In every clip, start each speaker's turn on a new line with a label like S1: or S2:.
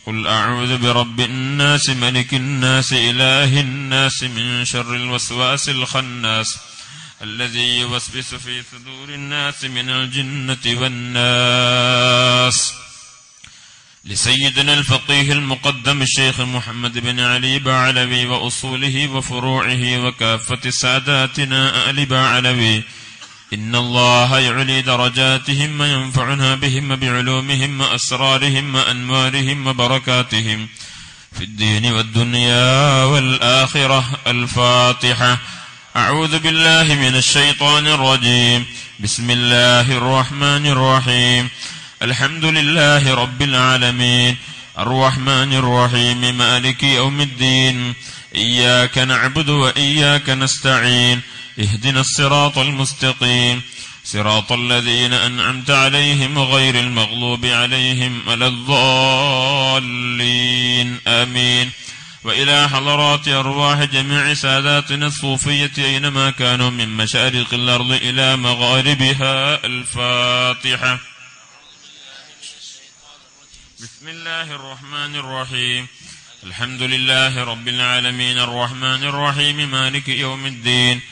S1: قل أعوذ برب الناس ملك الناس إله الناس من شر الوسواس الخناس الذي يوسوس في صدور الناس من الجنة والناس لسيدنا الفقيه المقدم الشيخ محمد بن علي بعلوي وأصوله وفروعه وكافة ساداتنا آل بعلوي إن الله يعلي درجاتهم وينفعنا بهم بعلومهم وأسرارهم وأنوارهم وبركاتهم في الدين والدنيا والآخرة الفاتحة أعوذ بالله من الشيطان الرجيم بسم الله الرحمن الرحيم الحمد لله رب العالمين الرحمن الرحيم مالك يوم الدين إياك نعبد وإياك نستعين اهدنا الصراط المستقيم صراط الذين أنعمت عليهم غير المغلوب عليهم ولا الضالين آمين وإلى حضرات أرواح جميع ساداتنا الصوفية أينما كانوا من مشارق الأرض إلى مغاربها الفاتحة بسم الله الرحمن الرحيم الحمد لله رب العالمين الرحمن الرحيم مالك يوم الدين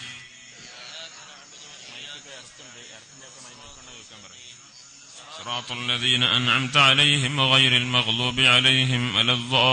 S1: صراط الذين أنعمت عليهم غير المغلوب عليهم ولا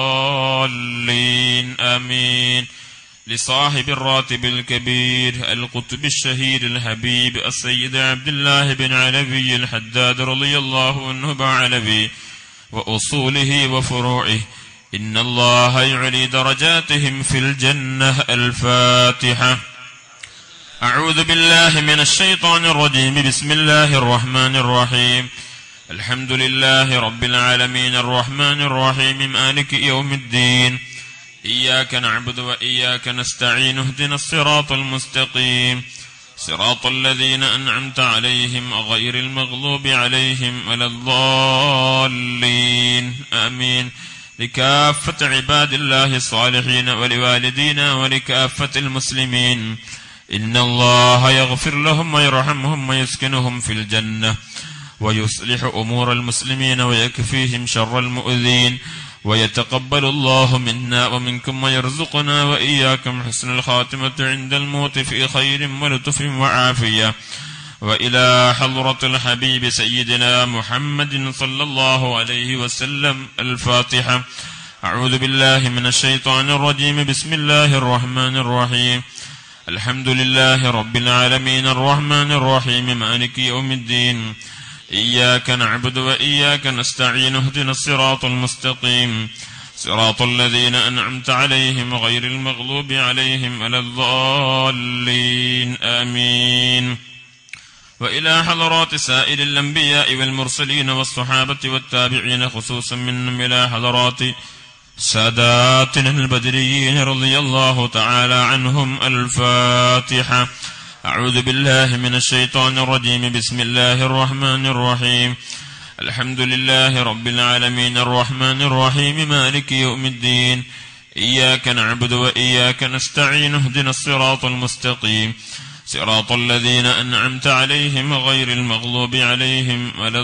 S1: الضالين آمين لصاحب الراتب الكبير القطب الشهير الحبيب السيد عبد الله بن علوي الحداد رضي الله عنه بعلوي وأصوله وفروعه إن الله يعلي درجاتهم في الجنة الفاتحة أعوذ بالله من الشيطان الرجيم بسم الله الرحمن الرحيم الحمد لله رب العالمين الرحمن الرحيم مالك يوم الدين إياك نعبد وإياك نستعين اهدنا الصراط المستقيم صراط الذين أنعمت عليهم غير المغلوب عليهم ولا الضالين آمين لكافة عباد الله الصالحين ولوالدينا ولكافة المسلمين إن الله يغفر لهم ويرحمهم ويسكنهم في الجنة ويصلح أمور المسلمين ويكفيهم شر المؤذين ويتقبل الله منا ومنكم ويرزقنا وإياكم حسن الخاتمة عند الموت في خير ولطف وعافية وإلى حضرة الحبيب سيدنا محمد صلى الله عليه وسلم الفاتحة أعوذ بالله من الشيطان الرجيم بسم الله الرحمن الرحيم الحمد لله رب العالمين الرحمن الرحيم مالك يوم الدين إياك نعبد وإياك نستعين اهدنا الصراط المستقيم صراط الذين أنعمت عليهم غير المغلوب عليهم ولا الضالين آمين وإلى حضرات سائر الأنبياء والمرسلين والصحابة والتابعين خصوصا منهم إلى حضرات ساداتنا البدريين رضي الله تعالى عنهم الفاتحة أعوذ بالله من الشيطان الرجيم بسم الله الرحمن الرحيم الحمد لله رب العالمين الرحمن الرحيم مالك يوم الدين إياك نعبد وإياك نستعين اهدنا الصراط المستقيم صراط الذين أنعمت عليهم غير المغضوب عليهم ولا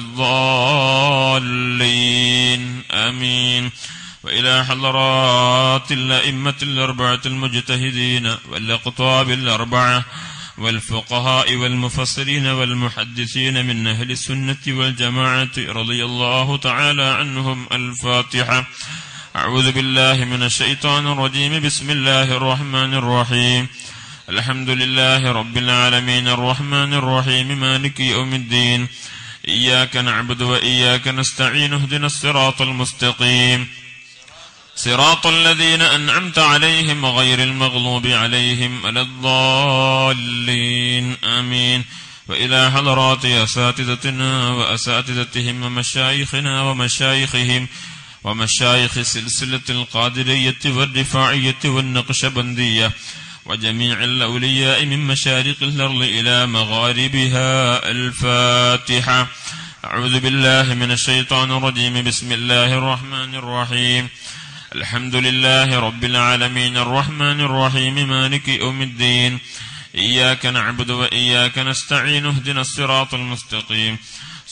S1: الضالين آمين وإلى حضرات الأئمة الأربعة المجتهدين والأقطاب الأربعة والفقهاء والمفسرين والمحدثين من أهل السنة والجماعة رضي الله تعالى عنهم الفاتحة أعوذ بالله من الشيطان الرجيم بسم الله الرحمن الرحيم الحمد لله رب العالمين الرحمن الرحيم مالك يوم الدين إياك نعبد وإياك نستعين اهدنا الصراط المستقيم صراط الذين أنعمت عليهم غير المغضوب عليهم ولا الضالين آمين وإلى حضرات أساتذتنا وأساتذتهم ومشايخنا ومشايخهم ومشايخ سلسلة القادرية والرفاعية والنقشبندية وجميع الأولياء من مشارق الأرض إلى مغاربها الفاتحة أعوذ بالله من الشيطان الرجيم بسم الله الرحمن الرحيم الحمد لله رب العالمين الرحمن الرحيم مالك يوم الدين إياك نعبد وإياك نستعين اهدنا الصراط المستقيم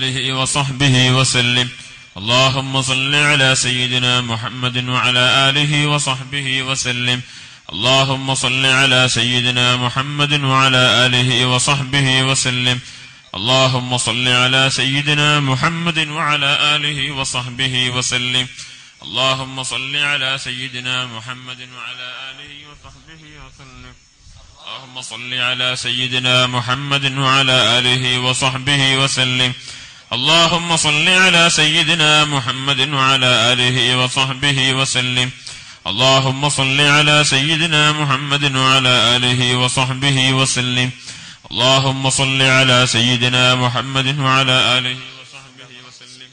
S1: آله وصحبه وسلم اللهم صل على سيدنا محمد وعلى آله وصحبه وسلم اللهم صل على سيدنا محمد وعلى آله وصحبه وسلم اللهم صل على سيدنا محمد وعلى آله وصحبه وسلم اللهم صل على سيدنا محمد وعلى آله وصحبه وسلم اللهم صل على سيدنا محمد وعلى آله وصحبه وسلم اللهم صل على سيدنا محمد وعلى آله وصحبه وسلم اللهم صل على سيدنا محمد وعلى آله وصحبه وسلم اللهم صل على سيدنا محمد وعلى آله وصحبه وسلم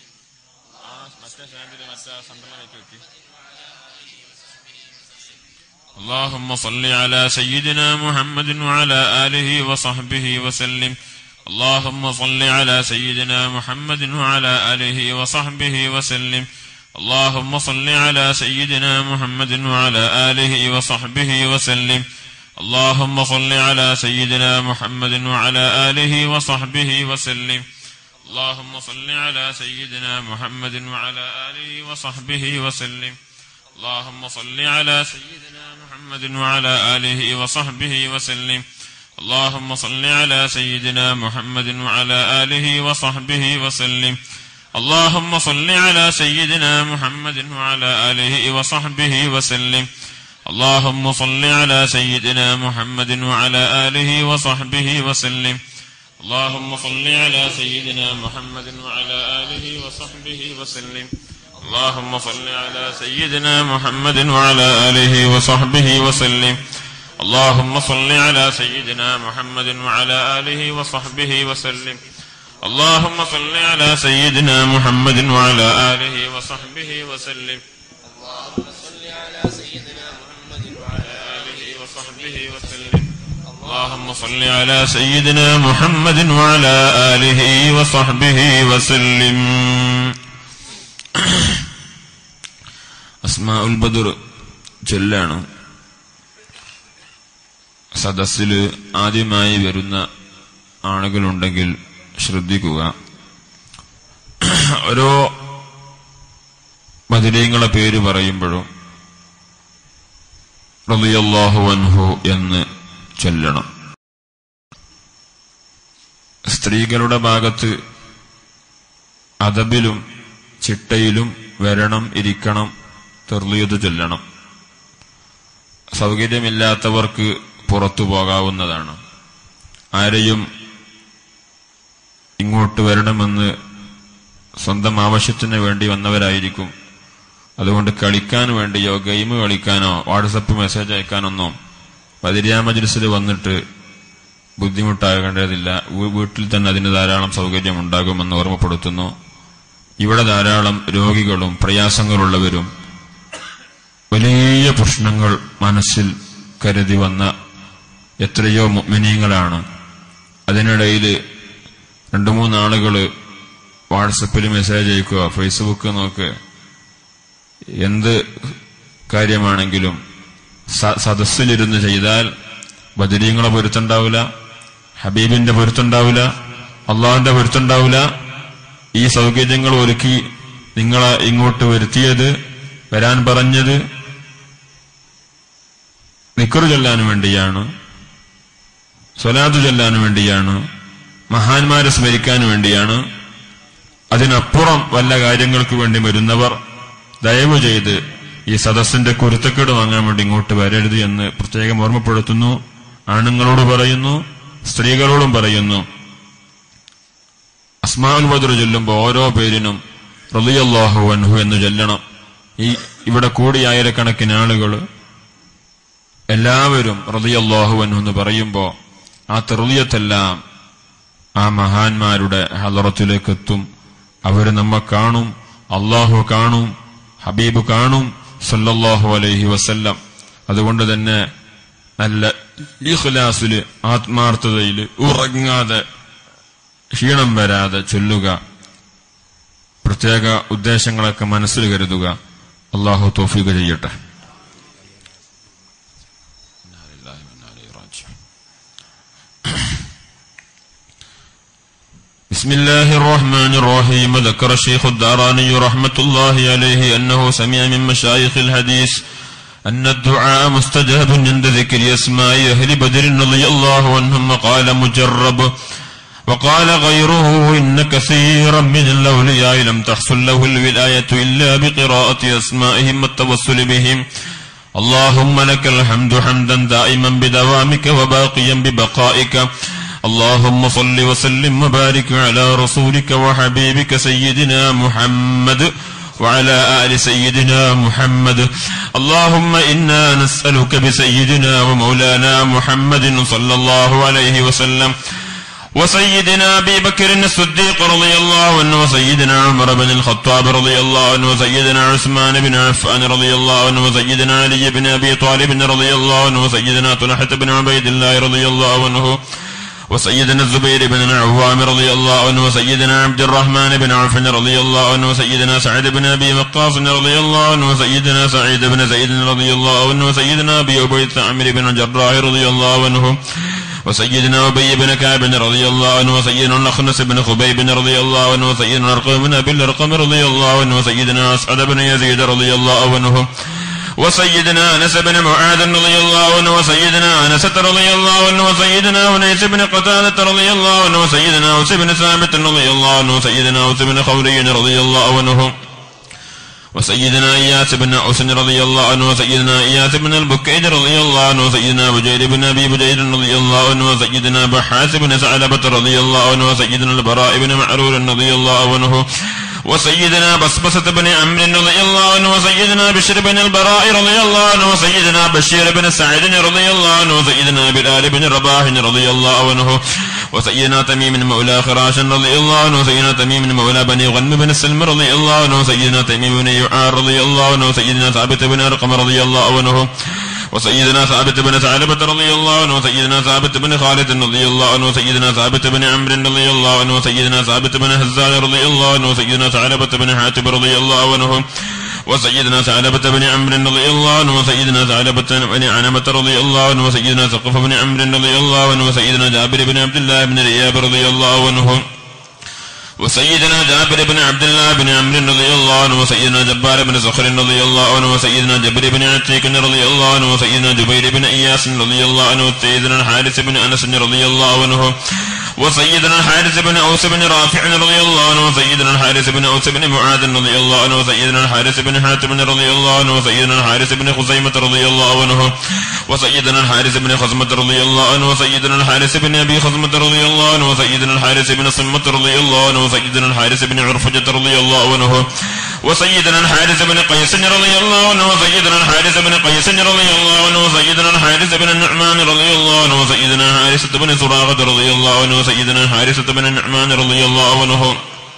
S1: اللهم صل على سيدنا محمد وعلى آله وصحبه وسلم اللهم صل على سيدنا محمد وعلى آله وصحبه وسلم اللهم صل على سيدنا محمد وعلى آله وصحبه وسلم اللهم صل على سيدنا محمد وعلى آله وصحبه وسلم اللهم صل على سيدنا محمد وعلى آله وصحبه وسلم اللهم صل على سيدنا محمد وعلى آله وصحبه وسلم اللهم صل على سيدنا محمد وعلى آله وصحبه وسلم اللهم صل على سيدنا محمد وعلى آله وصحبه وسلم اللهم صل على سيدنا محمد وعلى آله وصحبه وسلم اللهم صل على سيدنا محمد وعلى آله وصحبه وسلم اللهم صل على سيدنا محمد وعلى آله وصحبه وسلم اللهم صل على سيدنا محمد وعلى آله وصحبه وسلم اللهم صل على سيدنا محمد وعلى آله وصحبه وسلم اللهم صل على سيدنا محمد وعلى آله وصحبه وسلم اللهم صل على سيدنا محمد وعلى آله وصحبه وسلم അസ്മാ ഉൽ ബദർ ചൊല്ലാണ് സദസ്സിൽ ആദ്യമായി വരുന്ന ആളുകളുണ്ടെങ്കിൽ ശ്രദ്ധിക്കുക ഓരോ ബദരീങ്ങളെ പേര് പറയുമ്പോഴും റളിയല്ലാഹു അൻഹു എന്ന് ചൊല്ലണം സ്ത്രീകളുടെ ഭാഗത്ത് അതബിലും ചിട്ടയിലും വരണം ഇരിക്കണം തെർലിയത് ചൊല്ലണം സൗകര്യമില്ലാത്തവർക്ക് പുറത്തു പോകാവുന്നതാണ് ആരെയും ഇങ്ങോട്ട് വരണമെന്ന് സ്വന്തം ആവശ്യത്തിന് വേണ്ടി വന്നവരായിരിക്കും അതുകൊണ്ട് കളിക്കാൻ വേണ്ടിയോ ഗെയിം കളിക്കാനോ വാട്സപ്പ് മെസ്സേജ് അയക്കാനൊന്നോ ബദിരിയാ മജ്ലിസിൽ വന്നിട്ട് ബുദ്ധിമുട്ടാകേണ്ടതില്ല വീ- വീട്ടിൽ തന്നെ അതിന് ധാരാളം സൗകര്യം ഉണ്ടാകുമെന്ന് ഓർമ്മപ്പെടുത്തുന്നു ഇവിടെ ധാരാളം രോഗികളും പ്രയാസങ്ങളുള്ളവരും വലിയ പ്രശ്നങ്ങൾ മനസ്സിൽ കരുതി വന്ന എത്രയോ മുഅ്മിനീങ്ങളാണ് അതിനിടയിൽ രണ്ടു മൂന്നാളുകള് വാട്സപ്പിൽ മെസ്സേജ് അയക്കുക ഫേസ്ബുക്ക് നോക്ക് എന്ത് കാര്യമാണെങ്കിലും സ- സദസ്സിലിരുന്ന് ചെയ്താൽ ബദരീങ്ങളെ പൊരുത്തുണ്ടാവില്ല ഹബീബിന്റെ പൊരുത്തുണ്ടാവില്ല അള്ളാഹുവിന്റെ പൊരുത്തുണ്ടാവില്ല ഈ സൗകര്യങ്ങൾ ഒരുക്കി നിങ്ങളെ ഇങ്ങോട്ട് വരുത്തിയത് വരാൻ പറഞ്ഞത് നിക്കറ് ചൊല്ലാൻ വേണ്ടിയാണ് സ്വലാത്ത് ചൊല്ലാൻ വേണ്ടിയാണ് മഹാന്മാരെ സ്മരിക്കാൻ വേണ്ടിയാണ് അതിനപ്പുറം വല്ല കാര്യങ്ങൾക്ക് വേണ്ടി വരുന്നവർ ദയവ് ചെയ്ത് ഈ സദസ്സിന്റെ കുരുത്തക്കേട് വാങ്ങാൻ വേണ്ടി ഇങ്ങോട്ട് വരരുത് എന്ന് പ്രത്യേകം ഓർമ്മപ്പെടുത്തുന്നു ആണുങ്ങളോട് പറയുന്നു സ്ത്രീകളോടും പറയുന്നു അസ്മാൽ ബദർ ചൊല്ലുമ്പോൾ ഓരോ പേരിനും റളിയല്ലാഹു അൻഹു എന്ന് ചൊല്ലണം ഈ ഇവിടെ കൂടി ആയിരക്കണക്കിന് ആളുകൾ എല്ലാവരും റളിയല്ലാഹു അൻഹു എന്ന് പറയുമ്പോ ആ തെറുളിയത്തെല്ലാം ആ മഹാന്മാരുടെ ഹലറത്തിലേക്ക് എത്തും അവര് നമ്മെ കാണും അള്ളാഹു കാണും ഹബീബ് കാണും സല്ലല്ലാഹു അലൈഹി വസല്ലം അതുകൊണ്ട് തന്നെ നല്ല ഇഖ്ലാസില് ആത്മാർത്ഥതയില് ഉറങ്ങാതെ ക്ഷീണം വരാതെ ചൊല്ലുക പ്രത്യേക ഉദ്ദേശങ്ങളൊക്കെ മനസ്സിൽ കരുതുക അള്ളാഹു തോഫിക ചെയ്യട്ടെ بسم الله الرحمن الرحيم ذكر الشيخ الداراني رحمة الله عليه أنه سمع من مشايخ الحديث أن الدعاء مستجاب عند ذكر أسماء أهل بدر رضي الله عنهم وقال مجرب وقال غيره إن كثيرا من الأولياء لم تحصل له الولاية إلا بقراءة أسمائهم والتوسل بهم اللهم لك الحمد حمدا دائما بدوامك وباقيا ببقائك اللهم صل وسلم وبارك على رسولك وحبيبك سيدنا محمد وعلى آل سيدنا محمد اللهم إنا نسألك بسيدنا ومولانا محمد صلى الله عليه وسلم وسيدنا أبي بكر الصديق رضي الله عنه وسيدنا عمر بن الخطاب رضي الله عنه وسيدنا عثمان بن عفان رضي الله عنه وسيدنا علي بن أبي طالب رضي الله عنه وسيدنا طلحة بن عبيد الله رضي الله عنه وسيدنا الزبير بن العوام رضي الله عنه وسيدنا عبد الرحمن بن عوف رضي الله عنه وسيدنا سعد بن ابي وقاص رضي الله عنه وسيدنا سعيد بن زيد رضي الله عنه وسيدنا ابي عبيد عمرو بن الجراح رضي الله عنه وسيدنا ابي بن كعب رضي الله عنه وسيدنا الاخنس بن خبيب رضي الله عنه وسيدنا ارقم بن ابي الارقم رضي الله عنه وسيدنا اسعد بن يزيد رضي الله عنه وسيدنا انس بن معاذ رضي الله عنه وسيدنا انسة رضي الله عنه وسيدنا انيس بن قتادة رضي الله عنه وسيدنا اوس بن ثابت رضي الله عنه وسيدنا اوس بن خولي رضي الله عنه وسيدنا اياس بن اوس رضي الله عنه وسيدنا اياس بن البكيد رضي الله عنه وسيدنا بجير بن ابي بجير رضي الله عنه وسيدنا بحاس بن ثعلبة رضي الله عنه وسيدنا البراء بن معرور رضي الله عنه وسيدنا بصبصة بن عمرو رضي الله عنه وسيدنا بشر بن البراء رضي الله عنه وسيدنا بشير بن سعد رضي الله عنه وسيدنا بلال بن رباح رضي الله عنه وسيدنا تميم مولى خراش رضي الله عنه وسيدنا تميم مولى بني غنم بن السلم رضي الله عنه وسيدنا تميم بن يعار رضي الله عنه وسيدنا ثابت بن ارقم رضي الله عنه وسيدنا ثابت بن ثعلبة رضي الله عنه وسيدنا ثابت بن خالد رضي الله عنه وسيدنا ثابت بن عمرو رضي الله عنه وسيدنا ثابت بن هزال رضي الله عنه وسيدنا ثعلبة بن حاتب رضي الله عنه وسيدنا ثعلبة بن عمرو رضي الله عنه وسيدنا ثعلبة بن عنمة رضي الله عنه وسيدنا ثقف بن عمرو رضي الله عنه وسيدنا جابر بن عبد الله بن رياب رضي الله عنه وسيدنا جابر بن عبد الله بن عمرو رضي الله عنه وسيدنا جبار بن زخر رضي الله عنه وسيدنا جبر بن عتيك رضي الله عنه وسيدنا جبير بن اياس رضي الله عنه وسيدنا الحارث بن انس رضي الله عنه وسيدنا الحارث بن اوس بن رافع رضي الله عنه وسيدنا الحارث بن اوس بن معاذ رضي الله عنه وسيدنا الحارث بن حاتم رضي الله عنه وسيدنا الحارث بن خزيمة رضي الله عنه وسيدنا الحارث بن خزمة رضي الله عنه وسيدنا الحارث بن ابي خزمة رضي الله عنه وسيدنا الحارث بن صمة رضي الله عنه وسيدنا الحارث بن عرفجة رضي الله عنه وسيدنا الحارث بن قيس رضي الله عنه وسيدنا الحارث بن قيس رضي الله عنه وسيدنا الحارث بن النعمان رضي الله عنه وسيدنا حارثة بن سراقة رضي الله عنه وسيدنا حارثة بن النعمان رضي الله عنه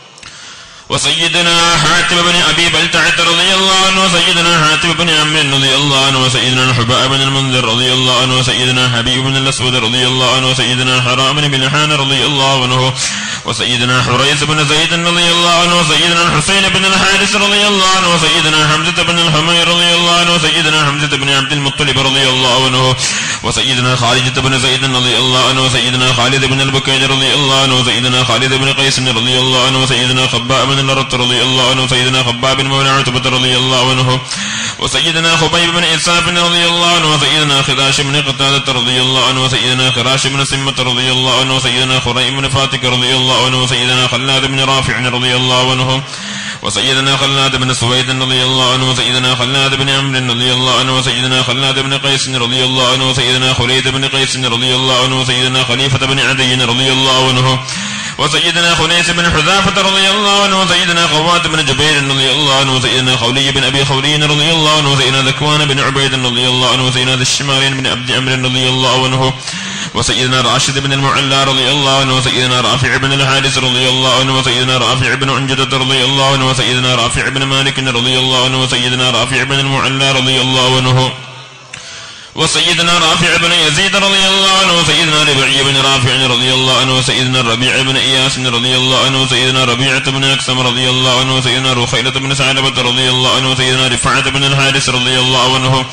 S1: وسيدنا حاتم بن ابي بلتعة رضي الله عنه وسيدنا حاتم بن عمرو رضي الله عنه وسيدنا الحباء بن المنذر رضي الله عنه وسيدنا حبيب بن الاسود رضي الله عنه وسيدنا حرام بن ملحان رضي الله عنه وسيدنا حريث بن زيد رضي الله عنه وسيدنا الحسين بن الحارث رضي الله عنه وسيدنا حمزة بن الحمير رضي الله عنه وسيدنا حمزة بن عبد المطلب رضي الله عنه وسيدنا خالد بن زيد رضي الله عنه وسيدنا خالد بن البكير رضي الله عنه وسيدنا خالد بن قيس رضي الله عنه وسيدنا خباء بن الأرط رضي الله عنه وسيدنا خباب بن مولى عتبة رضي الله عنه وسيدنا خبيب بن إساف رضي الله عنه وسيدنا خراش بن قتادة رضي الله عنه وسيدنا خراش بن سمة رضي الله عنه وسيدنا خريم بن فاتك رضي الله عنه وسيدنا خلاد بن رافع رضي الله عنه وسيدنا خلاد بن سويد رضي الله عنه وسيدنا خلاد بن عمرو رضي الله عنه وسيدنا خلاد بن قيس رضي الله عنه وسيدنا خليد بن قيس رضي الله عنه وسيدنا خليفة بن عدي رضي الله عنه وسيدنا خنيس بن حذافة رضي الله عنه وسيدنا خوات بن جبير رضي الله عنه وسيدنا خولي بن أبي خولي رضي الله عنه وسيدنا ذكوان بن عبيد رضي الله عنه وسيدنا ذي الشمالين بن عبد عمرو رضي الله عنه وسيدنا راشد بن المعلى رضي الله عنه وسيدنا رافع بن الحارث رضي الله عنه وسيدنا رافع بن عنجدة رضي الله عنه وسيدنا رافع بن مالك رضي الله عنه وسيدنا رافع بن المعلى رضي الله عنه وسيدنا رافع بن يزيد رضي الله عنه وسيدنا ربيع بن رافع رضي الله عنه وسيدنا الربيع بن اياس رضي الله عنه وسيدنا ربيعة بن اكسم رضي الله عنه وسيدنا رخيلة بن ثعلبة رضي الله عنه وسيدنا رفعة بن الحارث رضي الله عنه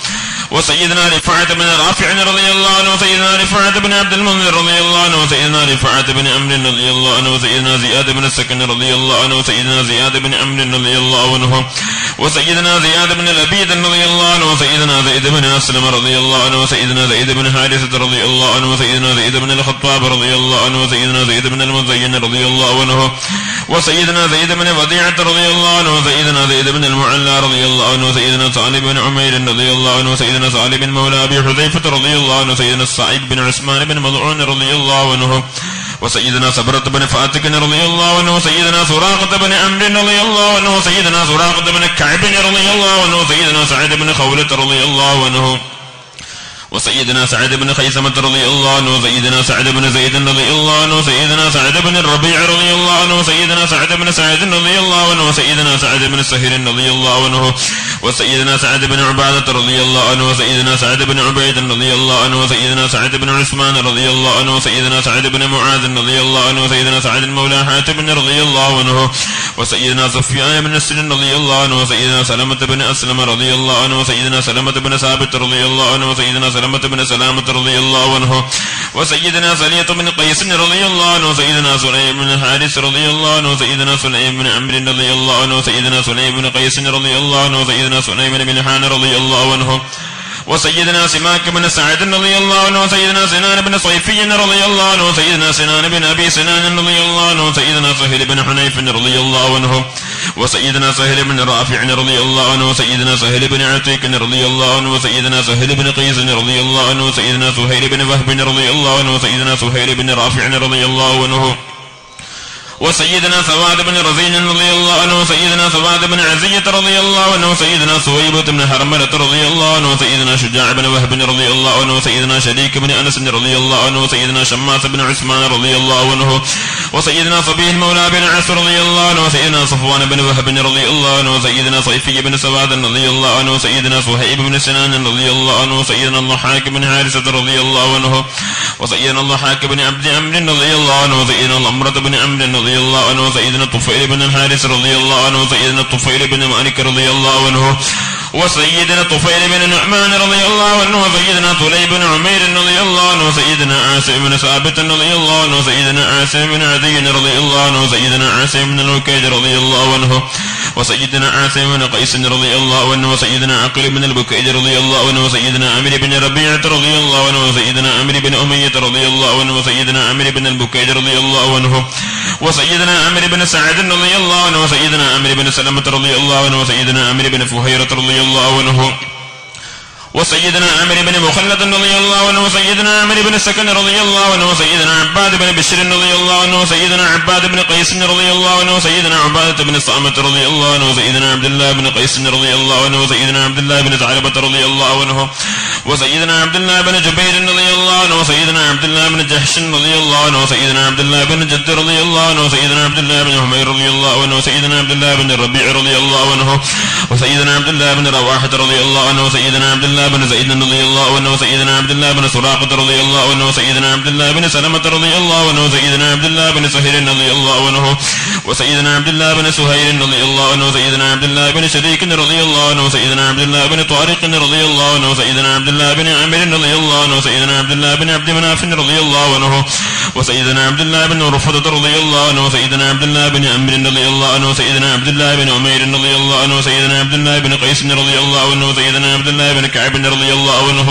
S1: وسيدنا رفاعة بن رافع رضي الله عنه وسيدنا رفاعة بن عبد المنذر رضي الله عنه وسيدنا رفاعة بن عمرو رضي الله عنه وسيدنا زياد بن السكن رضي الله عنه وسيدنا زياد بن عمرو رضي الله عنه وسيدنا زياد بن لبيد رضي الله عنه وسيدنا زيد بن اسلم رضي الله عنه وسيدنا زيد بن حارثة رضي الله عنه وسيدنا زيد بن الخطاب رضي الله عنه وسيدنا زيد بن المزين رضي الله عنه وسيدنا زيد بن وديعة رضي الله عنه وسيدنا زيد بن المعلى رضي الله عنه وسيدنا سالم بن عمير رضي الله عنه وسيدنا سالم بن مولى ابي حذيفة رضي الله عنه وسيدنا السعيد بن عثمان بن مضعون رضي الله عنه وسيدنا صبرة بن فاتك رضي الله عنه وسيدنا سراقة بن عمرو رضي الله عنه وسيدنا سراقة بن كعب رضي الله عنه وسيدنا سعد بن خولة رضي الله عنه وسيدنا سعد بن خيثمة رضي الله عنه وسيدنا سعد بن زيد رضي الله عنه وسيدنا سعد بن الربيع رضي الله عنه وسيدنا سعد بن سعد رضي الله عنه وسيدنا سعد بن سهر رضي الله عنه وسيدنا سعد بن عبادة رضي الله عنه وسيدنا سعد بن عبيد رضي الله عنه وسيدنا سعد بن عثمان رضي الله عنه وسيدنا سعد بن معاذ رضي الله عنه وسيدنا سعد مولى حاتم رضي الله عنه وسيدنا سفيان بن نسر رضي الله عنه وسيدنا سلمة بن أسلم رضي الله عنه وسيدنا سلمة بن ثابت رضي الله عنه وسيدنا سلمة بن سلامة رضي الله عنه وسيدنا سلية بن قيس رضي الله عنه وسيدنا سليم بن الحارث رضي الله عنه وسيدنا سليم بن عمرو رضي الله عنه وسيدنا سليم بن قيس رضي الله عنه وسيدنا سليم بن حان رضي الله عنه وسيدنا سماك بن سعد رضي الله عنه وسيدنا سنان بن صيفي رضي الله عنه وسيدنا سنان بن ابي سنان رضي الله عنه وسيدنا سهيل بن حنيف رضي الله عنه وسيدنا سهيل بن رافع رضي الله عنه وسيدنا سهيل بن عتيك رضي الله عنه وسيدنا سهيل بن قيس رضي الله عنه وسيدنا سهيل بن وهب رضي الله عنه وسيدنا سهيل بن رافع رضي الله عنه وسيدنا سواد بن رزين رضي الله عنه وسيدنا سواد بن عزية رضي الله عنه وسيدنا سويبة بن حرملة رضي الله عنه وسيدنا شجاع بن وهب رضي الله عنه وسيدنا شريك بن أنس رضي الله عنه وسيدنا شماس بن عثمان رضي الله عنه وسيدنا صبيه مولى بن عاص رضي الله عنه وسيدنا صفوان بن وهب رضي الله عنه وسيدنا صيفي بن سواد رضي الله عنه وسيدنا صهيب بن سنان رضي الله عنه وسيدنا الضحاك بن حارثة رضي الله عنه وسيدنا الضحاك بن عبد عمرو رضي الله عنه وسيدنا الأمرة بن عمرو رضي الله عنه وسيدنا الطفيل بن الحارث رضي الله عنه وسيدنا الطفيل بن مالك رضي الله عنه وسيدنا طفيل بن نعمان رضي الله عنه وسيدنا طلي بن عمير رضي الله عنه وسيدنا عاصم بن ثابت رضي الله عنه وسيدنا عاصم بن عدي رضي الله عنه وسيدنا عاصم بن الوكيد رضي الله عنه وسيدنا عاصم بن قيس رضي الله عنه وسيدنا عقل بن البكيد رضي الله عنه وسيدنا عمرو بن ربيعة رضي الله عنه وسيدنا عمرو بن أمية رضي الله عنه وسيدنا عمرو بن البكيد رضي الله عنه وسيدنا عمرو بن سعد رضي الله عنه وسيدنا عمرو بن سلمة رضي الله عنه وسيدنا عمرو بن فهيرة رضي الله عنه وسيدنا عمرو بن مخلد رضي الله عنه وسيدنا عمرو بن سكن رضي الله عنه وسيدنا عباد بن بشر رضي الله عنه وسيدنا عباد بن قيس رضي الله عنه وسيدنا عبادة بن صامت رضي الله عنه وسيدنا عبد الله بن قيس رضي الله عنه وسيدنا عبد الله بن ثعلبة رضي الله عنه وسيدنا عبد الله بن جبير رضي الله عنه وسيدنا عبد الله بن جحش رضي الله عنه وسيدنا عبد الله بن جد رضي الله عنه وسيدنا عبد الله بن حمير رضي الله عنه وسيدنا عبد الله بن الربيع رضي الله عنه وسيدنا عبد الله بن رواحة رضي الله عنه وسيدنا عبد الله بن زيد رضي الله عنه وسيدنا عبد الله بن سراقة رضي الله عنه وسيدنا عبد الله بن سلمة رضي الله عنه وسيدنا عبد الله بن سهير رضي الله عنه وسيدنا عبد الله بن سهير رضي الله عنه وسيدنا عبد الله بن شريك رضي الله عنه وسيدنا عبد الله بن طارق رضي الله عنه وسيدنا عبد الله بن عامر رضي الله عنه وسيدنا عبد الله بن عبد مناف رضي الله عنه وسيدنا عبد الله بن رفضة رضي الله عنه وسيدنا عبد الله بن عمرو رضي الله عنه وسيدنا عبد الله بن عمير رضي الله عنه وسيدنا عبد الله بن قيس رضي الله عنه وسيدنا عبد الله بن كعب رضي الله عنه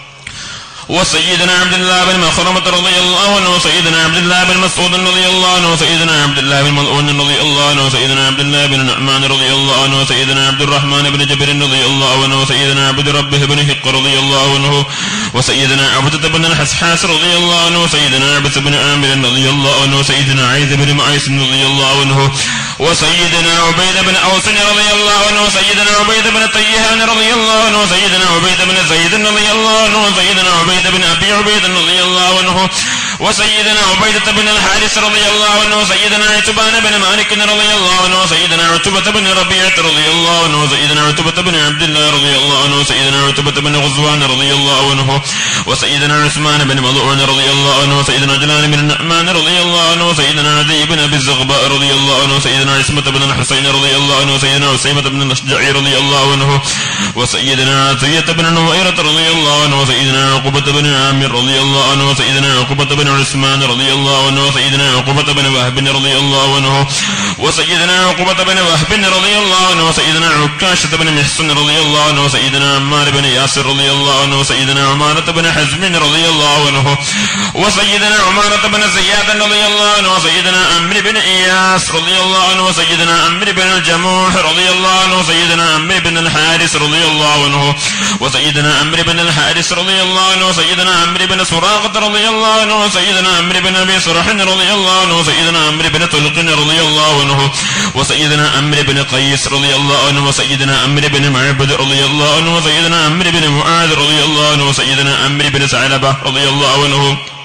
S1: وسيدنا عبد الله بن مخرمة رضي الله عنه وسيدنا عبد الله بن مسعود رضي الله عنه وسيدنا عبد الله بن ملعون رضي الله عنه وسيدنا عبد الله بن نعمان رضي الله عنه وسيدنا عبد الرحمن بن جبر رضي الله عنه وسيدنا عبد ربه بن هق رضي الله عنه وسيدنا عبدة بن الحسحاس رضي الله عنه وسيدنا عبس بن عامر رضي الله عنه وسيدنا عيد بن معيس رضي الله عنه وسيدنا عبيد بن أوس رضي الله عنه وسيدنا عبيد بن طيهان رضي الله عنه وسيدنا عبيد بن زيد رضي الله عنه وسيدنا عبيد بن أبي عبيد رضي الله عنه وسيدنا عبيدة بن الحارث رضي الله عنه وسيدنا عتبان بن مالك رضي الله عنه وسيدنا عتبة بن ربيعة رضي الله عنه وسيدنا عتبة بن عبد الله رضي الله عنه وسيدنا عتبة بن غزوان رضي الله عنه وسيدنا عثمان بن مضعون رضي الله عنه وسيدنا جلال بن النعمان رضي الله عنه وسيدنا عدي بن ابي الزغباء رضي الله عنه وسيدنا عصمة بن الحسين رضي الله عنه وسيدنا عسيمة بن الاشجعي رضي الله عنه وسيدنا عطية بن نويرة رضي الله عنه وسيدنا عقبة بن عامر رضي الله عنه وسيدنا عقبة بن عثمان رضي الله عنه وسيدنا عقبة بن وهب رضي الله عنه وسيدنا عقبة بن وهب رضي الله عنه وسيدنا عكاشة بن محسن رضي الله عنه وسيدنا عمار بن ياسر رضي الله عنه وسيدنا عمارة بن حزم رضي الله عنه وسيدنا عمارة بن زياد رضي الله عنه وسيدنا عمرو بن إياس رضي الله عنه وسيدنا عمرو بن الجموح رضي الله عنه وسيدنا عمرو بن الحارث رضي الله عنه وسيدنا عمرو بن الحارث رضي الله عنه وسيدنا عمرو بن سراقة رضي الله عنه وسيدنا عمرو بن أبي سرح رضي الله عنه وسيدنا عمرو بن طلق رضي الله عنه وسيدنا عمرو بن قيس رضي الله عنه وسيدنا عمرو بن معبد رضي الله عنه وسيدنا عمرو بن معاذ رضي الله عنه وسيدنا عمرو بن ثعلبة رضي الله عنه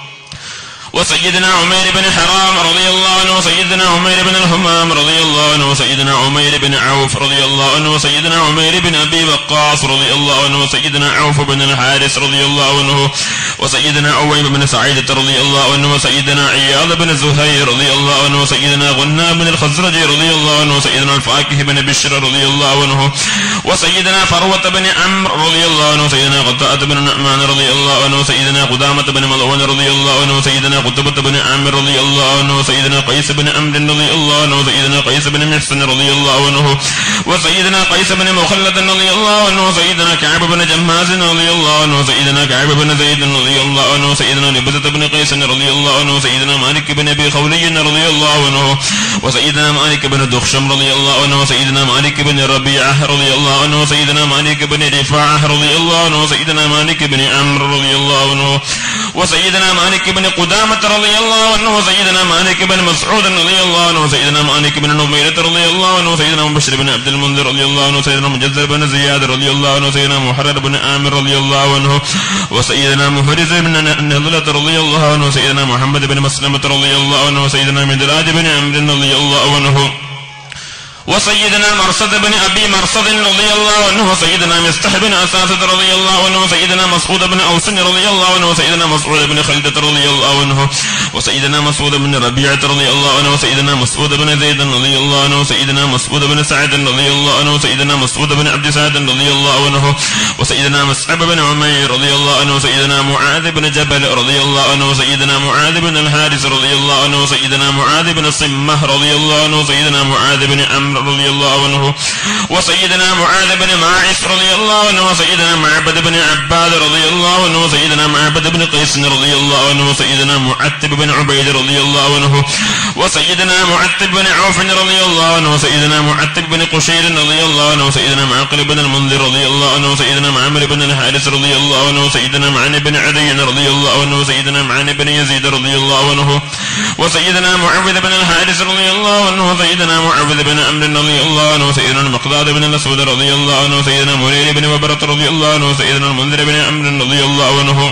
S1: وسيدنا عمير بن حرام رضي الله عنه وسيدنا عمير بن الهمام رضي الله عنه وسيدنا عمير بن عوف رضي الله عنه وسيدنا عمير بن ابي وقاص رضي الله عنه وسيدنا عوف بن الحارث رضي الله عنه وسيدنا عويم بن سعيد رضي الله عنه وسيدنا عياض بن زهير رضي الله عنه وسيدنا غنام بن الخزرج رضي الله عنه وسيدنا الفاكه بن بشر رضي الله عنه وسيدنا فروة بن عمرو رضي الله عنه وسيدنا قطاء بن نعمان رضي الله عنه وسيدنا قدامة بن مضعون رضي الله عنه وسيدنا قتبة بن عامر رضي الله عنه وسيدنا قيس بن عمرو رضي الله عنه وسيدنا قيس بن محسن رضي الله عنه وسيدنا قيس بن مخلد رضي الله عنه وسيدنا كعب بن جماز رضي الله عنه وسيدنا كعب بن زيد رضي الله عنه وسيدنا نبذة بن قيس رضي الله عنه وسيدنا مالك بن ابي خولي رضي الله عنه وسيدنا مالك بن دخشم رضي الله عنه وسيدنا مالك بن ربيعة رضي الله عنه وسيدنا مالك بن رفاعة رضي الله عنه وسيدنا مالك بن عمرو رضي الله عنه وسيدنا مالك بن قدامة رضي الله عنه وسيدنا مالك بن مسعود رضي الله عنه وسيدنا مالك بن نميرة رضي الله عنه وسيدنا مبشر بن عبد المنذر رضي الله عنه وسيدنا مجزر بن زياد رضي الله عنه وسيدنا محرر بن عامر رضي الله عنه وسيدنا محرز بن نضلة رضي الله عنه وسيدنا محمد بن مسلمة رضي الله عنه وسيدنا مدراج بن عمرو رضي الله عنه وسيدنا مرصد بن ابي مرصد رضي الله عنه وسيدنا مستح بن اساسة رضي الله عنه وسيدنا مسعود بن اوس رضي الله عنه وسيدنا مسعود بن خلدة رضي الله عنه وسيدنا مسعود بن ربيعة رضي الله عنه وسيدنا مسعود بن زيد رضي الله عنه وسيدنا مسعود بن سعد رضي الله عنه وسيدنا مسعود بن عبد سعد رضي الله عنه وسيدنا مسعب بن عمير رضي الله عنه وسيدنا معاذ بن جبل رضي الله عنه وسيدنا معاذ بن الحارث رضي الله عنه وسيدنا معاذ بن صمة رضي الله عنه وسيدنا معاذ بن عمرو رضي الله عنه وسيدنا معاذ بن ماعز رضي الله عنه وسيدنا معبد بن عباد رضي الله عنه وسيدنا معبد بن قيس رضي الله عنه وسيدنا معتب بن عبيد رضي الله عنه وسيدنا معتب بن عوف رضي الله عنه وسيدنا معتب بن قشير رضي الله عنه وسيدنا معقل بن المنذر رضي الله عنه وسيدنا معمر بن الحارث رضي الله عنه وسيدنا معن بن عدي رضي الله عنه وسيدنا معن بن يزيد رضي الله عنه وسيدنا معوذ بن الحارث رضي الله عنه وسيدنا معوذ بن عمرو رضي الله عنه وسيدنا المقداد بن الاسود رضي الله عنه وسيدنا مرير بن وبرة رضي الله عنه وسيدنا المنذر بن عمرو رضي الله عنه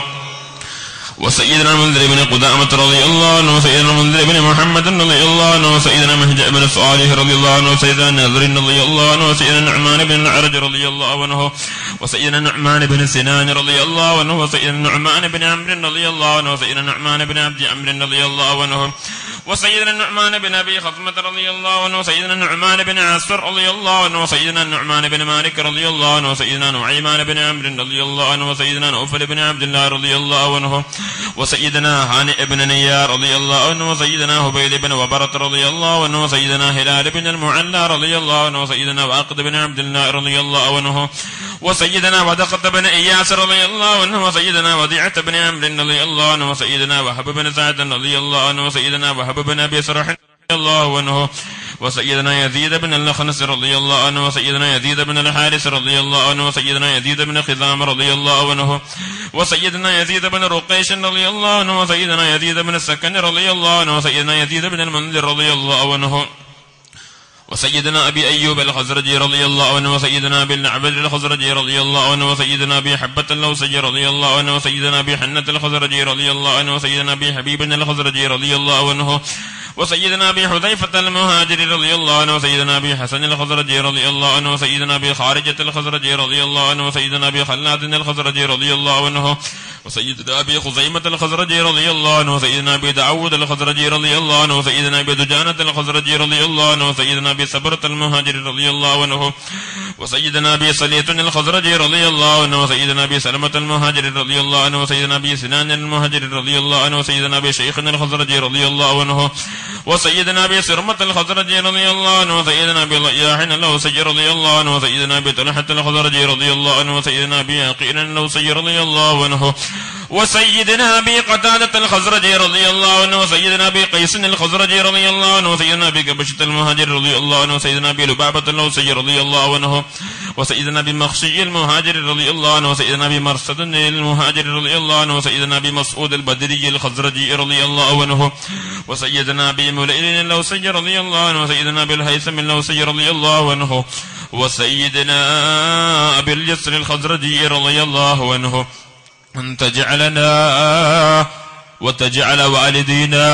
S1: وسيدنا المنذر بن قدامة رضي الله عنه وسيدنا المنذر بن محمد رضي الله عنه وسيدنا مهجأ بن صالح رضي الله عنه وسيدنا نذر رضي الله عنه وسيدنا نعمان بن العرج رضي الله عنه وسيدنا نعمان بن سنان رضي الله عنه وسيدنا نعمان بن عمرو رضي الله عنه وسيدنا نعمان بن عبد عمرو رضي الله عنه وسيدنا النعمان بن ابي خصمة رضي الله عنه وسيدنا النعمان بن عاصر رضي الله عنه وسيدنا النعمان بن مالك رضي الله عنه وسيدنا نعيمان بن عمرو رضي الله عنه وسيدنا نوفل بن عبد الله رضي الله عنه وسيدنا هانئ بن نيار رضي الله عنه وسيدنا هبيل بن وبرة رضي الله عنه وسيدنا هلال بن المعلى رضي الله عنه وسيدنا واقد بن عبد الله رضي الله عنه وسيدنا ودقة بن إياس رضي الله عنه وسيدنا وديعة بن عمرو رضي الله عنه وسيدنا وهب بن سعد رضي الله عنه وسيدنا وهب بن أبي سرح رضي الله عنه وسيدنا يزيد بن الأخنس رضي الله عنه وسيدنا يزيد بن الحارث رضي الله عنه وسيدنا يزيد بن خزام رضي الله عنه وسيدنا يزيد بن رقيش رضي الله عنه وسيدنا يزيد بن السكن رضي الله عنه وسيدنا يزيد بن المنذر رضي الله عنه وسيدنا أبي أيوب الخزرجي رضي الله عنه وسيدنا أبي العبد الخزرجي رضي الله عنه وسيدنا أبي حبة اللوسجي رضي الله عنه وسيدنا أبي حنة الخزرجي رضي الله عنه وسيدنا أبي حبيب الخزرجي رضي الله عنه وسيدنا أبي حذيفة المهاجر رضي الله عنه وسيدنا أبي حسن الخزرجي رضي الله عنه وسيدنا أبي خارجة الخزرجي رضي الله عنه وسيدنا أبي خلاد الخزرجي رضي الله عنه وسيدنا أبي خزيمة الخزرجي رضي الله عنه وسيدنا أبي داود الخزرجي رضي الله عنه وسيدنا أبي دجانة الخزرجي رضي الله عنه وسيدنا أبي سبرة المهاجر رضي الله عنه وسيدنا أبي صليت الخزرجي رضي الله عنه وسيدنا أبي سلمة المهاجر رضي الله عنه وسيدنا أبي سنان المهاجر رضي الله عنه وسيدنا أبي شيخنا الخزرجي رضي الله عنه وسيدنا أبي سرمة الخزرجي رضي الله عنه وسيدنا أبي ضياح اللوسجي رضي الله عنه وسيدنا أبي طلحة الخزرجي رضي الله عنه وسيدنا أبي عقيل اللوسجي رضي الله عنه وسيدنا أبي قتادة الخزرجي رضي الله عنه وسيدنا أبي قيس الخزرجي رضي الله عنه وسيدنا أبي كبشة المهاجر رضي الله عنه وسيدنا أبي لبابة اللوسجي رضي الله عنه وسيدنا أبي مخشي المهاجر رضي الله عنه وسيدنا أبي مرصد المهاجر رضي الله عنه وسيدنا أبي مسعود البدري الخزرجي رضي الله عنه وسيدنا أبي ملئل اللوسجي رضي الله عنه وسيدنا أبي الهيثم اللوسجي رضي الله عنه وسيدنا أبي اليسر الخزرجي رضي الله عنه أن تجعلنا وتجعل والدينا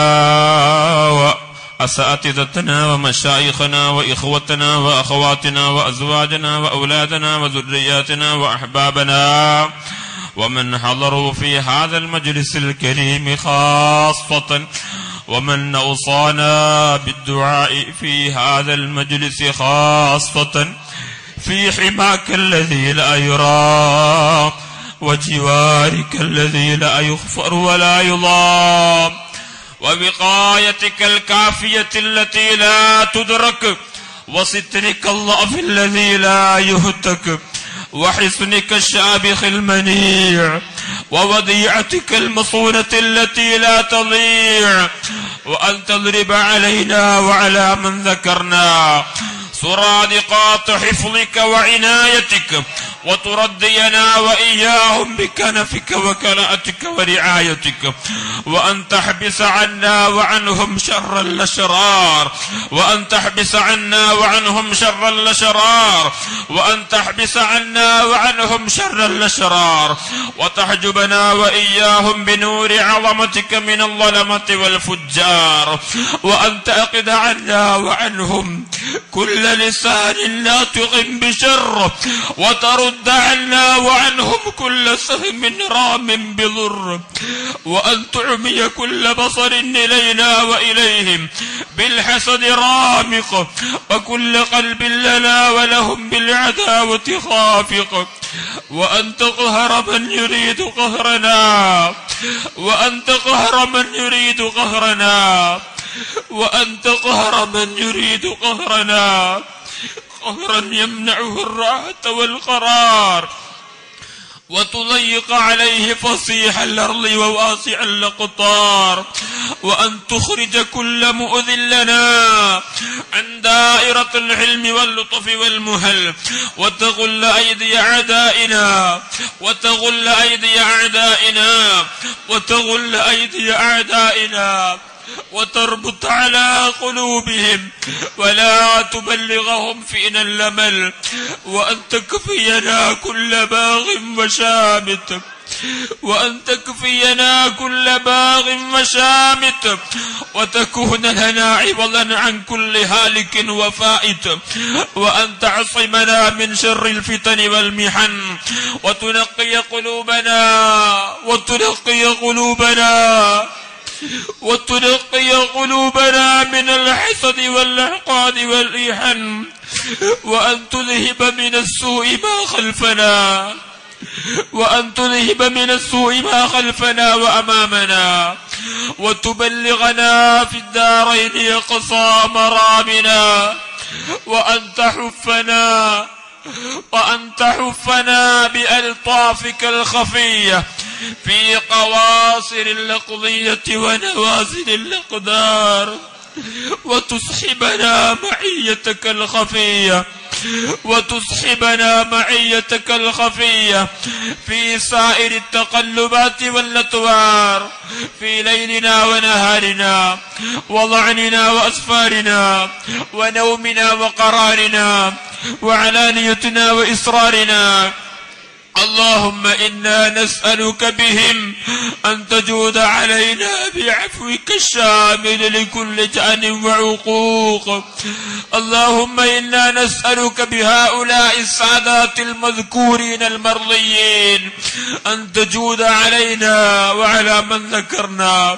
S1: وأساتذتنا ومشايخنا وإخوتنا وأخواتنا وأزواجنا وأولادنا وذرياتنا وأحبابنا ومن حضروا في هذا المجلس الكريم خاصة ومن أوصانا بالدعاء في هذا المجلس خاصة في حماك الذي لا يرى وجوارك الذي لا يغفر ولا يضام ووقايتك الكافية التي لا تدرك وسترك الضعف الذي لا يهتك وحصنك الشابخ المنيع ووديعتك المصونة التي لا تضيع وأن تضرب علينا وعلى من ذكرنا سرادقات حفظك وعنايتك وتردينا وإياهم بكنفك وكلاءتك ورعايتك وأن تحبس عنا وعنهم شر الأشرار وأن تحبس عنا وعنهم شر الأشرار وأن تحبس عنا وعنهم شر الأشرار وتحجبنا وإياهم بنور عظمتك من الظلمة والفجار وأن تأقد عنا وعنهم كل لسان ناطق بشر وترد عنا وعنهم كل سهم رام بضر وأن تعمي كل بصر إلينا وإليهم بالحسد رامق وكل قلب لنا ولهم بالعداوة خافق وأن تقهر من يريد قهرنا وأن تقهر من يريد قهرنا وأن تقهر من يريد قهرنا قهرا يمنعه الراحة والقرار وتضيق عليه فصيح الأرض وواسع الأقطار وأن تخرج كل مؤذ لنا عن دائرة الحلم واللطف والمهل وتغل أيدي أعدائنا وتغل أيدي أعدائنا وتغل أيدي أعدائنا وتربط على قلوبهم ولا تبلغهم فينا اللمل وأن تكفينا كل باغ وشامت وأن تكفينا كل باغ وشامت وتكون لنا عوضا عن كل هالك وفائت وأن تعصمنا من شر الفتن والمحن وتنقي قلوبنا وتنقي قلوبنا وتنقي قلوبنا من الحسد والأحقاد والإيحان وأن تذهب من السوء ما خلفنا وأن تذهب من السوء ما خلفنا وأمامنا وتبلغنا في الدارين أقصى مرامنا وأن تحفنا وأن تحفنا بألطافك الخفية في قواصر الأقضية ونوازل الأقدار وتصحبنا معيتك الخفية وتصحبنا معيتك الخفية في سائر التقلبات والأطوار في ليلنا ونهارنا وضعننا وأسفارنا ونومنا وقرارنا وعلانيتنا وإصرارنا اللهم إنا نسألك بهم أن تجود علينا بعفوك الشامل لكل جان وعقوق اللهم إنا نسألك بهؤلاء السادات المذكورين المرضيين أن تجود علينا وعلى من ذكرنا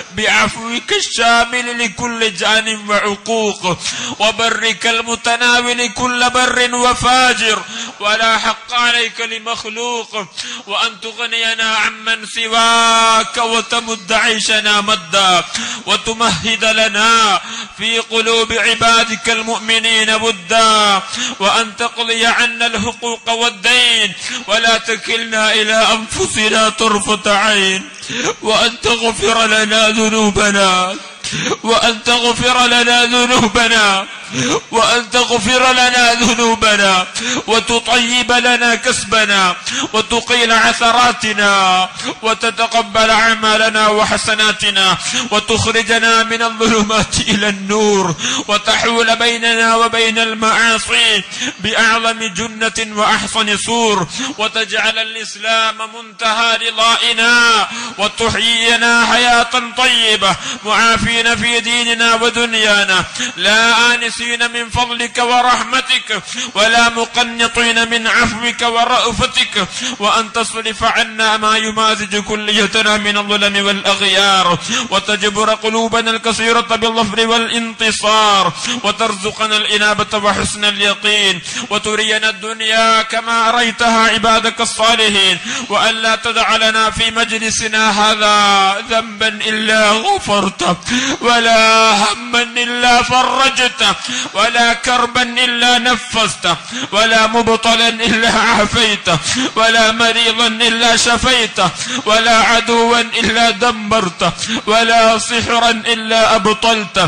S1: بعفوك الشامل لكل جان وعقوق وبرك المتناول كل بر وفاجر ولا حق عليك لمخلوق وأن تغنينا عمن سواك وتمد عيشنا مدا وتمهد لنا في قلوب عبادك المؤمنين بدا وأن تقضي عنا الحقوق والدين ولا تكلنا إلى أنفسنا طرفة عين وأن تغفر لنا ذنوبنا وأن تغفر لنا ذنوبنا وأن تغفر لنا ذنوبنا وتطيب لنا كسبنا وتقيل عثراتنا وتتقبل أعمالنا وحسناتنا وتخرجنا من الظلمات إلى النور وتحول بيننا وبين المعاصي بأعظم جنة وأحسن سور وتجعل الإسلام منتهى رضائنا وتحيينا حياة طيبة معافين في ديننا ودنيانا لا آنسين من فضلك ورحمتك ولا مقنطين من عفوك ورأفتك وأن تصرف عنا ما يمازج كليتنا من الظلم والأغيار وتجبر قلوبنا الكثيرة بالظفر والانتصار وترزقنا الإنابة وحسن اليقين وترينا الدنيا كما أريتها عبادك الصالحين وأن لا تدع لنا في مجلسنا هذا ذنبا إلا غفرته ولا هما إلا فرجته ولا كربا إلا نفسته ولا مبطلا إلا عافيته ولا مريضا إلا شفيته ولا عدوا إلا دمرته ولا سحرا إلا أبطلته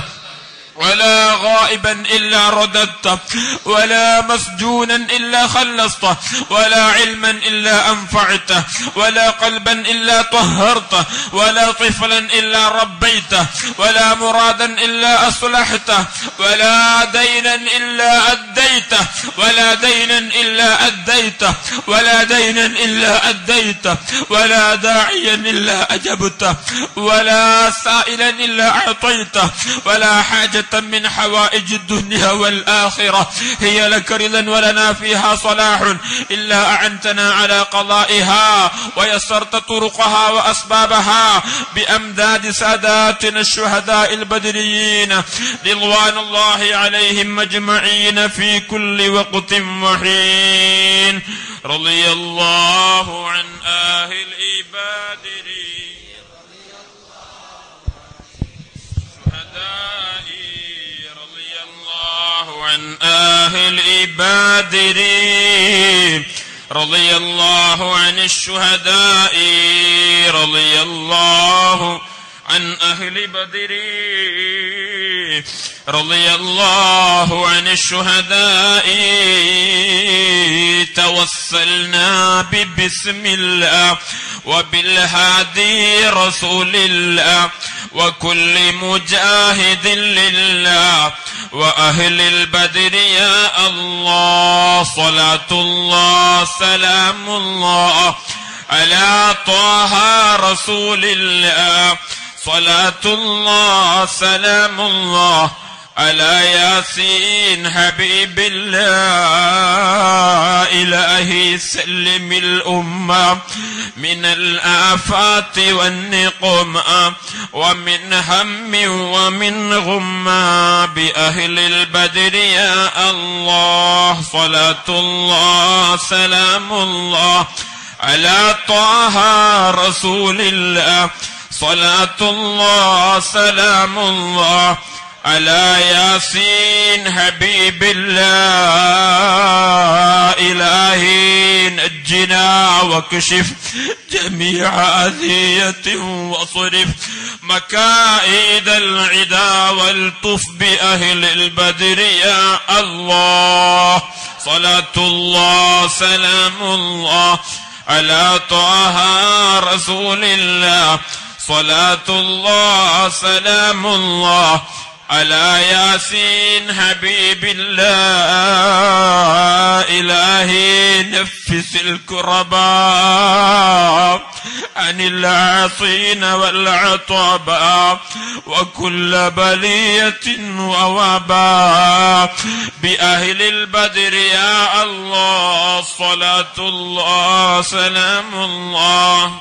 S1: ولا غائبا إلا رددته ولا مسجونا إلا خلصته ولا علما إلا أنفعته ولا قلبا إلا طهرته ولا طفلا إلا ربيته ولا مرادا إلا أصلحته ولا دينا إلا أديته ولا دينا إلا أديته ولا دينا إلا أديته ولا داعيا إلا أجبته ولا سائلا إلا أعطيته ولا حاجة من حوائج الدنيا والآخرة هي لك رضا ولنا فيها صلاح إلا أعنتنا على قضائها ويسرت طرقها وأسبابها بأمداد ساداتنا الشهداء البدريين رضوان الله عليهم أجمعين في كل وقت وحين رضي الله عن أهل البادرين شهدائي رضي الله عن أهل بدر رضي الله عن الشهداء رضي الله عن أهل بدر رضي الله عن الشهداء توسلنا ببسم الله وبالهادي رسول الله وكل مجاهد لله وأهل البدر يا الله صلاة الله سلام الله على طه رسول الله صلاة الله سلام الله على ياسين حبيب الله إلهي سلم الأمة من الآفات والنقم ومن هم ومن غمة بأهل البدر يا الله صلاة الله سلام الله على طه رسول الله صلاة الله سلام الله على ياسين حبيب الله إلهي نجنا وكشف جميع أذية وصرف مكائد العدا والطف بأهل البدر يا الله صلاة الله سلام الله على طه رسول الله صلاة الله سلام الله على ياسين حبيب الله إلهي نفس الكرباء عن العاصين والعطباء وكل بلية ووباء بأهل البدر يا الله صلاة الله سلام الله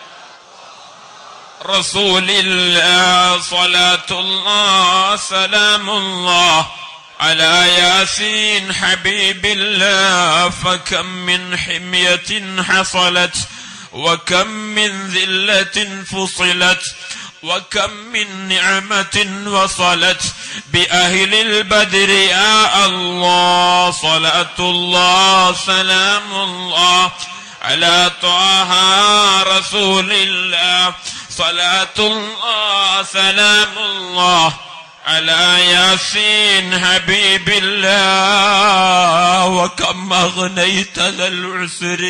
S1: رسول الله صلاة الله سلام الله على ياسين حبيب الله فكم من حمية حصلت وكم من ذلة فصلت وكم من نعمة وصلت بأهل البدر يا الله صلاة الله سلام الله على طه رسول الله صلاة الله سلام الله على ياسين حبيب الله وكم أغنيت ذا العسر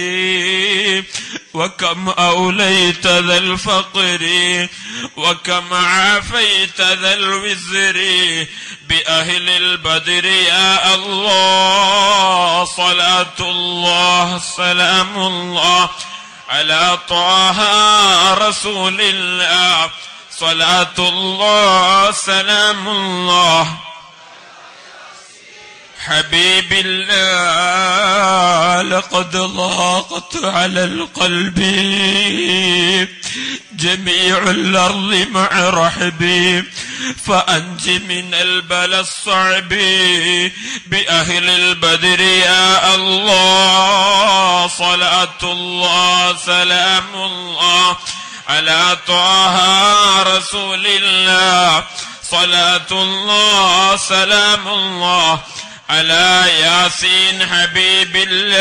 S1: وكم أوليت ذا الفقر وكم عافيت ذا الوزر بأهل البدر يا الله صلاة الله سلام الله على طه رسول الله صلاة الله سلام الله حبيب الله لقد ضاقت على القلب جميع الأرض مع رحبي فأنج من البلى الصعب بأهل البدر يا الله صلاة الله سلام الله على طه رسول الله صلاة الله سلام الله على ياسين حبيب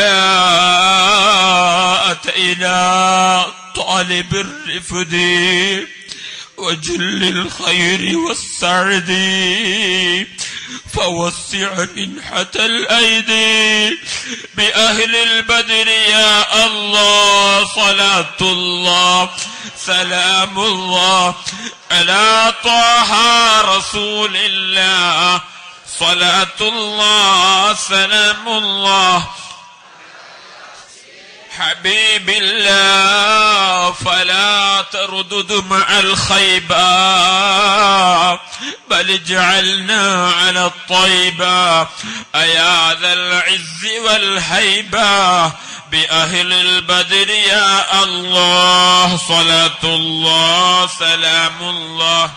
S1: الله أتينا طالب الرفد وجل الخير والسعد فوسع منحة الأيدي بأهل البدر يا الله صلاة الله سلام الله على طه رسول الله صلاة الله سلام الله حبيب الله فلا تردد مع الخيبة بل اجعلنا على الطيبة أيا ذا العز والهيبة بأهل البدر يا الله صلاة الله سلام الله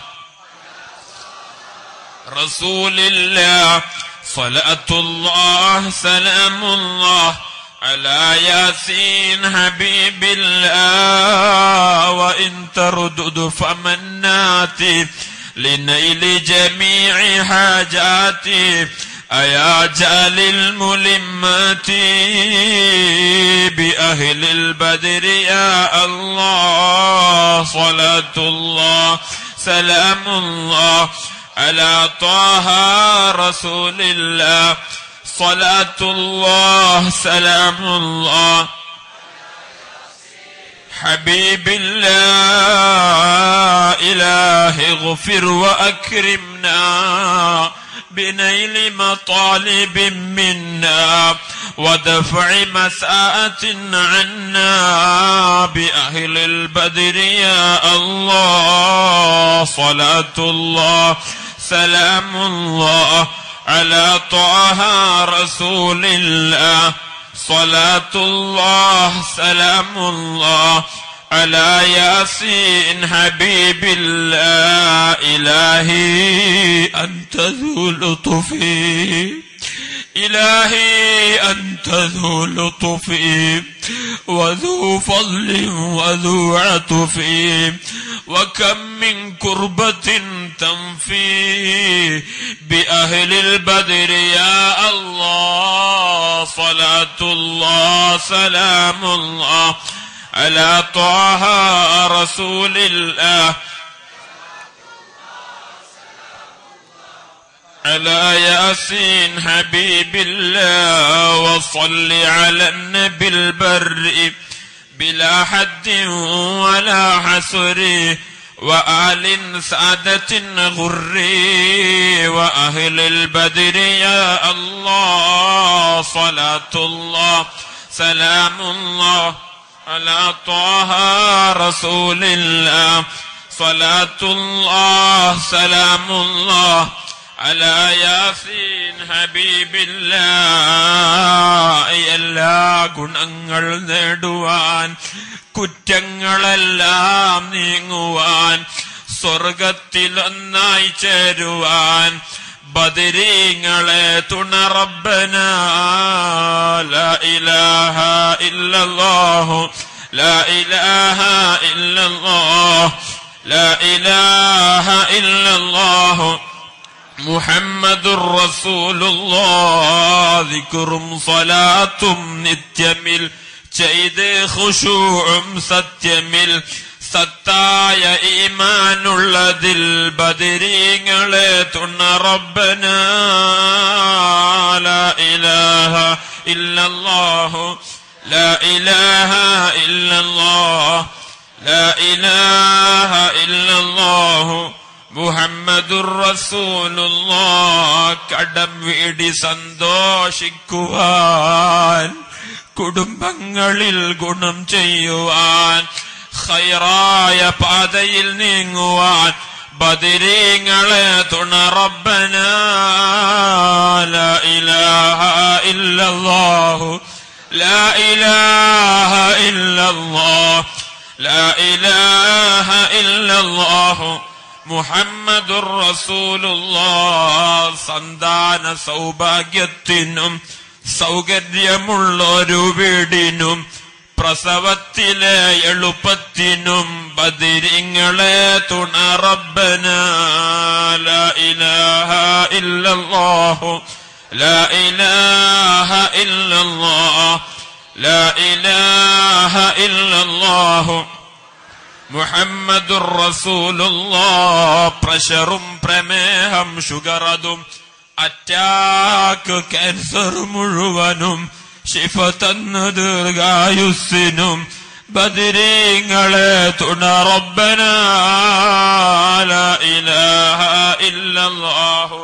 S1: رسول الله صلاة الله سلام الله على ياسين حبيب الله وإن تردد فمناتي لنيل جميع حاجاتي أيا جال الملمات بأهل البدر يا الله صلاة الله سلام الله على طه رسول الله صلاة الله سلام الله حبيب الله إله اغفر وأكرمنا بنيل مطالب منا ودفع مساءة عنا بأهل البدر يا الله صلاة الله سلام الله على طه رسول الله صلاة الله سلام الله على ياسين حبيب الله إلهي أنت ذو لطف إلهي أنت ذو لطف وذو فضل وذو عطف وكم من كربة تنفي بأهل البدر يا الله صلاة الله سلام الله على طه رسول الله على ياسين حبيب الله وصل على النبي البر بلا حد ولا حصر وآل سعادة غر وأهل البدر يا الله صلاة الله سلام الله على طه رسول الله صلاة الله سلام الله على ياسين حبيب الله എല്ലാ ഗുണങ്ങൾ നേടുവാൻ കുറ്റങ്ങളെല്ലാം നീങ്ങുവാൻ സ്വർഗത്തിലൊന്നായി ചേരുവാൻ ബദരീങ്ങളെ തുണറബന ലാ ഇലാഹ ഇല്ലല്ലാഹു ലാ ഇലാഹ ഇല്ലല്ലാഹ് ലാ ഇലാഹ ഇല്ലല്ലാഹു മുഹമ്മദുർ റസൂലുള്ളാഹ് ദിക്റും സ്വലാത്തും നിത്യമിൽ ചെയ്ത് ഖുശൂഉം സത്യമിൽ സത്തായ ഈമാനുള്ളതിൽ ബദരീങ്ങളെ തുണ റബ്ബന ലാ ഇലാഹ ഇല്ലല്ലാഹു ലാ ഇലാഹ ഇല്ലല്ലാഹ് لا إله إلا الله മുഹമ്മദുർ റസൂലുള്ള കടം വീടി സന്തോഷിക്കുവാൻ കുടുംബങ്ങളിൽ ഗുണം ചെയ്യുവാൻ ഖൈറായ പാതയിൽ നീങ്ങുവാൻ ബദിരീങ്ങളെ തുണറബന ലാ ഇലാഹ ഇല്ലല്ലാഹു ലാ ഇലാഹ ഇല്ലല്ലാഹ് لا إله إلا الله മുഹമ്മദുർ റസൂലുള്ള സന്താന സൗഭാഗ്യത്തിനും സൗകര്യമുള്ളൊരു വീടിനും പ്രസവത്തിലെ എളുപ്പത്തിനും ബദിരിങ്ങളെ തുണറബന ലാ ഇലാഹ ഇല്ലല്ലാഹു ലാ ഇലാഹ ഇല്ലല്ലാഹ് لا إله إلا الله മുഹമ്മദുർ റസൂലുള്ള പ്രഷറും പ്രമേഹം ഷുഗറതും അറ്റാക്ക് ക്യാൻസർ മുഴുവനും ശിഫ തന്ന ദീർഘായുസ്സിനും ബദിരീങ്ങളെ തുണറബന ലാ ഇലാഹ ഇല്ലല്ലാഹു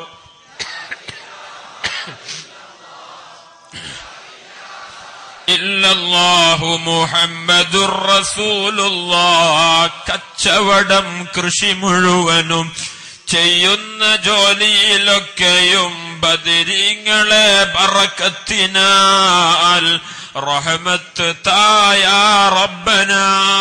S1: ഇല്ലല്ലാഹു മുഹമ്മദുർ റസൂലുള്ള കച്ചവടം കൃഷി മുഴുവനും ചെയ്യുന്ന ജോലിയിലൊക്കെയും ബദിരിങ്ങളെ ബറക്കത്തിനാൽ റഹമത്ത് തായ റബ്ബന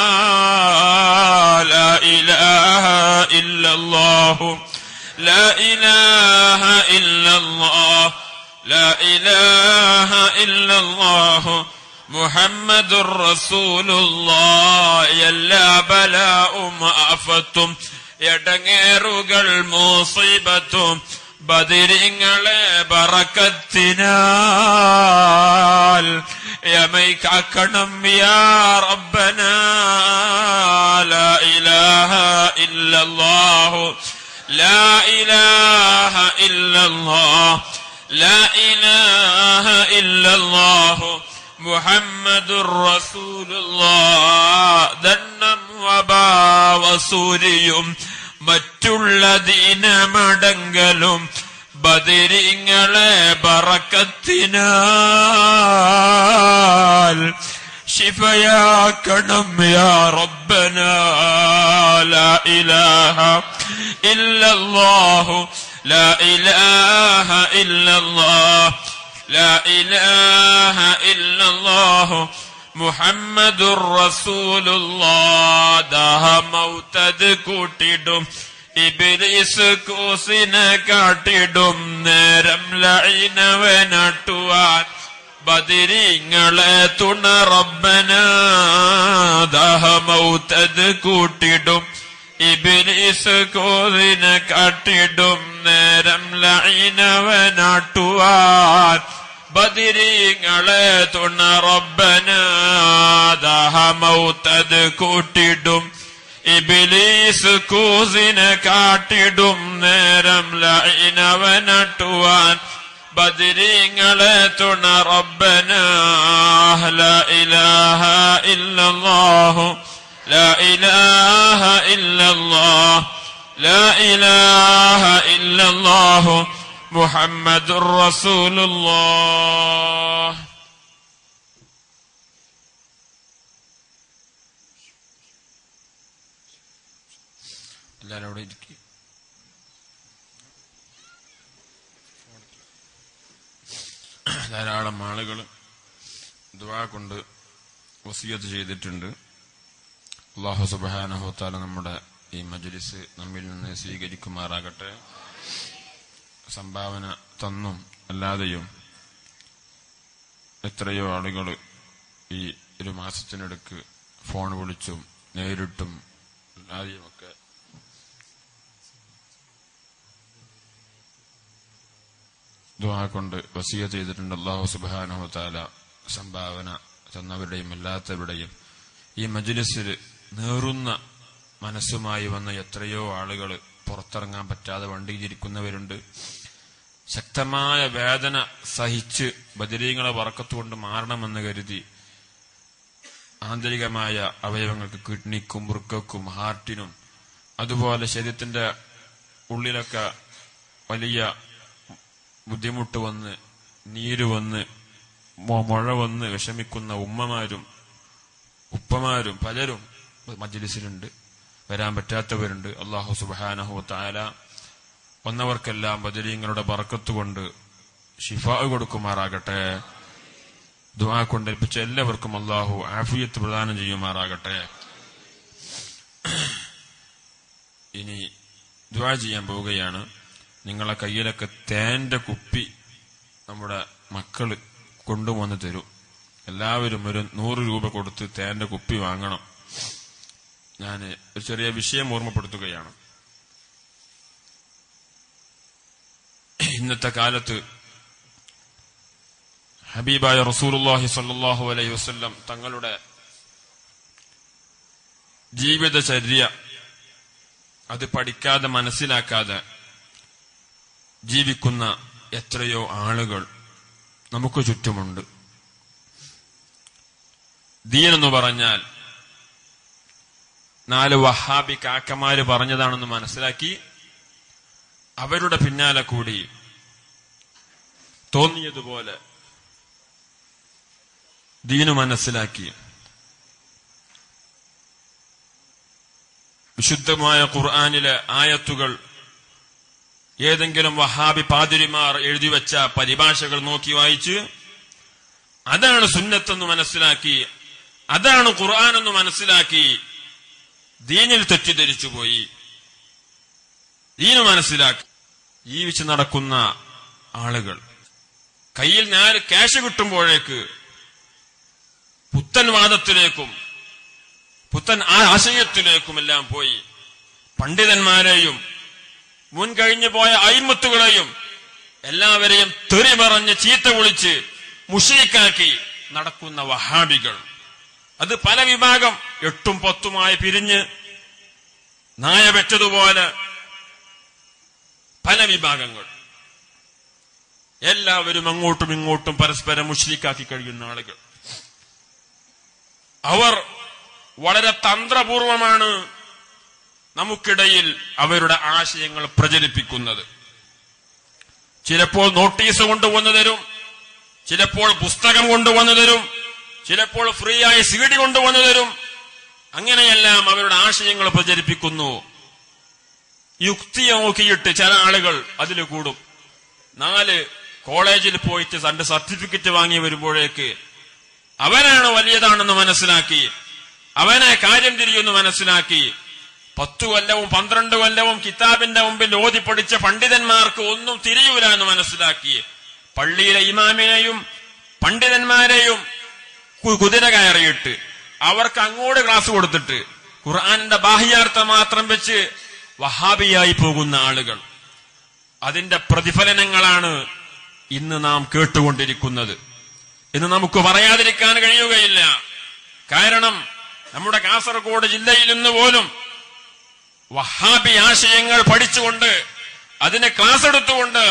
S1: ലാ ഇലാഹ ഇല്ലല്ലാഹു ലാ ഇലാഹ ഇല്ലല്ലാഹ് لا إله إلا الله محمد رسول الله എല്ലാ ബലാവും ആഫത്തും എടങ്ങേറുകൾ മൂസിബത്തും ബദിരിങ്ങളെ ബറക്കത്തിനാൽ യമൈ കാക്കണം യാ റബ്ബന ലാ ഇലാഹ ഇല്ലല്ലാഹു ലാ ഇലാഹ ഇല്ലല്ലാഹ് لا إله إلا الله محمد رسول الله ദണ്ണം വസൂരിയും മറ്റുള്ള ദീനമടങ്കലും ബദിരിങ്ങളെ ബറക്കത്തിനാൽ ശിഫയാക്കണം യാ റബ്ബന ലാ ഇലാഹ ഇല്ലല്ലാഹു لا إله إلا الله لا إله إلا الله محمد رسول الله ദാഹ മൗത്തത് കൂട്ടിടും ഇബിലിസ് കൂസിനെ കാട്ടിടും നേരം ലൈനവനട്ടുവാൻ ബദിരിങ്ങളെ തുണ റബ്ബന ദാഹ മൗത്തത് കൂട്ടിടും ഇബിലിസ് കോതിനെ കാട്ടിടും നേരം ലൈനവനാട്ടുവാൻ ബദിരീങ്ങളെ തുണ റബ്ബന ദഹമൗത്തത് കൂട്ടിടും ഇബിലീസ് കൂസിനെ കാട്ടിടും നേരം ലൈനവനട്ടുവാൻ ബദിരീങ്ങളെ തുണ റബ്ബന ലാ ഇലാഹ ഇല്ലല്ലാഹു ലാ ഇലാഹ ഇല്ലല്ലാഹ് لا إله إلا الله محمد رسول الله എല്ലാവരും അവിടെ ഇരിക്കുക ധാരാളം ആളുകൾ ദുവാ കൊണ്ട് വസിയത്ത് ചെയ്തിട്ടുണ്ട് അള്ളാഹു സുബാനഹുത്താല നമ്മുടെ ഈ മജ്ലിസ് നമ്മിൽ നിന്ന് സ്വീകരിക്കുമാറാകട്ടെ സംഭാവന തന്നും അല്ലാതെയും എത്രയോ ആളുകൾ ഈ ഒരു മാസത്തിനിടക്ക് ഫോൺ വിളിച്ചും നേരിട്ടും അല്ലാതെയുമൊക്കെ ദുആ കൊണ്ട് വസിയ ചെയ്തിട്ടുണ്ട് അള്ളാഹു സുബാനഹു താല സംഭാവന തന്നവരുടെയും അല്ലാത്തവരുടെയും ഈ മജ്ലിസിൽ നേറുന്ന മനസ്സുമായി വന്ന എത്രയോ ആളുകൾ പുറത്തിറങ്ങാൻ പറ്റാതെ വണ്ടിയിലിരിക്കുന്നവരുണ്ട് ശക്തമായ വേദന സഹിച്ച് ബദരീങ്ങളെ വറക്കത്തുകൊണ്ട് മാറണമെന്ന് കരുതി ആന്തരികമായ അവയവങ്ങൾക്ക് കിഡ്നിക്കും വൃക്കക്കും ഹാർട്ടിനും അതുപോലെ ശരീരത്തിന്റെ ഉള്ളിലൊക്കെ വലിയ ബുദ്ധിമുട്ട് വന്ന് നീര് വന്ന് മൊ- മുഴ വന്ന് വിഷമിക്കുന്ന ഉമ്മമാരും ഉപ്പമാരും പലരും മജ്ലിസിലുണ്ട് വരാൻ പറ്റാത്തവരുണ്ട് അള്ളാഹു സുബാനഹു താല വന്നവർക്കെല്ലാം ബദരീങ്ങളുടെ ബറക്കത്ത് കൊണ്ട് ഷിഫാ കൊടുക്കുമാറാകട്ടെ ദുആ കൊണ്ട് ഏൽപ്പിച്ച എല്ലാവർക്കും അള്ളാഹു ആഫിയത്ത് പ്രദാനം ചെയ്യുമാറാകട്ടെ ഇനി ദുആ ചെയ്യാൻ പോവുകയാണ് നിങ്ങളെ കയ്യിലൊക്കെ തേന്റെ കുപ്പി നമ്മുടെ മക്കള് കൊണ്ടുവന്ന് തരും എല്ലാവരും ഒരു നൂറ് രൂപ കൊടുത്ത് തേന്റെ കുപ്പി വാങ്ങണം ഞാൻ ഒരു ചെറിയ വിഷയം ഓർമ്മപ്പെടുത്തുകയാണ് ഇന്നത്തെ കാലത്ത് ഹബീബായ റസൂലുള്ളാഹി സ്വല്ലല്ലാഹു അലൈഹി വസല്ലം തങ്ങളുടെ ജീവിതചര്യ അത് പഠിക്കാതെ മനസ്സിലാക്കാതെ ജീവിക്കുന്ന എത്രയോ ആളുകൾ നമുക്ക് ചുറ്റുമുണ്ട് ദീൻ എന്ന് പറഞ്ഞാൽ നാല് വഹാബി കാക്കമാര് പറഞ്ഞതാണെന്ന് മനസ്സിലാക്കി അവരുടെ പിന്നാലെ കൂടി തോന്നിയതുപോലെ ദീനു മനസ്സിലാക്കി വിശുദ്ധമായ ഖുർആാനിലെ ആയത്തുകൾ ഏതെങ്കിലും വഹാബി പാതിരിമാർ എഴുതി വെച്ച പരിഭാഷകൾ നോക്കി വായിച്ച് അതാണ് സുന്നത്തെന്ന് മനസ്സിലാക്കി അതാണ് ഖുർആൻ എന്ന് മനസ്സിലാക്കി ദീനിൽ തെറ്റിദ്ധരിച്ചു പോയി ദീന് മനസ്സിലാക്കി ജീവിച്ചു നടക്കുന്ന ആളുകൾ കയ്യിൽ നാല് ക്യാഷ് കിട്ടുമ്പോഴേക്ക് പുത്തൻ വാദത്തിലേക്കും പുത്തൻ ആ ആശയത്തിലേക്കുമെല്ലാം പോയി പണ്ഡിതന്മാരെയും മുൻ കഴിഞ്ഞു പോയ അയിമത്തുകളെയും എല്ലാവരെയും തെറി പറഞ്ഞ് ചീത്ത വിളിച്ച് മുഷീക്കാക്കി നടക്കുന്ന വഹാബികൾ അത് പല വിഭാഗം എട്ടും പത്തുമായി പിരിഞ്ഞ് നായ വെച്ചതുപോലെ പല വിഭാഗങ്ങൾ എല്ലാവരും അങ്ങോട്ടും ഇങ്ങോട്ടും പരസ്പരം മുഷ്രിക്കാക്കി കഴിയുന്ന ആളുകൾ അവർ വളരെ തന്ത്രപൂർവമാണ് നമുക്കിടയിൽ അവരുടെ ആശയങ്ങൾ പ്രചരിപ്പിക്കുന്നത് ചിലപ്പോൾ നോട്ടീസ് കൊണ്ടുവന്നു തരും ചിലപ്പോൾ പുസ്തകം കൊണ്ടുവന്നു തരും ചിലപ്പോൾ ഫ്രീ ആയി സി ഡി കൊണ്ടുവന്നു തരും അങ്ങനെയെല്ലാം അവരുടെ ആശയങ്ങൾ പ്രചരിപ്പിക്കുന്നു യുക്തി നോക്കിയിട്ട് ചില ആളുകൾ അതിൽ കൂടും നാല് കോളേജിൽ പോയിട്ട് തന്റെ സർട്ടിഫിക്കറ്റ് വാങ്ങി വരുമ്പോഴേക്ക് അവനാണ് വലിയതാണെന്ന് മനസ്സിലാക്കി അവനെ കാര്യം തിരിയുന്നു മനസ്സിലാക്കി പത്തു കൊല്ലവും പന്ത്രണ്ട് കൊല്ലവും കിതാബിന്റെ മുമ്പിൽ ഓതി പഠിച്ച പണ്ഡിതന്മാർക്ക് ഒന്നും തിരിയൂല എന്ന് മനസ്സിലാക്കി പള്ളിയിലെ ഇമാമിനെയും പണ്ഡിതന്മാരെയും കു- കുതിര കയറിയിട്ട് അവർക്ക് അങ്ങോട്ട് ക്ലാസ് കൊടുത്തിട്ട് ഖുർആാനിന്റെ ബാഹ്യാർത്ഥം മാത്രം വെച്ച് വഹാബിയായി പോകുന്ന ആളുകൾ അതിന്റെ പ്രതിഫലനങ്ങളാണ് ഇന്ന് നാം കേട്ടുകൊണ്ടിരിക്കുന്നത് എന്ന് നമുക്ക് പറയാതിരിക്കാൻ കഴിയുകയില്ല കാരണം നമ്മുടെ കാസർഗോഡ് ജില്ലയിൽ നിന്ന് പോലും
S2: വഹാബി ആശയങ്ങൾ പഠിച്ചുകൊണ്ട് അതിനെ ക്ലാസ് എടുത്തുകൊണ്ട്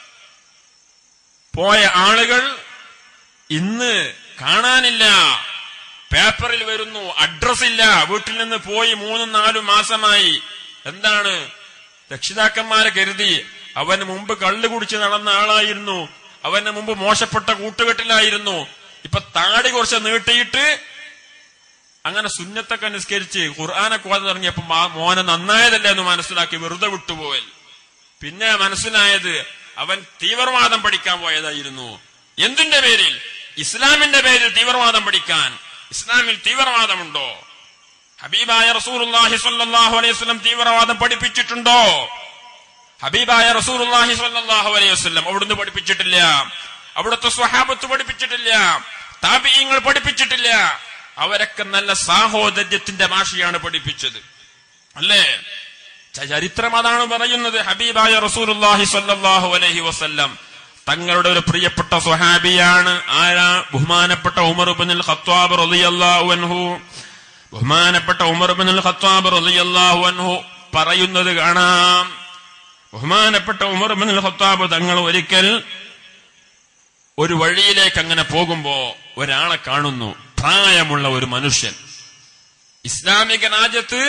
S2: പോയ ആളുകൾ ഇന്ന് കാണാനില്ല പേപ്പറിൽ വരുന്നു അഡ്രസ് ഇല്ല വീട്ടിൽ നിന്ന് പോയി മൂന്നും നാലും മാസമായി എന്താണ് രക്ഷിതാക്കന്മാരെ കരുതി അവന് മുമ്പ് കള്ളു കുടിച്ച് നടന്ന ആളായിരുന്നു അവന് മുമ്പ് മോശപ്പെട്ട കൂട്ടുകെട്ടിലായിരുന്നു ഇപ്പൊ താടി കുറച്ച് നീട്ടിയിട്ട് അങ്ങനെ സുന്നത്തൊക്കെ നിസ്കരിച്ച് ഖുർആാനൊക്കെ ഓതാൻ തുടങ്ങിയപ്പോ മാ- മോനെ നന്നായതല്ലേ എന്ന് മനസ്സിലാക്കി വെറുതെ വിട്ടുപോയൽ പിന്നെ മനസ്സിലായത് അവൻ തീവ്രവാദം പഠിക്കാൻ പോയതായിരുന്നു എന്തിന്റെ പേരിൽ ഇസ്ലാമിന്റെ പേരിൽ തീവ്രവാദം പഠിക്കാൻ ഇസ്ലാമിൽ തീവ്രവാദമുണ്ടോ ഹബീബായ റസൂലുള്ളാഹി സ്വല്ലല്ലാഹു അലൈഹി വസല്ലം തീവ്രവാദം പഠിപ്പിച്ചിട്ടുണ്ടോ ഹബീബായ റസൂലുള്ളാഹി സ്വല്ലല്ലാഹു അലൈഹി വസല്ലം അവിടുന്ന് പഠിപ്പിച്ചിട്ടില്ല അവിടുത്തെ സ്വഹാബത്ത് പഠിപ്പിച്ചിട്ടില്ല താബിയങ്ങൾ പഠിപ്പിച്ചിട്ടില്ല അവരൊക്കെ നല്ല സാഹോദര്യത്തിന്റെ ഭാഷയാണ് പഠിപ്പിച്ചത് അല്ലേ ച- ചരിത്രം അതാണ് പറയുന്നത് ഹബീബായ റസൂലുള്ളാഹി സ്വല്ലല്ലാഹു അലൈഹി വസല്ലം തങ്ങളുടെ ഒരു പ്രിയപ്പെട്ട സ്വഹാബിയാണ് ആരാ ബഹുമാനപ്പെട്ട ഉമർ ഇബ്നുൽ ഖത്താബ് റളിയല്ലാഹു അൻഹു ബഹുമാനപ്പെട്ട ഉമർ ഇബ്നുൽ ഖത്താബ് റളിയല്ലാഹു അൻഹു പറയുന്നത് കാണാം ബഹുമാനപ്പെട്ട ഉമർ ഇബ്നുൽ ഖത്താബ് തങ്ങൾ ഒരിക്കൽ ഒരു വഴിയിലേക്ക് അങ്ങനെ പോകുമ്പോ ഒരാളെ കാണുന്നു പ്രായമുള്ള ഒരു മനുഷ്യൻ ഇസ്ലാമിക രാജ്യത്ത്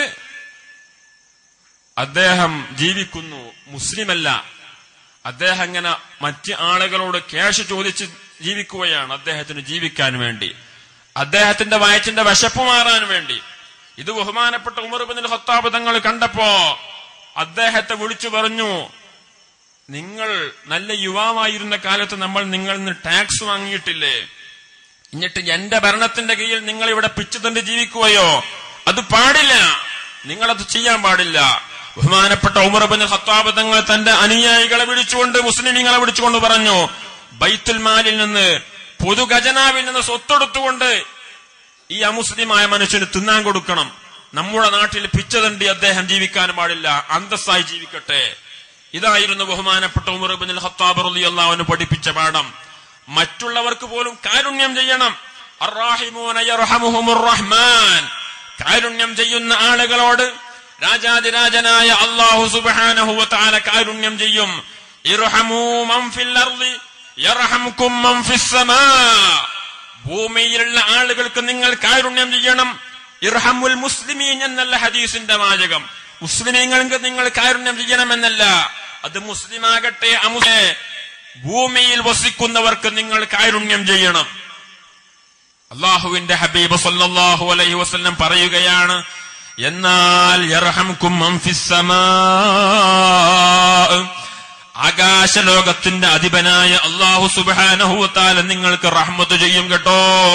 S2: അദ്ദേഹം ജീവിക്കുന്നു മുസ്ലിമല്ല അദ്ദേഹം ഇങ്ങനെ മറ്റ് ആളുകളോട് ക്യാഷ് ചോദിച്ച് ജീവിക്കുകയാണ് അദ്ദേഹത്തിന് ജീവിക്കാൻ വേണ്ടി അദ്ദേഹത്തിന്റെ വയറ്റിന്റെ വിശപ്പ് മാറാൻ വേണ്ടി ഇത് ബഹുമാനപ്പെട്ട ഉമർ ബിൻ ഖത്താബ് തങ്ങൾ കണ്ടപ്പോ അദ്ദേഹത്തെ വിളിച്ചു പറഞ്ഞു നിങ്ങൾ നല്ല യുവാവായിരുന്ന കാലത്ത് നമ്മൾ നിങ്ങളിൽ നിന്ന് ടാക്സ് വാങ്ങിയിട്ടില്ലേ എന്നിട്ട് എന്റെ ഭരണത്തിന്റെ കീഴിൽ നിങ്ങൾ ഇവിടെ പിച്ചുതണ്ട് ജീവിക്കുകയോ അത് പാടില്ല നിങ്ങളത് ചെയ്യാൻ പാടില്ല ബഹുമാനപ്പെട്ട ഉമർ ബിൻ ഖത്താബ് തങ്ങൾ തന്റെ അനുയായികളെ വിളിച്ചുകൊണ്ട് മുസ്ലിമീങ്ങളെ വിളിച്ചുകൊണ്ട് പറഞ്ഞു ബൈത്തുൽ മാലിൽ നിന്ന് പൊതു ഖജനാവിൽ നിന്ന് സ്വത്തെടുത്തുകൊണ്ട് ഈ അമുസ്ലിമായ മനുഷ്യന് തിന്നാൻ കൊടുക്കണം നമ്മുടെ നാട്ടിൽ പിച്ചതണ്ടി അദ്ദേഹം ജീവിക്കാൻ പാടില്ല അന്തസ്സായി ജീവിക്കട്ടെ ഇതായിരുന്നു ബഹുമാനപ്പെട്ട ഉമർ ബിൻ ഖത്താബ് റളിയല്ലാഹു പഠിപ്പിച്ച പാഠം മറ്റുള്ളവർക്ക് പോലും കാരുണ്യം ചെയ്യണം അർറാഹിമൂന യർഹമുഹുമുർ റഹ്മാൻ കാരുണ്യം ചെയ്യുന്ന ആളുകളോട് രാജാതിരാജനായ അള്ളാഹു സുബ്ഹാനഹു വ തആല കാരുണ്യം ചെയ്യും ഇർഹമൂ മൻ ഫിൽ അർളി യർഹംകും മൻ ഫിസ് സമാ ഭൂമിയിലുള്ള ആളുകൾക്ക് നിങ്ങൾ കാരുണ്യം ചെയ്യണം ഇർഹമുൽ മുസ്ലിമീൻ എന്നല്ല ഹദീസിന്റെ വാചകം മുസ്ലിമീങ്ങൾക്ക് നിങ്ങൾ കാരുണ്യം ചെയ്യണമെന്നല്ല അത് മുസ്ലിമാകട്ടെ അമുസേ ഭൂമിയിൽ വസിക്കുന്നവർക്ക് നിങ്ങൾ കാരുണ്യം ചെയ്യണം അള്ളാഹുവിന്റെ ഹബീബ് സല്ലല്ലാഹു അലൈഹി വസല്ലം പറയുകയാണ് എന്നാൽ യർഹംകും മൻ ഫിസ് സമാ ആകാശലോകത്തിന്റെ അധിപനായ അള്ളാഹു സുബാനഹുത്താല നിങ്ങൾക്ക് റഹ്മത്ത് ചെയ്യും കേട്ടോ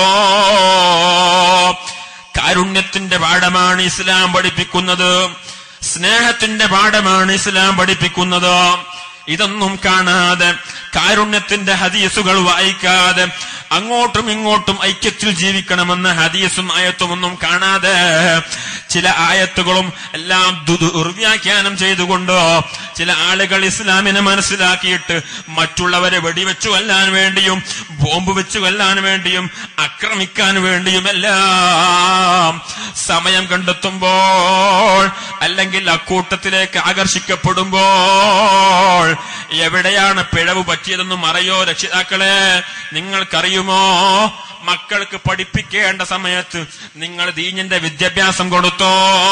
S2: കാരുണ്യത്തിന്റെ പാഠമാണ് ഇസ്ലാം പഠിപ്പിക്കുന്നത് സ്നേഹത്തിന്റെ പാഠമാണ് ഇസ്ലാം പഠിപ്പിക്കുന്നത് ഇതൊന്നും കാണാതെ കാരുണ്യത്തിന്റെ ഹദീസുകൾ വായിക്കാതെ അങ്ങോട്ടും ഇങ്ങോട്ടും ഐക്യത്തിൽ ജീവിക്കണമെന്ന ഹദീസും ആയത്തും ഒന്നും കാണാതെ ചില ആയത്തുകളും എല്ലാം ദു- ദുർവ്യാഖ്യാനം ചെയ്തുകൊണ്ട് ചില ആളുകൾ ഇസ്ലാമിനെ മനസ്സിലാക്കിയിട്ട് മറ്റുള്ളവരെ വെടിവെച്ചു കൊല്ലാൻ വേണ്ടിയും ബോംബ് വെച്ചു കൊല്ലാൻ വേണ്ടിയും ആക്രമിക്കാൻ വേണ്ടിയുമെല്ലാം സമയം കണ്ടെത്തുമ്പോൾ അല്ലെങ്കിൽ അക്കൂട്ടത്തിലേക്ക് ആകർഷിക്കപ്പെടുമ്പോൾ എവിടെയാണ് പിഴവ് പറ്റിയതെന്നും അറിയോ രക്ഷിതാക്കളെ നിങ്ങൾക്കറിയുമോ മക്കൾക്ക് പഠിപ്പിക്കേണ്ട സമയത്ത് നിങ്ങൾ ദീനിന്റെ വിദ്യാഭ്യാസം കൊടുത്തോ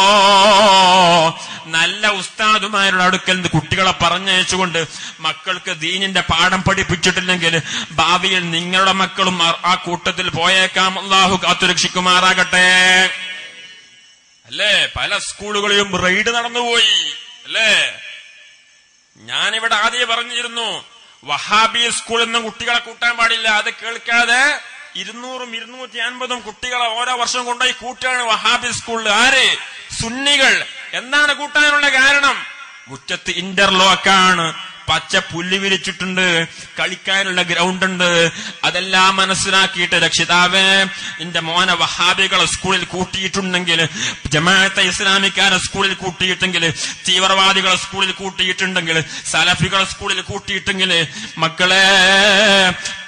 S2: നല്ല ഉസ്താദുമാരുടെ അടുക്കൽ നിന്ന് കുട്ടികളെ പറഞ്ഞയച്ചുകൊണ്ട് മക്കൾക്ക് ദീനിന്റെ പാഠം പഠിപ്പിച്ചിട്ടില്ലെങ്കിൽ ഭാവിയിൽ നിങ്ങളുടെ മക്കളും ആ- ആ കൂട്ടത്തിൽ പോയേക്കാം അള്ളാഹു കാത്തുരക്ഷിക്കുമാറാകട്ടെ അല്ലേ പല സ്കൂളുകളിലും റെയ്ഡ് നടന്നുപോയി അല്ലേ ഞാനിവിടെ ആദ്യം പറഞ്ഞിരുന്നു വഹാബി സ്കൂളിൽ നിന്നും കുട്ടികളെ കൂട്ടാൻ പാടില്ല അത് കേൾക്കാതെ ഇരുന്നൂറും ഇരുന്നൂറ്റി അൻപതും കുട്ടികളെ ഓരോ വർഷം കൊണ്ടുപോയി കൂട്ടാണ് വഹാബി സ്കൂളിൽ ആര് സുന്നികൾ എന്താണ് കൂട്ടാനുള്ള കാരണം മുറ്റത്ത് ഇന്റർലോക്കാണ് പച്ച പുല്ല് വിരിച്ചിട്ടുണ്ട് കളിക്കാനുള്ള ഗ്രൗണ്ട് ഉണ്ട് അതെല്ലാം മനസ്സിലാക്കിയിട്ട് രക്ഷിതാവേ നിന്റെ മോനെ വഹാബികളെ സ്കൂളിൽ കൂട്ടിയിട്ടുണ്ടെങ്കിൽ ജമാഅത്തെ ഇസ്ലാമിക്കാരെ സ്കൂളിൽ കൂട്ടിയിട്ടെങ്കിൽ തീവ്രവാദികളെ സ്കൂളിൽ കൂട്ടിയിട്ടുണ്ടെങ്കിൽ സലഫികളെ സ്കൂളിൽ കൂട്ടിയിട്ടെങ്കിൽ മക്കളെ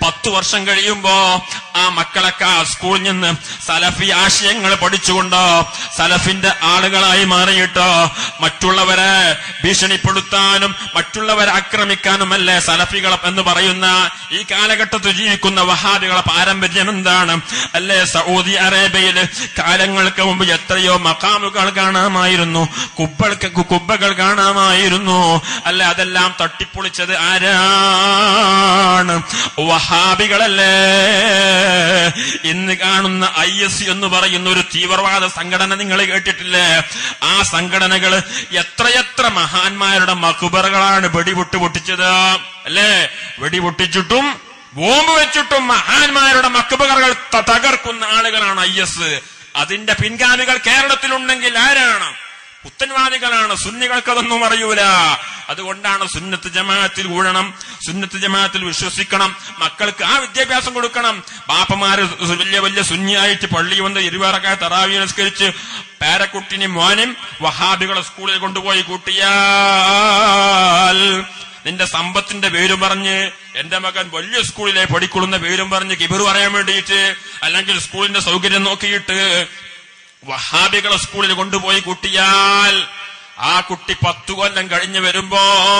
S2: പത്തു വർഷം കഴിയുമ്പോ ആ മക്കളൊക്കെ ആ സ്കൂളിൽ നിന്ന് സലഫി ആശയങ്ങൾ പഠിച്ചുകൊണ്ട് സലഫിന്റെ ആളുകളായി മാറിയിട്ട് മറ്റുള്ളവരെ ഭീഷണിപ്പെടുത്താനും മറ്റുള്ളവരെ ആക്രമിക്കാനുമല്ലേ സലഫികൾ എന്ന് പറയുന്ന ഈ കാലഘട്ടത്തിൽ ജീവിക്കുന്ന വഹാബികളെ പാരമ്പര്യം എന്താണ് അല്ലേ സൗദി അറേബ്യയിൽ കാലങ്ങൾക്ക് മുമ്പ് എത്രയോ മക്കാമുകൾ കാണാമായിരുന്നു കുബ്ബൾക്ക് കുബ്ബകൾ കാണാമായിരുന്നു അല്ല അതെല്ലാം തട്ടിപ്പൊളിച്ചത് ആരാണ് വഹാബികളല്ലേ ഇന്ന് കാണുന്ന ഐ എസ് എന്ന് പറയുന്ന ഒരു തീവ്രവാദ സംഘടന നിങ്ങൾ കേട്ടിട്ടില്ലേ ആ സംഘടനകൾ എത്രയെത്ര മഹാന്മാരുടെ മക്കുബറുകളാണ് വെടിപൊട്ട് പൊട്ടിച്ചത് അല്ലേ വെടിപൊട്ടിച്ചിട്ടും ബോംബ് വെച്ചിട്ടും മഹാന്മാരുടെ മക്കുബറുകൾ ത- തകർക്കുന്ന ആളുകളാണ് ഐ എസ് അതിന്റെ പിൻഗാമികൾ കേരളത്തിലുണ്ടെങ്കിൽ ആരാണ് പുത്തൻവാദികളാണ് സുന്നികൾക്ക് അതൊന്നും അറിയൂല അതുകൊണ്ടാണ് സുന്നത്ത് ജമാഅത്തിൽ കൂടണം സുന്നത്ത് ജമാഅത്തിൽ വിശ്വസിക്കണം മക്കൾക്ക് ആ വിദ്യാഭ്യാസം കൊടുക്കണം ബാപ്പമാര് വലിയ വലിയ സുന്നിയായിട്ട് പള്ളി വന്ന് ഇരുവേറക്കായ തറാവി നിസ്കരിച്ച് പേരക്കുട്ടിനും മോനും വഹാബികളെ സ്കൂളിൽ കൊണ്ടുപോയി കൂട്ടിയാൽ നിന്റെ സമ്പത്തിന്റെ പേരും പറഞ്ഞ് എന്റെ മകൻ വലിയ സ്കൂളിലെ പഠിക്കൊള്ളുന്ന പേരും പറഞ്ഞ് കിബിർ പറയാൻ വേണ്ടിയിട്ട് അല്ലെങ്കിൽ സ്കൂളിന്റെ സൗകര്യം നോക്കിയിട്ട് വഹാബികളെ സ്കൂളിൽ കൊണ്ടുപോയി കൂട്ടിയാൽ ആ കുട്ടി പത്തു കൊല്ലം കഴിഞ്ഞ് വരുമ്പോ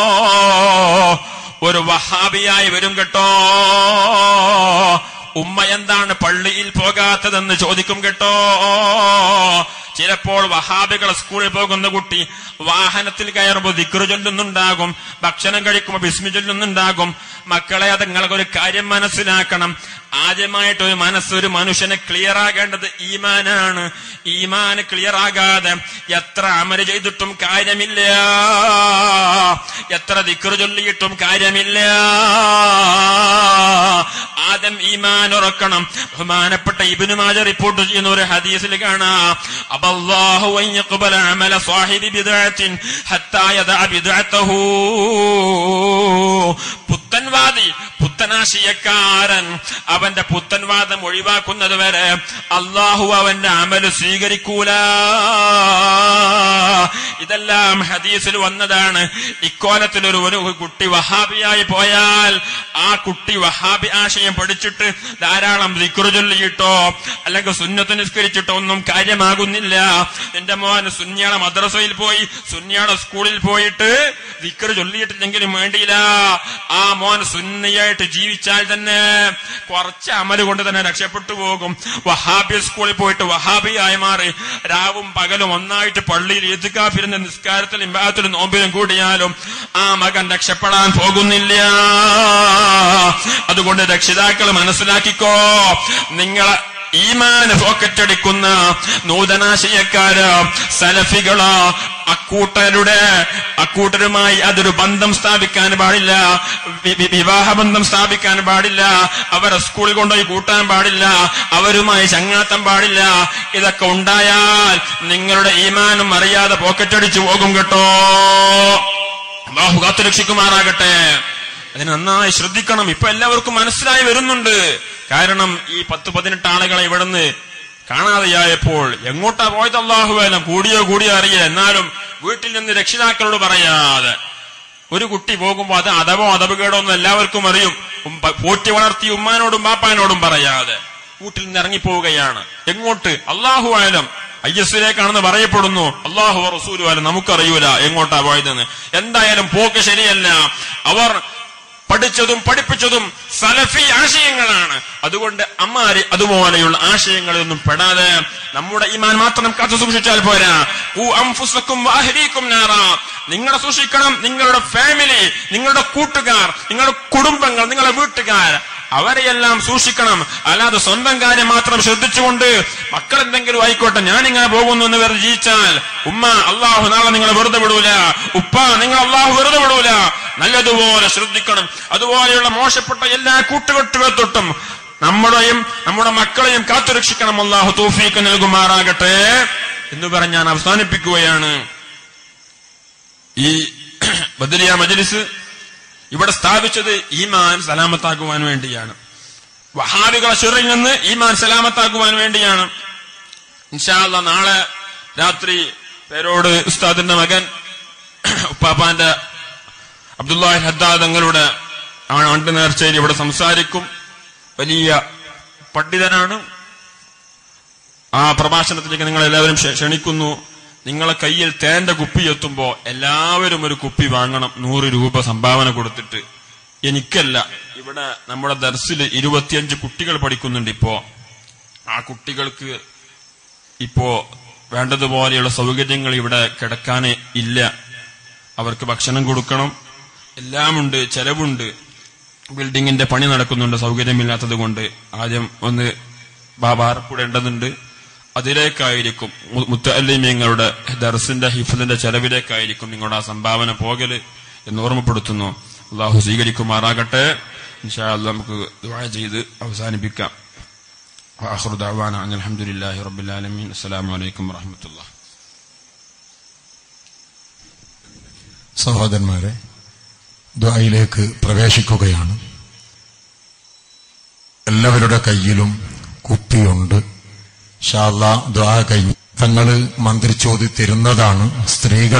S2: ഒരു വഹാബിയായി വരും കേട്ടോ ഉമ്മ എന്താണ് പള്ളിയിൽ പോകാത്തതെന്ന് ചോദിക്കും കേട്ടോ ചിലപ്പോൾ വഹാബികൾ സ്കൂളിൽ പോകുന്ന കുട്ടി വാഹനത്തിൽ കയറുമ്പോൾ ദിക്റ് ചൊല്ലുന്നുണ്ടാകും ഭക്ഷണം കഴിക്കുമ്പോൾ ബിസ്മി ചൊല്ലുന്നുണ്ടാകും മക്കളെ അത് നിങ്ങൾക്കൊരു കാര്യം മനസ്സിലാക്കണം ആദ്യമായിട്ട് ഒരു മനസ്സ് ഒരു മനുഷ്യന് ക്ലിയർ ആകേണ്ടത് ഈമാനാണ് ഈമാന് ക്ലിയർ ആകാതെ എത്ര അമല് ചെയ്തിട്ടും കാര്യമില്ല എത്ര ദിക്റ് ചൊല്ലിയിട്ടും കാര്യമില്ല ആദ്യം ഈമാൻ ഉറക്കണം ബഹുമാനപ്പെട്ട ഇബിനു മാജ റിപ്പോർട്ട് ചെയ്യുന്ന ഒരു ഹദീസിൽ കാണാം അബല്ലാഹു അൻ യഖ്ബല അമല സാഹിബി ബിദ്അത്തിൻ ഹത്താ യദഅ ബിദ്അത്തഹു പുത്തൻവാദി പുത്തനാശയക്കാരൻ അവന്റെ പുത്തൻവാദം ഒഴിവാക്കുന്നത് വരെ അള്ളാഹു അവന്റെ അമല് സ്വീകരിക്കൂല ഇതെല്ലാം ഹദീസിൽ വന്നതാണ് ഇക്കോലത്തിൽ ഒരു ഒരു കുട്ടി വഹാബിയായി പോയാൽ ആ കുട്ടി വഹാബി ആശയം പഠിച്ചിട്ട് ധാരാളം ദിക്റ് ചൊല്ലിയിട്ടോ അല്ലെങ്കിൽ സുന്നത്ത് നിസ്കരിച്ചിട്ടോ ഒന്നും കാര്യമാകുന്നില്ല നിന്റെ മോൻ സുന്യാള മദ്രസയിൽ പോയി സുന്യാള സ്കൂളിൽ പോയിട്ട് ദിക്റ് ചൊല്ലിയിട്ടില്ലെങ്കിലും വേണ്ടിയില്ല ആ മോൻ സുന്നിയായിട്ട് ജീവിച്ചാൽ തന്നെ കുറച്ച് അമല് കൊണ്ട് തന്നെ രക്ഷപ്പെട്ടു പോകും വഹാബി സ്കൂളിൽ പോയിട്ട് വഹാബിയായി മാറി രാവും പകലും ഒന്നായിട്ട് പള്ളിയിൽ എത്തുകാപ്പിരുന്ന നിസ്കാരത്തിലും ഇമ്പാത്തിലും നോമ്പിലും കൂടിയാലും ആ മകൻ രക്ഷപ്പെടാൻ പോകുന്നില്ല അതുകൊണ്ട് രക്ഷിതാക്കൾ മനസ്സിലാക്കിക്കോ നിങ്ങളെ ഈമാന് പോക്കറ്റടിക്കുന്ന നൂതനാശയക്കാര് സലഫികള് അക്കൂട്ടരുടെ അക്കൂട്ടരുമായി അതൊരു ബന്ധം സ്ഥാപിക്കാൻ പാടില്ല വി- വി- വിവാഹബന്ധം സ്ഥാപിക്കാൻ പാടില്ല അവരെ സ്കൂളിൽ കൊണ്ടുപോയി കൂട്ടാൻ പാടില്ല അവരുമായി ചങ്ങാത്തം പാടില്ല ഇതൊക്കെ ഉണ്ടായാൽ നിങ്ങളുടെ ഈമാനും അറിയാതെ പോക്കറ്റടിച്ചു പോകും കേട്ടോ അള്ളാഹു കാത്തുരക്ഷിക്കുമാറാകട്ടെ അതിന് നന്നായി ശ്രദ്ധിക്കണം ഇപ്പൊ എല്ലാവർക്കും മനസ്സിലായി വരുന്നുണ്ട് കാരണം ഈ പത്ത് പതിനെട്ട് ആളുകളെ ഇവിടുന്ന് കാണാതെയായപ്പോൾ എങ്ങോട്ടാ പോയത് അള്ളാഹുവേലം കൂടിയോ കൂടിയോ അറിയില്ല എന്നാലും വീട്ടിൽ നിന്ന് രക്ഷിതാക്കളോട് പറയാതെ ഒരു കുട്ടി പോകുമ്പോ അത് അതവോ അതവുകേടോ എന്ന് എല്ലാവർക്കും അറിയും ഉം പ- പോറ്റി വളർത്തി ഉമ്മാനോടും ബാപ്പാനോടും പറയാതെ വീട്ടിൽ നിന്ന് ഇറങ്ങിപ്പോവുകയാണ് എങ്ങോട്ട് അള്ളാഹു ആയാലും ഐ എസിലേക്കാണെന്ന് പറയപ്പെടുന്നു അള്ളാഹു റസൂലു ആയാലും നമുക്കറിയൂല എങ്ങോട്ടാ പോയതെന്ന് എന്തായാലും പോക്ക് ശരിയല്ല അവർ പഠിച്ചതും പഠിപ്പിച്ചതും സലഫി ആശയങ്ങളാണ് അതുകൊണ്ട് അമ്മാര് അതുപോലെയുള്ള ആശയങ്ങളിലൊന്നും പെടാതെ നമ്മുടെ ഈമാൻ മാത്രം കാത്തു സൂക്ഷിച്ചാൽ പോരാ ഊ അംഫുസക്കും വാഹരീക്കും നാറ നിങ്ങളെ സൂക്ഷിക്കണം നിങ്ങളുടെ ഫാമിലി നിങ്ങളുടെ കൂട്ടുകാർ നിങ്ങളുടെ കുടുംബങ്ങൾ നിങ്ങളുടെ വീട്ടുകാർ അവരെയെല്ലാം സൂക്ഷിക്കണം അല്ലാതെ സ്വന്തം കാര്യം മാത്രം ശ്രദ്ധിച്ചുകൊണ്ട് മക്കൾ എന്തെങ്കിലും ആയിക്കോട്ടെ ഞാൻ ഇങ്ങനെ പോകുന്നു എന്ന് വെറുതെ ജീവിച്ചാൽ ഉമ്മ അള്ളാഹു നാളെ നിങ്ങളെ വെറുതെ വിടൂല ഉപ്പ നിങ്ങൾ അള്ളാഹു വെറുതെ വിടൂല നല്ലതുപോലെ ശ്രദ്ധിക്കണം അതുപോലെയുള്ള മോശപ്പെട്ട എല്ലാ കൂട്ടുകെട്ടുകൾ തൊട്ടും നമ്മുടെയും നമ്മുടെ മക്കളെയും കാത്തുരക്ഷിക്കണം അള്ളാഹു തൗഫീക്ക് നൽകുമാറാകട്ടെ എന്ന് പറഞ്ഞ് ഞാൻ അവസാനിപ്പിക്കുകയാണ് ഈ ബദലിയ മജ്ലിസ് ഇവിടെ സ്ഥാപിച്ചത് ഈമാൻ സലാമത്താക്കുവാൻ വേണ്ടിയാണ് വഹാബികളെ ഷെറിൽ നിന്ന് ഈമാൻ സലാമത്താക്കുവാൻ വേണ്ടിയാണ് ഇൻഷാല്ല നാളെ രാത്രി പേരോട് ഉസ്താദിന്റെ മകൻ ഉപ്പാപ്പാന്റെ അബ്ദുല്ലാഹി ഹദ്ദാദ് തങ്ങളുടെ ആണ്ട് നേർച്ചയിൽ ഇവിടെ സംസാരിക്കും വലിയ പണ്ഡിതനാണ് ആ പ്രഭാഷണത്തിലേക്ക് നിങ്ങൾ എല്ലാവരും ക്ഷ- ക്ഷണിക്കുന്നു നിങ്ങളെ കയ്യിൽ തേന്റെ കുപ്പി എത്തുമ്പോ എല്ലാവരും ഒരു കുപ്പി വാങ്ങണം നൂറ് രൂപ സംഭാവന കൊടുത്തിട്ട് എനിക്കല്ല ഇവിടെ നമ്മുടെ ദർസിൽ ഇരുപത്തിയഞ്ച് കുട്ടികൾ പഠിക്കുന്നുണ്ട് ഇപ്പോ ആ കുട്ടികൾക്ക് ഇപ്പോ വേണ്ടതുപോലെയുള്ള സൗകര്യങ്ങൾ ഇവിടെ കിടക്കാൻ ഇല്ല അവർക്ക് ഭക്ഷണം കൊടുക്കണം എല്ലാമുണ്ട് ചെലവുണ്ട് ബിൽഡിങ്ങിന്റെ പണി നടക്കുന്നുണ്ട് സൗകര്യമില്ലാത്തത് കൊണ്ട് ആദ്യം ഒന്ന് ഭാരപ്പെടേണ്ടതുണ്ട് അതിലേക്കായിരിക്കും മു- മുത്തല്ലിമീങ്ങളുടെ ദർസിന്റെ ഹിഫലിന്റെ ചെലവിലേക്കായിരിക്കും നിങ്ങളുടെ ആ സംഭാവന പോകല് എന്ന് ഓർമ്മപ്പെടുത്തുന്നു അള്ളാഹു സ്വീകരിക്കുമാറാകട്ടെ ഇൻഷാ അല്ലാ നമുക്ക് ദുആ ചെയ്ത് അവസാനിപ്പിക്കാം وآخر دعوانا أن الحمد لله رب العالمين السلام عليكم ورحمة الله
S3: സഹോദരന്മാരെ ദ്വായിലേക്ക് പ്രവേശിക്കുകയാണ് എല്ലാവരുടെ കയ്യിലും കുപ്പിയുണ്ട് ഷാല്ല ദ്വാ കഴിഞ്ഞ് തങ്ങള് മന്ത്രിച്ചോതി തരുന്നതാണ് സ്ത്രീകൾ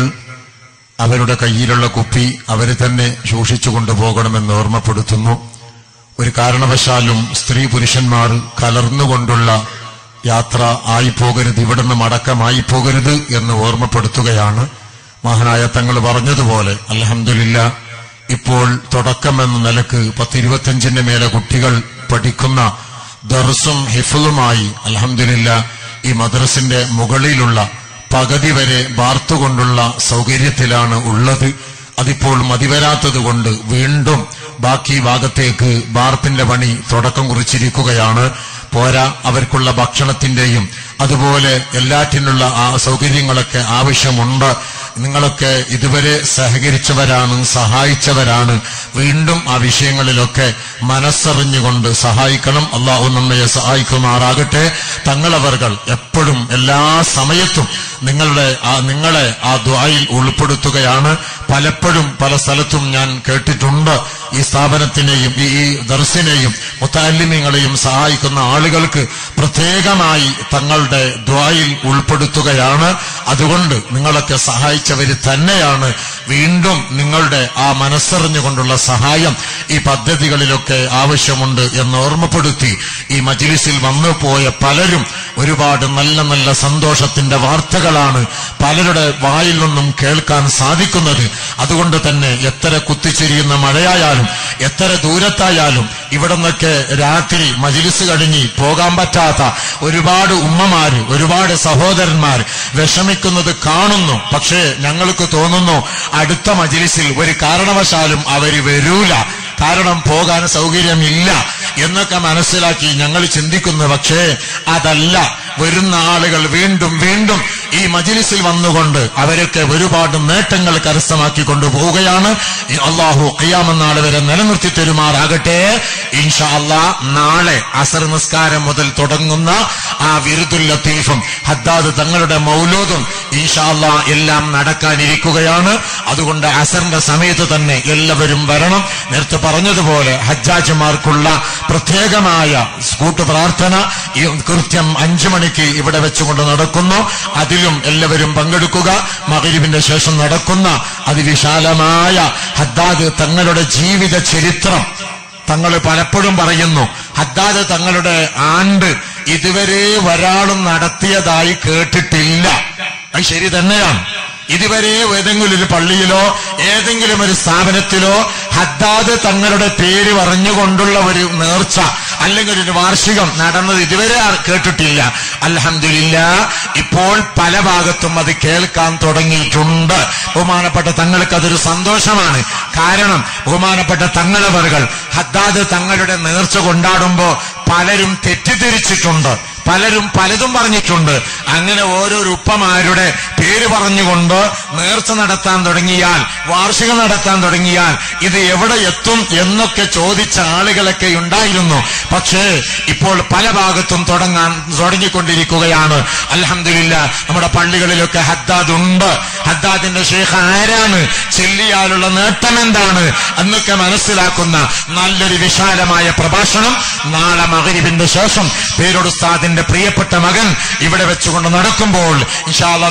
S3: അവരുടെ കയ്യിലുള്ള കുപ്പി അവര് തന്നെ സൂക്ഷിച്ചു കൊണ്ടുപോകണമെന്ന് ഓർമ്മപ്പെടുത്തുന്നു ഒരു കാരണവശാലും സ്ത്രീ പുരുഷന്മാർ കലർന്നുകൊണ്ടുള്ള യാത്ര ആയിപ്പോകരുത് ഇവിടുന്ന് മടക്കമായി പോകരുത് എന്ന് ഓർമ്മപ്പെടുത്തുകയാണ് മഹാനായ തങ്ങൾ പറഞ്ഞതുപോലെ അലഹമില്ല ഇപ്പോൾ തുടക്കമെന്ന നിലക്ക് പത്തിരുപത്തിയഞ്ചിന്റെ മേലെ കുട്ടികൾ പഠിക്കുന്ന ദർസും ഹിഫുലുമായി അലഹമില്ല ഈ മദ്രസിന്റെ മുകളിലുള്ള പകുതി വരെ വാർത്തുകൊണ്ടുള്ള സൗകര്യത്തിലാണ് ഉള്ളത് അതിപ്പോൾ മതിവരാത്തത് കൊണ്ട് വീണ്ടും ബാക്കി ഭാഗത്തേക്ക് ബാർപ്പിന്റെ പണി തുടക്കം കുറിച്ചിരിക്കുകയാണ് പോരാ അവർക്കുള്ള ഭക്ഷണത്തിന്റെയും അതുപോലെ എല്ലാറ്റിനുള്ള ആ സൗകര്യങ്ങളൊക്കെ ആവശ്യമുണ്ട് നിങ്ങളൊക്കെ ഇതുവരെ സഹകരിച്ചവരാണ് സഹായിച്ചവരാണ് വീണ്ടും ആ വിഷയങ്ങളിലൊക്കെ മനസ്സറിഞ്ഞുകൊണ്ട് സഹായിക്കണം അള്ളാഹു നമ്മെ സഹായിക്കുമാറാകട്ടെ തങ്ങളവർകൾ എപ്പോഴും എല്ലാ സമയത്തും നിങ്ങളുടെ ആ നിങ്ങളെ ആ ദ്വായിൽ ഉൾപ്പെടുത്തുകയാണ് പലപ്പോഴും പല സ്ഥലത്തും ഞാൻ കേട്ടിട്ടുണ്ട് ഈ സ്ഥാപനത്തിനെയും ഈ ഈ ദർശനെയും മുത്താലിമ്യങ്ങളെയും സഹായിക്കുന്ന ആളുകൾക്ക് പ്രത്യേകമായി തങ്ങളുടെ ദ്വായിൽ ഉൾപ്പെടുത്തുകയാണ് അതുകൊണ്ട് നിങ്ങളൊക്കെ സഹായിച്ചവര് തന്നെയാണ് വീണ്ടും നിങ്ങളുടെ ആ മനസ്സറിഞ്ഞുകൊണ്ടുള്ള സഹായം ഈ പദ്ധതികളിലൊക്കെ ആവശ്യമുണ്ട് എന്ന് ഓർമ്മപ്പെടുത്തി ഈ മജിലിസിൽ വന്നു പോയ പലരും ഒരുപാട് നല്ല നല്ല സന്തോഷത്തിന്റെ വാർത്തകളാണ് പലരുടെ വായിൽ നിന്നും കേൾക്കാൻ സാധിക്കുന്നത് അതുകൊണ്ട് തന്നെ എത്ര കുത്തിച്ചിരിയുന്ന മഴയായാലും എത്ര ദൂരത്തായാലും ഇവിടെ നിന്നൊക്കെ രാത്രി മജിലിസ് കഴിഞ്ഞ് പോകാൻ പറ്റാത്ത ഒരുപാട് ഉമ്മമാര് ഒരുപാട് സഹോദരന്മാർ വിഷമിക്കുന്നത് കാണുന്നു പക്ഷേ ഞങ്ങൾക്ക് തോന്നുന്നു അടുത്ത മജിലിസിൽ ഒരു കാരണവശാലും അവര് വരൂല കാരണം പോകാൻ സൗകര്യമില്ല എന്നൊക്കെ മനസ്സിലാക്കി ഞങ്ങൾ ചിന്തിക്കുന്നു പക്ഷേ അതല്ല വരുന്ന ആളുകൾ വീണ്ടും വീണ്ടും ഈ മജിലിസിൽ വന്നുകൊണ്ട് അവരൊക്കെ ഒരുപാട് നേട്ടങ്ങൾ കരസ്ഥമാക്കി കൊണ്ടുപോവുകയാണ് ഈ അള്ളാഹു അയ്യാമെന്നാൾ വരെ നിലനിർത്തി തരുമാറാകട്ടെ ഇൻഷാ അള്ളാ നാളെ അസർ നിസ്കാരം മുതൽ തുടങ്ങുന്ന ആ വിരുദുൽ ലത്തീഫും ഹദ്ദാദ് തങ്ങളുടെ മൗലൂദും ഇൻഷാ അള്ളാ എല്ലാം നടക്കാനിരിക്കുകയാണ് അതുകൊണ്ട് അസറിന്റെ സമയത്ത് തന്നെ എല്ലാവരും വരണം നേരത്തെ പറഞ്ഞതുപോലെ ഹജ്ജാജിമാർക്കുള്ള പ്രത്യേകമായ കൂട്ടു പ്രാർത്ഥന ഈ കൃത്യം അഞ്ചു മണിക്ക് ഇവിടെ വെച്ചുകൊണ്ട് നടക്കുന്നു അതിലും എല്ലാവരും പങ്കെടുക്കുക മകരിവിന്റെ ശേഷം നടക്കുന്ന അതിവിശാലമായ ഹദ്ദാദ് തങ്ങളുടെ ജീവിത ചരിത്രം തങ്ങൾ പലപ്പോഴും പറയുന്നു ഹദ്ദാദ് തങ്ങളുടെ ആണ്ട് ഇതുവരെ ഒരാളും നടത്തിയതായി കേട്ടിട്ടില്ല അത് ശരി തന്നെയാണ് ഇതുവരെ ഏതെങ്കിലും ഒരു പള്ളിയിലോ ഏതെങ്കിലും ഒരു സ്ഥാപനത്തിലോ ഹദ്ദാദ് തങ്ങളുടെ പേര് പറഞ്ഞുകൊണ്ടുള്ള ഒരു നേർച്ച അല്ലെങ്കിൽ ഒരു വാർഷികം നടന്നത് ഇതുവരെ ആ- കേട്ടിട്ടില്ല അൽഹംദുലില്ല ഇപ്പോൾ പല ഭാഗത്തും അത് കേൾക്കാൻ തുടങ്ങിയിട്ടുണ്ട് ബഹുമാനപ്പെട്ട തങ്ങൾക്ക് അതൊരു സന്തോഷമാണ് കാരണം ബഹുമാനപ്പെട്ട തങ്ങളവറുകൾ ഹദ്ദാദ് തങ്ങളുടെ നേർച്ച കൊണ്ടാടുമ്പോ പലരും തെറ്റിദ്ധരിച്ചിട്ടുണ്ട് പലരും പലതും പറഞ്ഞിട്ടുണ്ട് അങ്ങനെ ഓരോ ഉപ്പമാരുടെ പേര് പറഞ്ഞുകൊണ്ട് നേർച്ച നടത്താൻ തുടങ്ങിയാൽ വാർഷികം നടത്താൻ തുടങ്ങിയാൽ ഇത് എവിടെ എത്തും എന്നൊക്കെ ചോദിച്ച ആളുകളൊക്കെ ഉണ്ടായിരുന്നു പക്ഷേ ഇപ്പോൾ പല ഭാഗത്തും തുടങ്ങാൻ തുടങ്ങിക്കൊണ്ടിരിക്കുകയാണ് അൽഹംദുലില്ല നമ്മുടെ പള്ളികളിലൊക്കെ ഹദ്ദാദ് ഉണ്ട് ഹദ്ദാദിന്റെ ഷേഖ് ആരാണ് ചെല്ലിയാലുള്ള നേട്ടം എന്താണ് എന്നൊക്കെ മനസ്സിലാക്കുന്ന നല്ലൊരു വിശാലമായ പ്രഭാഷണം നാളെ മകരിവിന്റെ ശേഷം പേരോട് ഉസ്താദിന്റെ പ്രിയപ്പെട്ട മകൻ ഇവിടെ വെച്ചുകൊണ്ട് നടക്കുമ്പോൾ ഇൻഷാല്ല നിങ്ങൾ ഇന്ന്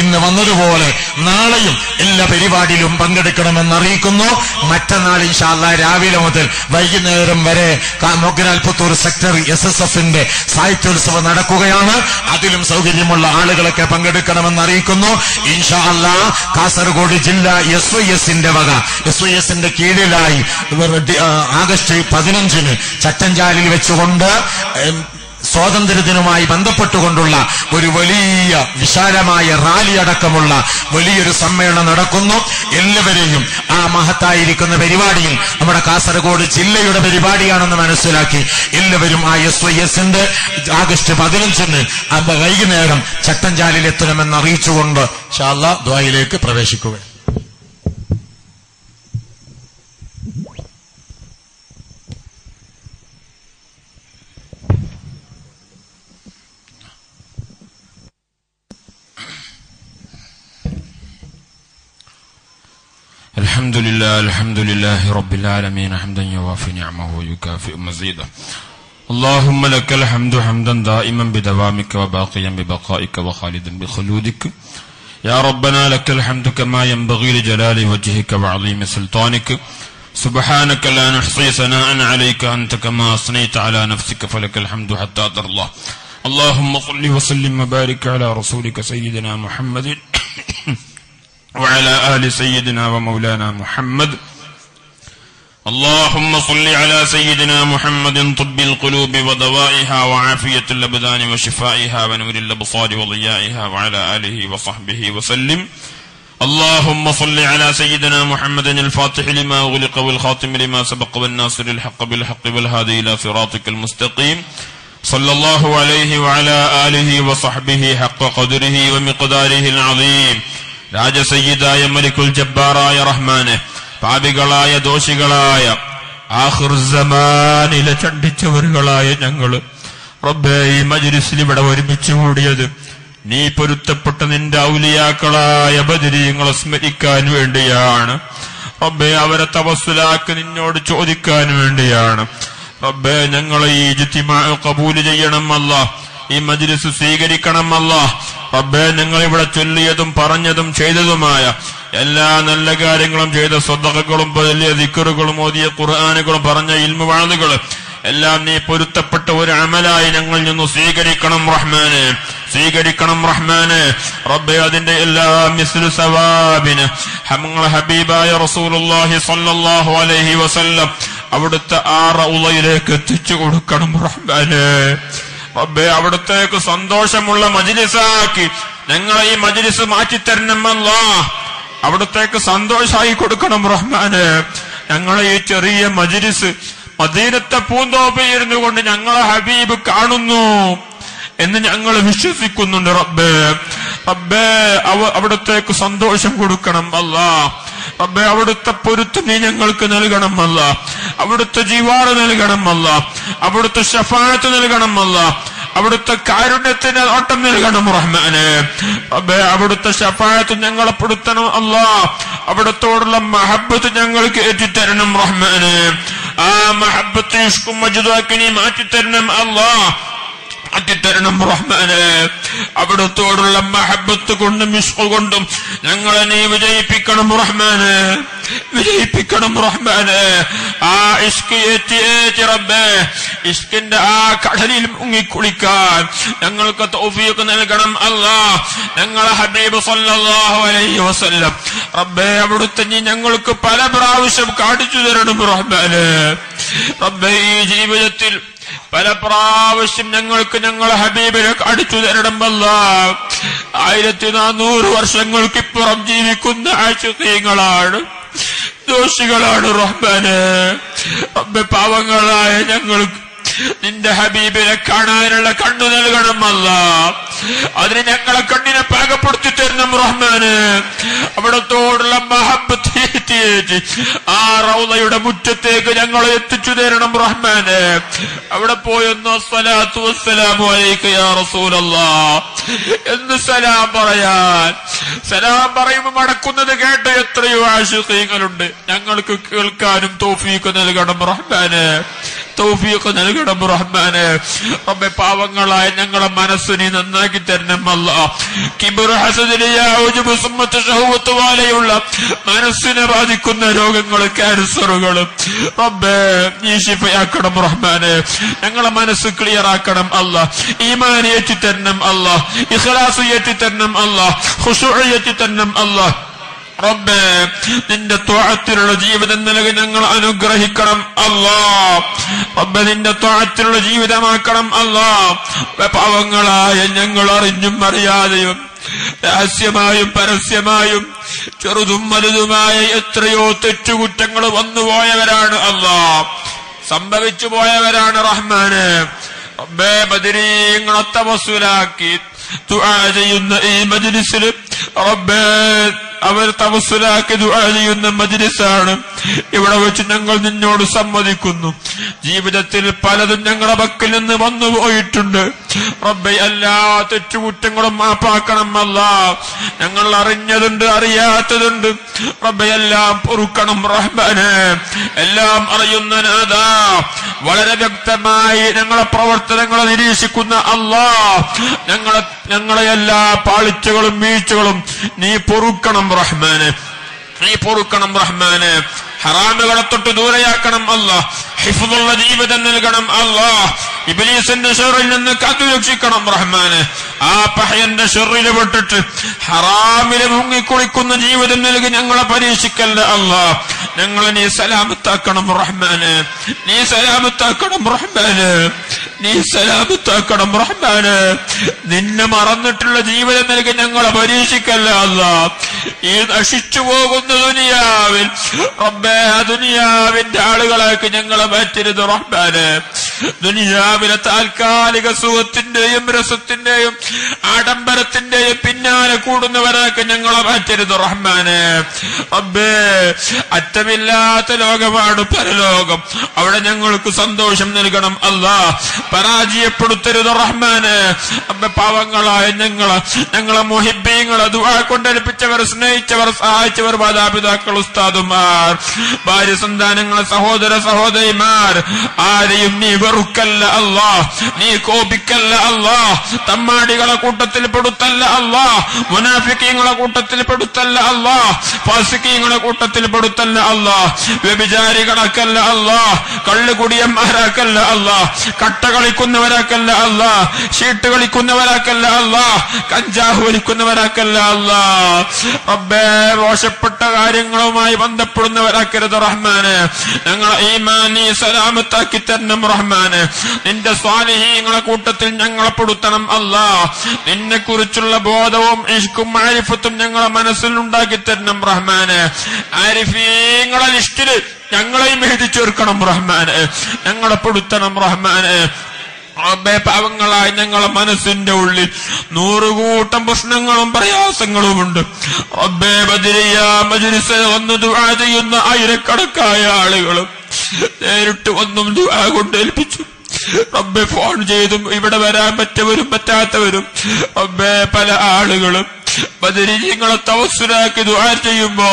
S3: ഇന്ന് വന്നതുപോലെ നാളെയും എല്ലാ പരിപാടിയിലും പങ്കെടുക്കണമെന്ന് അറിയിക്കുന്നു മറ്റന്നാൾ ഇൻഷാല്ല രാവിലെ മുതൽ വൈകുന്നേരം വരെ ക- Mogral Puthur sector S S എഫിന്റെ സാഹിത്യോത്സവം നടക്കുകയാണ് അതിലും സൗകര്യമുള്ള ആളുകളൊക്കെ പങ്കെടുക്കണമെന്ന് അറിയിക്കുന്നു ഇൻഷാ അല്ലാ കാസർഗോഡ് ജില്ല എസ് വൈ എസിന്റെ വക എസ് വൈ എസിന്റെ കീഴിലായി ഇവർ ഡി- ആ, ആഗസ്റ്റ് പതിനഞ്ചിന് ചട്ടഞ്ചാലിൽ വെച്ചുകൊണ്ട് എം, സ്വാതന്ത്ര്യദിനവുമായി ബന്ധപ്പെട്ടുകൊണ്ടുള്ള ഒരു വലിയ വിശാലമായ റാലി അടക്കമുള്ള വലിയൊരു സമ്മേളനം നടക്കുന്നു എല്ലാവരെയും ആ മഹത്തായിരിക്കുന്ന പരിപാടിയിൽ നമ്മുടെ കാസർഗോഡ് ജില്ലയുടെ പരിപാടിയാണെന്ന് മനസ്സിലാക്കി എല്ലാവരും ആ എസ് വൈ എസിന്റെ ആഗസ്റ്റ് പതിനഞ്ചിന് ആ വൈകുന്നേരം ചട്ടഞ്ചാലിൽ എത്തണമെന്ന് അറിയിച്ചുകൊണ്ട് ഷാല്ല ദ്വായിലേക്ക് പ്രവേശിക്കുക
S1: الحمد لله الحمد لله رب العالمين حمدا يوافي نعمه ويكافئ مزيده اللهم لك الحمد حمدا دائما بدوامك وباقيا ببقائك وخالدا بخلودك يا ربنا لك الحمد كما ينبغي لجلال وجهك وعظيم سلطانك سبحانك لا نحصي ثناء عليك أنت كما أثنيت على نفسك فلك الحمد حتى ترضى اللهم صل وسلم وبارك على رسولك سيدنا محمد وعلى آل سيدنا ومولانا محمد اللهم صل على سيدنا محمد طب القلوب ودوائها وعافية الأبدان وشفائها ونور الأبصار وضيائها وعلى آله وصحبه وسلم اللهم صل على سيدنا محمد الفاتح لما أغلق والخاتم لما سبق والناصر الحق بالحق والهادي إلى صراطك المستقيم صلى الله عليه وعلى آله وصحبه حق قدره ومقداره العظيم രാജസയ്യിദായ മലിക്കുൽ ജബ്ബാറായ റഹ്മാനെ പാപികളായ ദോഷികളായ ആഖിർ സമാനിലെ ചണ്ടിച്ചവറുകളായ ഞങ്ങള് റബ്ബേ ഈ മജ്ലിസിൽ ഇവിടെ ഒരുമിച്ച് കൂടിയത് നീ പൊരുത്തപ്പെട്ട നിന്റെ ഔലിയാക്കളായ ബദരീങ്ങളെ സ്മരിക്കാൻ വേണ്ടിയാണ് റബ്ബേ അവരെ തപസ്സിലാക്കി നിന്നോട് ചോദിക്കാൻ വേണ്ടിയാണ് റബ്ബേ ഞങ്ങളെ ഈ ജിത്തിമാ കബൂല് ചെയ്യണം അല്ലാ ഈ മജ്ലിസ് സ്വീകരിക്കണം അല്ലാ റബ്ബേ ഞങ്ങൾ ഇവിടെ ചൊല്ലിയതും പറഞ്ഞതും ചെയ്തതുമായ എല്ലാ നല്ല കാര്യങ്ങളും ചെയ്ത സ്വതകളും വലിയ ദിക്കറുകളും ഓതിയ ഖുർആാനുകളും പറഞ്ഞ ഇൽമുവാളുകളും എല്ലാം നീ പൊരുത്തപ്പെട്ട ഒരു അമലായി ഞങ്ങൾ നിന്ന് സ്വീകരിക്കണം റഹ്മാന് സ്വീകരിക്കണം റഹ്മാന് റബ്ബെ അതിന്റെ എല്ലാ മിസ്ലു സവാബിന് നമ്മളെ ഹബീബായ റസൂലുള്ളാഹി സ്വല്ലല്ലാഹു അലൈഹി വസല്ലം അവിടുത്തെ ആ റൗളയിലേക്ക് എത്തിച്ചു കൊടുക്കണം റഹ്മാന് റബ്ബെ അവിടത്തേക്ക് സന്തോഷമുള്ള മജിലിസാക്കി ഞങ്ങളെ ഈ മജിലിസ് മാറ്റിത്തരണമല്ലാ അവിടത്തേക്ക് സന്തോഷമായി കൊടുക്കണം റഹ്മാന് ഞങ്ങളെ ഈ ചെറിയ മജിലിസ് മദീനത്തെ പൂന്തോപ്പയിരുന്നു കൊണ്ട് ഞങ്ങളെ ഹബീബ് കാണുന്നു എന്ന് ഞങ്ങൾ വിശ്വസിക്കുന്നുണ്ട് റബ്ബേ റബ്ബേ അവ അവിടത്തേക്ക് സന്തോഷം കൊടുക്കണം അല്ലാ റബ്ബേ അവിടുത്തെ പൊരുത്തം നീ ഞങ്ങൾക്ക് നൽകണം അല്ല അവിടുത്തെ ജീവാറ് നൽകണം അല്ല അവിടുത്തെ ഷഫാഴത്ത് നൽകണം അല്ല അവിടുത്തെ കാരുണ്യത്തിന് ഓട്ടം നൽകണം റഹ്മാന് റബ്ബേ അവിടുത്തെ ഷഫാഴത്ത് ഞങ്ങളെ പെടുത്തണം അല്ല അവിടത്തോടുള്ള മഹബത്ത് ഞങ്ങൾക്ക് ഏറ്റിത്തരണം റഹ്മാന് ആ മഹബത്ത് ഇഷ്കും മജുദാക്കി നീ മാറ്റിത്തരണം അല്ലാ മാറ്റിത്തരണം റഹ്മാന് അവിടത്തോടുള്ള മഹബത്ത് കൊണ്ടും ഇഷ്കു കൊണ്ടും ഞങ്ങളെ നീ വിജയിപ്പിക്കണം റഹ്മാന് വിജയിപ്പിക്കണം റഹ്മാന് ആ ഇഷ്ക് ഏറ്റി ഏറ്റി റബ്ബേ ഇഷ്കിന്റെ ആ കടലിൽ മുങ്ങിക്കുളിക്കാൻ ഞങ്ങൾക്ക് തൗഫീഖ് നൽകണം അല്ലാ ഞങ്ങളെ ഹബീബ് സല്ലല്ലാഹു അലൈഹി വസല്ലം റബ്ബേ അവിടുത്തെ നീ ഞങ്ങൾക്ക് പല പ്രാവശ്യം കാണിച്ചു തരണം റഹ്മാന് റബ്ബേ ഈ ജീവിതത്തിൽ പല പ്രാവശ്യം ഞങ്ങൾക്ക് ഞങ്ങളെ ഹബീബിനെ കാണിച്ചു തരണമല്ല ആയിരത്തി നാനൂറ് വർഷങ്ങൾക്കിപ്പുറം ജീവിക്കുന്ന ആശുദ്ധീങ്ങളാണ് ദോഷികളാണ് റഹ്മാന് റബ്ബെ പാവങ്ങളായ ഞങ്ങൾക്ക് നിന്റെ ഹബീബിനെ കാണാനുള്ള കണ്ണു നൽകണമല്ല അതിന് ഞങ്ങളെ കണ്ണിനെ പാകപ്പെടുത്തി തരണം റഹ്മാന് അവിടത്തോടുള്ള മഹബത്ത്
S2: കയറ്റിയേറ്റ് ആ റൗലയുടെ മുറ്റത്തേക്ക് ഞങ്ങളെ എത്തിച്ചു തരണം റഹ്മാനെ അവിടെ പോയൊന്ന് സ്വലാത്തു വസ്സലാമു അലൈക യാ റസൂലല്ലാ എന്ന് സലാം പറയാൻ സലാം പറയുമ്പോൾ മടക്കുന്നത് കേട്ട് എത്രയോ ആശുഖീങ്ങളുണ്ട് ഞങ്ങൾക്ക് കേൾക്കാനും തോഫീക്ക് നൽകണം റഹ്മാനെ തൗഫീഖ് നൽകണം റഹ്മാനെ റബ്ബെ പാവങ്ങളായ ഞങ്ങളെ മനസ്സിനെ നന്നാക്കി തരണം അല്ല കിബർ ഹസദിലിയ ഉജുബ് സുമ്മത്ത് ഷഹവത്ത് പോലെയുള്ള മനസ്സിനെ ബാധിക്കുന്ന രോഗങ്ങൾ ക്യാൻസറുകൾ റബ്ബെ നീ ശിഫയാക്കണം റഹ്മാനെ ഞങ്ങളെ മനസ്സ് ക്ലിയർ ആക്കണം അല്ല ഈമാൻ ഏറ്റി തരണം അല്ല ഇഖ്ലാസ് ഏറ്റി തരണം അല്ല ഖുശൂഅ ഏറ്റി തരണം അല്ല റബ്ബേ നിന്റെ ത്വാഴത്തിലുള്ള ജീവിതം നൽകി ഞങ്ങൾ അനുഗ്രഹിക്കണം അല്ലാ റബ്ബെ നിന്റെ ത്വാഴത്തിലുള്ള ജീവിതമാക്കണം അല്ലാ പാവങ്ങളായ ഞങ്ങൾ അറിഞ്ഞും അറിയാതെയും രഹസ്യമായും പരസ്യമായും ചെറുതും വലുതുമായ എത്രയോ തെറ്റുകുറ്റങ്ങൾ വന്നുപോയവരാണ് അല്ലാ സംഭവിച്ചു പോയവരാണ് റഹ്മാന് റബ്ബേ ബദിരീങ്ങളെ തവസുലാക്കി ദുആ ചെയ്യുന്ന ഈ മജ്ലിസിൽ റബ്ബേ അവർ തവസുലാക്കി ദുആ ചെയ്യുന്ന മജ്ലിസാണ് ഇവിടെ വെച്ച് ഞങ്ങൾ നിന്നോട് സമ്മതിക്കുന്നു ജീവിതത്തിൽ പലതും ഞങ്ങളുടെ പക്കൽ നിന്ന് വന്നു പോയിട്ടുണ്ട് റബ്ബെ എല്ലാ തെറ്റുകുറ്റങ്ങളും മാപ്പാക്കണം അല്ല ഞങ്ങൾ അറിഞ്ഞതുണ്ട് അറിയാത്തതുണ്ട് റബ്ബെ എല്ലാം പൊറുക്കണം റഹ്മാന് എല്ലാം അറിയുന്ന നാഥാ വളരെ വ്യക്തമായി ഞങ്ങളെ പ്രവർത്തനങ്ങളെ നിരീക്ഷിക്കുന്ന അല്ലാ ഞങ്ങളെ ഞങ്ങളെ എല്ലാ പാളിച്ചകളും വീഴ്ചകളും നീ പൊറുക്കണം റഹ്മാന് നീ പൊറുക്കണം റഹ്മാന് ഹറാമുകളെ തൊട്ട് ദൂരെയാക്കണം അല്ല ഹിഫുള്ള ജീവിതം നൽകണം അല്ല ഇബലീസിന്റെ ഷെറിൽ നിന്ന് കാത്തുരക്ഷിക്കണം റഹ്മാന് ആ പഹയന്റെ ഷെറിൽ പെട്ടിട്ട് ഹറാമിലെ മുങ്ങിക്കുളിക്കുന്ന ജീവിതം നൽകി ഞങ്ങളെ പരീക്ഷിക്കല്ല അല്ല ഞങ്ങളെ നീ സലാമത്താക്കണം റഹ്മാന് നീ സലാമത്താക്കണം റഹ്മാന് നീ സലാമത്താക്കണം റഹ്മാന് നിന്നെ മറന്നിട്ടുള്ള ജീവിതം നൽകി ഞങ്ങളെ പരീക്ഷിക്കല്ല അല്ല ഈ നശിച്ചു പോകുന്ന ദുനിയാവിൽ റബ്ബേ ആ ദുനിയാവിന്റെ ആളുകളാക്കി ഞങ്ങളെ മാറ്റരുത് റഹ്മാന് ദുനിയാവിലെ താൽക്കാലിക സുഖത്തിന്റെയും രസത്തിന്റെയും ആഡംബരത്തിന്റെയും പിന്നാലെ കൂടുന്നവരാക്കി ഞങ്ങളെ മാറ്റരുത് റഹ്മാന് റബ്ബേ അറ്റമില്ലാത്ത ലോകമാണ് പരലോകം അവിടെ ഞങ്ങൾക്ക് സന്തോഷം നൽകണം അല്ലാ പരാജയപ്പെടുത്തരുത് റഹ്മാന് അമ്മ പാവങ്ങളായ ഞങ്ങള് ഞങ്ങളെ മൊഹിബീങ്ങളെ ദുആ കൊണ്ടേൽപ്പിച്ചവർ സ്നേഹിച്ചവർ സഹായിച്ചവർ മാതാപിതാക്കൾ ഉസ്താദുമാർ ഭാര്യ സന്താനങ്ങളെ സഹോദര സഹോദരിമാർ ആരെയും നീ വെറുക്കല്ല അല്ലാ നീ കോപിക്കല്ല അല്ലാ തമ്മാടികളെ കൂട്ടത്തിൽ പെടുത്തല്ല അല്ലാ മുനാഫിക്കീങ്ങളെ കൂട്ടത്തിൽ പെടുത്തല്ല അല്ലാ ഫാസിക്കീങ്ങളെ കൂട്ടത്തിൽ പെടുത്തല്ല അല്ലാ വ്യഭിചാരികളാക്കല്ല അല്ലാ കള്ളുകുടിയന്മാരാക്കല്ല അല്ലാ കട്ട കളിക്കുന്നവരാക്കല്ല അല്ലാ ഷീട്ട് കളിക്കുന്നവരാക്കല്ല അല്ലാ കഞ്ചാവ് വലിക്കുന്നവരാക്കല്ല അല്ലാ റബ്ബേ മോശപ്പെട്ട കാര്യങ്ങളുമായി ബന്ധപ്പെടുന്നവരാക്കരുത് റഹ്മാന് ഞങ്ങൾ ഈമാനി സലാമത്താക്കി തരണം റഹ്മാന് നിന്റെ സ്വാലിഹീങ്ങളെ കൂട്ടത്തിൽ ഞങ്ങളെ പെടുത്തണം അല്ലാ നിന്നെ കുറിച്ചുള്ള ബോധവും ഇഷ്കും ആരിഫത്തും ഞങ്ങളെ മനസ്സിൽ ഉണ്ടാക്കി തരണം റഹ്മാന് ആരിഫീങ്ങളെ ലിസ്റ്റില് ഞങ്ങളെയും എഴുതി ചേർക്കണം റഹ്മാന് ഞങ്ങളെ പെടുത്തണം റഹ്മാന് റബ്ബേ പാവങ്ങളായ ഞങ്ങളെ മനസ്സിന്റെ ഉള്ളിൽ നൂറുകൂട്ടം പ്രശ്നങ്ങളും പ്രയാസങ്ങളുമുണ്ട് റബ്ബേ ബദിരിയ മജ്ലിസ് വന്ന് ദുആ ചെയ്യുന്ന ആയിരക്കണക്കായ ആളുകളും നേരിട്ട് വന്നും ദുആ കൊണ്ട് ഏൽപ്പിച്ചു റബ്ബെ ഫോൺ ചെയ്തും ഇവിടെ വരാൻ പറ്റവരും പറ്റാത്തവരും റബ്ബേ പല ആളുകളും ബദിരി നിങ്ങളെ തവസുരാക്കി ദുആ ചെയ്യുമ്പോ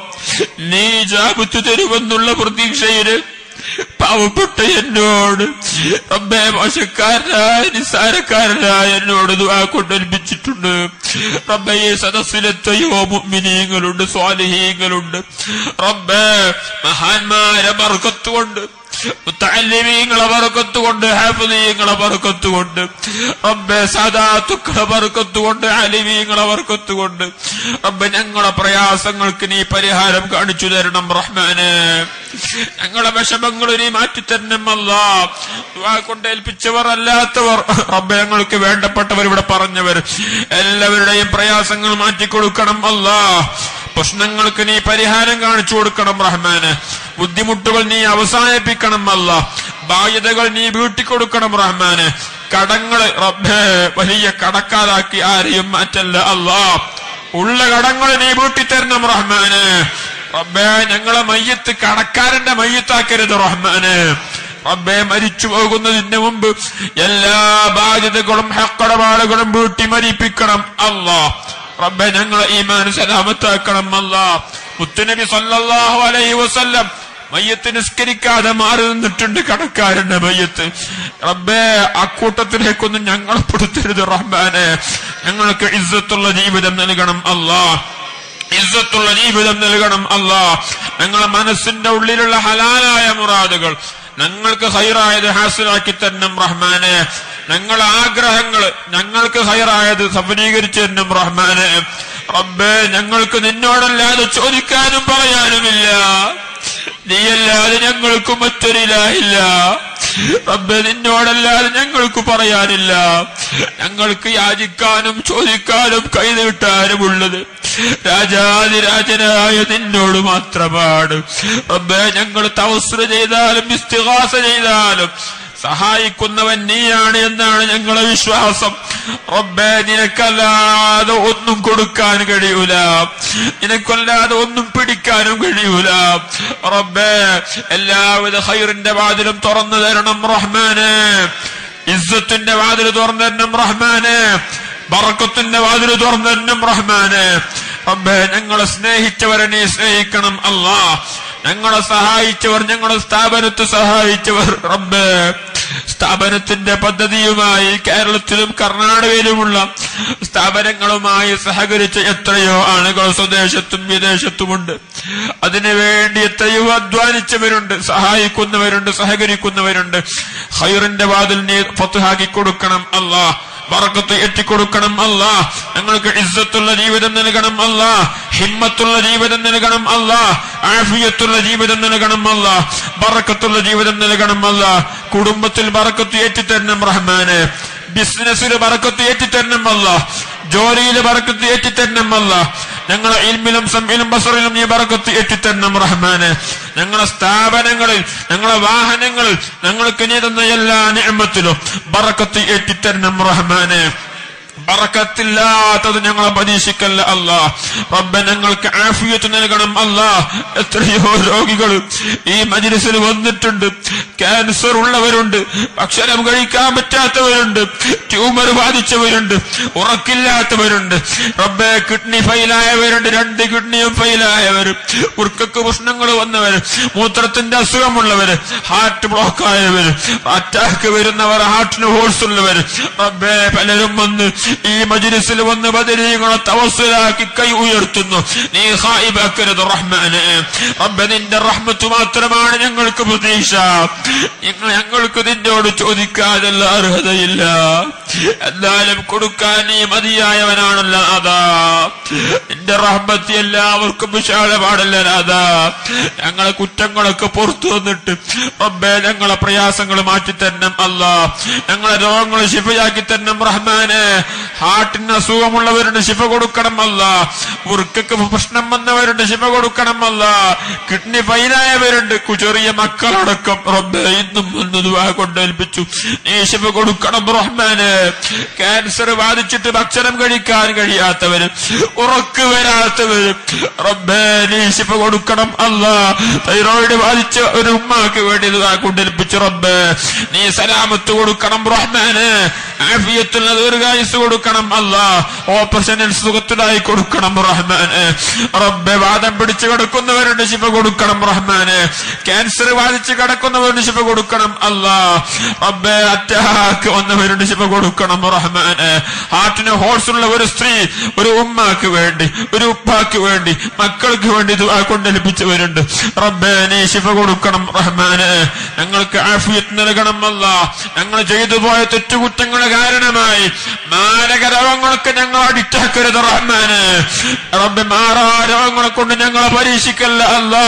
S2: നീ ജാബത്ത് തരുമെന്നുള്ള പ്രതീക്ഷയില് പാവപ്പെട്ട എന്നോട് റബ്ബേ മോശക്കാരനായ നിസ്സാരക്കാരനായ എന്നോട് ദുആ കൊണ്ടേൽപ്പിച്ചിട്ടുണ്ട് റബ്ബേ ഈ സദസ്സിലെത്തയോ മുഅ്മിനീങ്ങളുണ്ട് സ്വാലിഹീങ്ങളുണ്ട് റബ്ബേ മഹാന്മാരെ ബർക്കത്തുകൊണ്ട് മുത്തല്ലിമീങ്ങളെ ബർക്കത്തുകൊണ്ട് ഹാഫിദീങ്ങളെ ബർക്കത്തുകൊണ്ട് റബ്ബേ സാദാത്തുക്കളെ ബർക്കത്തുകൊണ്ട് അലിമീങ്ങളെ ബർക്കത്തുകൊണ്ട് റബ്ബേ ഞങ്ങളെ പ്രയാസങ്ങൾക്ക് നീ പരിഹാരം കാണിച്ചു തരണം റഹ്മാന് ഞങ്ങളെ വിഷമങ്ങൾ നീ മാറ്റി തരണം അല്ല ദുആ കൊണ്ട് ഏൽപ്പിച്ചവർ അല്ലാത്തവർ റബ്ബെ ഞങ്ങൾക്ക് വേണ്ടപ്പെട്ടവർ ഇവിടെ പറഞ്ഞവർ എല്ലാവരുടെയും പ്രയാസങ്ങൾ മാറ്റിക്കൊടുക്കണം അല്ല പ്രശ്നങ്ങൾക്ക് നീ പരിഹാരം കാണിച്ചു കൊടുക്കണം റഹ്മാന് ബുദ്ധിമുട്ടുകൾ നീ അവസാനിപ്പിക്കണം അല്ല ബാധ്യതകൾ നീ വീട്ടിക്കൊടുക്കണം റഹ്മാന് കടങ്ങള് റബ്ബേ വലിയ കടക്കാരാക്കി ആരെയും മാറ്റല്ല അല്ലാ ഉള്ള കടങ്ങൾ നീ വീട്ടിത്തരണം റഹ്മാന് റബ്ബേ ഞങ്ങളെ മയ്യത്ത് കടക്കാരന്റെ മയ്യത്താക്കരുത് റഹ്മാന് റബ്ബെ മരിച്ചു പോകുന്നതിന് മുമ്പ് എല്ലാ ബാധ്യതകളും ഹക്കടപാടുകളും വീട്ടി മരിപ്പിക്കണം അല്ലാ റബ്ബെ ഞങ്ങളെ ഈമാൻ സലാമത്താക്കണം അല്ലാ മുത്തുനബി സല്ലല്ലാഹു അലൈഹി വസല്ലം മയ്യത്ത് നിസ്കരിക്കാതെ മാറി നിന്നിട്ടുണ്ട് കടക്കാരന്റെ മയ്യത്ത് റബ്ബേ അക്കൂട്ടത്തിലേക്കൊന്നും ഞങ്ങളെ പെടുത്തരുത് റഹ്മാനെ ഞങ്ങൾക്ക് ഇസ്സത്തുള്ള ജീവിതം നൽകണം അല്ലാ ഇസ്സത്തുള്ള ജീവിതം നൽകണം അല്ലാ ഞങ്ങളെ മനസ്സിന്റെ ഉള്ളിലുള്ള ഹലാലായ മുറാദുകൾ ഞങ്ങൾക്ക് ഹൈറായത് ഹാസിലാക്കി തരണം റഹ്മാനെ ഞങ്ങളെ ആഗ്രഹങ്ങൾ ഞങ്ങൾക്ക് ഹൈറായത് സഫലീകരിച്ചു തരണം റഹ്മാനെ റബ്ബേ ഞങ്ങൾക്ക് നിന്നോടല്ലാതെ ചോദിക്കാനും പറയാനുമില്ല നീയല്ലാതെ ഞങ്ങൾക്ക് മറ്റൊരിലായില്ല റബ്ബെ നിന്നോടല്ലാതെ ഞങ്ങൾക്ക് പറയാനില്ല ഞങ്ങൾക്ക് യാചിക്കാനും ചോദിക്കാനും കൈനീട്ടാനും ഉള്ളത് രാജാതിരാജനായ നിന്നോട് മാത്രമാണ് റബ്ബെ ഞങ്ങൾ തവസ്ര ചെയ്താലും ഇസ്തിഹാസ ചെയ്താലും സഹായിക്കുന്നവൻ നീയാണ് എന്നാണ് ഞങ്ങളെ വിശ്വാസം റബ്ബെ നിനക്കല്ലാതെ ഒന്നും കൊടുക്കാൻ കഴിയൂല നിനക്കല്ലാതെ ഒന്നും പിടിക്കാനും കഴിയൂല റബ്ബെ എല്ലാവിധ ഹൈറിന്റെ വാതിലും തുറന്നു തരണം റഹ്മാന് ഇസ്സത്തിന്റെ വാതിൽ തുറന്നു തരണം റഹ്മാന് ബറക്കത്തിന്റെ വാതിൽ തുറന്നു തരണം റഹ്മാന് റബ്ബെ ഞങ്ങളെ സ്നേഹിച്ചവരെ നീ സ്നേഹിക്കണം അല്ലാ ഞങ്ങളെ സഹായിച്ചവർ ഞങ്ങളുടെ സ്ഥാപനത്തെ സഹായിച്ചവർ റബ്ബ് സ്ഥാപനത്തിന്റെ പദ്ധതിയുമായി കേരളത്തിലും കർണാടകയിലുമുള്ള സ്ഥാപനങ്ങളുമായി സഹകരിച്ച എത്രയോ ആളുകൾ സ്വദേശത്തും വിദേശത്തുമുണ്ട് അതിനുവേണ്ടി എത്രയോ അധ്വാനിച്ചവരുണ്ട് സഹായിക്കുന്നവരുണ്ട് സഹകരിക്കുന്നവരുണ്ട് ഹൈറിന്റെ വാതിൽ നീ ഫത്തുഹാക്കി കൊടുക്കണം അല്ലാ ബറക്കത്ത് എത്തിക്കൊടുക്കണം അല്ല ഞങ്ങൾക്ക് ഇസ്സത്തുള്ള ജീവിതം നൽകണം അല്ല ഹിമ്മത്തുള്ള ജീവിതം നൽകണം അല്ല ആഫിയത്തുള്ള ജീവിതം നൽകണം അല്ല ബറക്കത്തുള്ള ജീവിതം നൽകണം അല്ല കുടുംബത്തിൽ ബറക്കത്ത് ഏറ്റിത്തരണം റഹ്മാന് ബിസിനസ്സിൽ ബറക്കത്ത് ഏറ്റിത്തരണം അല്ല ജോലിയിൽ ബറക്കത്ത് ഏറ്റിത്തരണം അല്ല ഞങ്ങളെ ഇൽമിലും സമ്മിലും ബസറിലും നീ ബറക്കത്ത് ഏറ്റിത്തരണം റഹ്മാന് ഞങ്ങളെ സ്ഥാപനങ്ങളിൽ ഞങ്ങളെ വാഹനങ്ങളിൽ ഞങ്ങൾക്ക് നീ തന്ന എല്ലാ നിയമത്തിലും ബറക്കത്ത് ഏറ്റിത്തരണം റഹ്മാന് ബറക്കത്തില്ലാത്തത് ഞങ്ങളെ പരീക്ഷിക്കല്ല അല്ല റബ്ബ ഞങ്ങൾക്ക് ആഫിയത്ത് നൽകണം അല്ല എത്രയോ രോഗികൾ ഈ മജിലിസിൽ വന്നിട്ടുണ്ട് ക്യാൻസർ ഉള്ളവരുണ്ട് ഭക്ഷണം കഴിക്കാൻ പറ്റാത്തവരുണ്ട് ട്യൂമർ ബാധിച്ചവരുണ്ട് ഉറക്കില്ലാത്തവരുണ്ട് റബ്ബെ കിഡ്നി ഫെയിലായവരുണ്ട് രണ്ട് കിഡ്നിയും ഫെയിലായവരും ഉർക്കക്ക് പ്രശ്നങ്ങൾ വന്നവര് മൂത്രത്തിന്റെ അസുഖമുള്ളവര് ഹാർട്ട് ബ്ലോക്ക് ആയവര് അറ്റാക്ക് വരുന്നവർ ഹാർട്ടിന് ഹോൾസ് ഉള്ളവര് റബ്ബെ പലരും വന്ന് ഈ മജിലിസിൽ വന്ന് ബദരീകളെ തവസ്സിലാക്കി കൈ ഉയർത്തുന്നു നീ ഹായിബാക്കരുത് റഹ്മാന് റബ്ബെ നിന്റെ റഹ്മത്ത് മാത്രമാണ് ഞങ്ങൾക്ക് പ്രതീക്ഷ ഞങ്ങൾ ഞങ്ങൾക്ക് നിന്നോട് ചോദിക്കാനുള്ള അർഹതയില്ല എന്നാലും കൊടുക്കാൻ നീ മതിയായവനാണല്ലോ അതാ നിന്റെ റഹ്മത്ത് എല്ലാവർക്കും വിശാലമാണല്ലോ അതാ ഞങ്ങളെ കുറ്റങ്ങളൊക്കെ പുറത്തു വന്നിട്ട് റബ്ബെ ഞങ്ങളെ പ്രയാസങ്ങൾ മാറ്റി തരണം അല്ല ഞങ്ങളെ രോഗങ്ങൾ ശിഫയാക്കി തരണം റഹ്മാന് ഹാർട്ടിന് അസുഖമുള്ളവരുണ്ട് ശിഫ കൊടുക്കണം അല്ല വൃക്കക്ക് പ്രശ്നം വന്നവരുണ്ട് ശിഫ കൊടുക്കണം അല്ല കിഡ്നി ഫൈനായവരുണ്ട് കു- ചെറിയ മക്കളടക്കം റബ്ബെ ഇന്നും വന്നത് കൊണ്ടേൽപ്പിച്ചു നീ ശിഫ കൊടുക്കണം റഹ്മാന് ക്യാൻസർ ബാധിച്ചിട്ട് ഭക്ഷണം കഴിക്കാൻ കഴിയാത്തവര് ഉറക്ക് വരാത്തവര് റബ്ബേ നീ ശിഫ കൊടുക്കണം അല്ല തൈറോയിഡ് ബാധിച്ച ഒരു ഉമ്മാക്ക് വേണ്ടി ഇത് കൊണ്ടേൽപ്പിച്ചു റബ്ബേ നീ സലാമത്ത് കൊടുക്കണം റഹ്മാന് ആഫിയത്തുള്ള ദീർഘായുസ് കൊടുക്കണം അല്ല ഓപ്പറേഷൻ സുഖത്തിലായി കൊടുക്കണം റഹ്മാന് റബ്ബെ വാദം പിടിച്ച് കിടക്കുന്നവരുണ്ട് ശിഫ കൊടുക്കണം റഹ്മാന് ക്യാൻസർ ബാധിച്ച് കിടക്കുന്നവരുണ്ട് ശിഫ കൊടുക്കണം അല്ല റബ്ബെ അറ്റാക്ക് വന്നവരുണ്ട് ശിഫ കൊടുക്കണം റഹ്മാന് ഹാർട്ടിന് ഹോൾസ് ഉള്ള ഒരു സ്ത്രീ ഒരു ഉമ്മാക്ക് വേണ്ടി ഒരു ഉപ്പാക്ക് വേണ്ടി മക്കൾക്ക് വേണ്ടി ദുആ കൊണ്ട് ലഭിച്ചവരുണ്ട് റബ്ബെ നീ ശിഫ കൊടുക്കണം റഹ്മാന് ഞങ്ങൾക്ക് ആഫിയത്ത് നൽകണം അല്ല ഞങ്ങൾ ചെയ്തു പോയ തെറ്റുകുറ്റങ്ങളെ കാരണമായി മാരക രോഗങ്ങളൊക്കെ ഞങ്ങൾ അടിറ്റാക്കരുത് റഹ്മാന് റബ്ബെ മാറാ രോഗങ്ങളെ കൊണ്ട് ഞങ്ങളെ പരീക്ഷിക്കല്ല അല്ല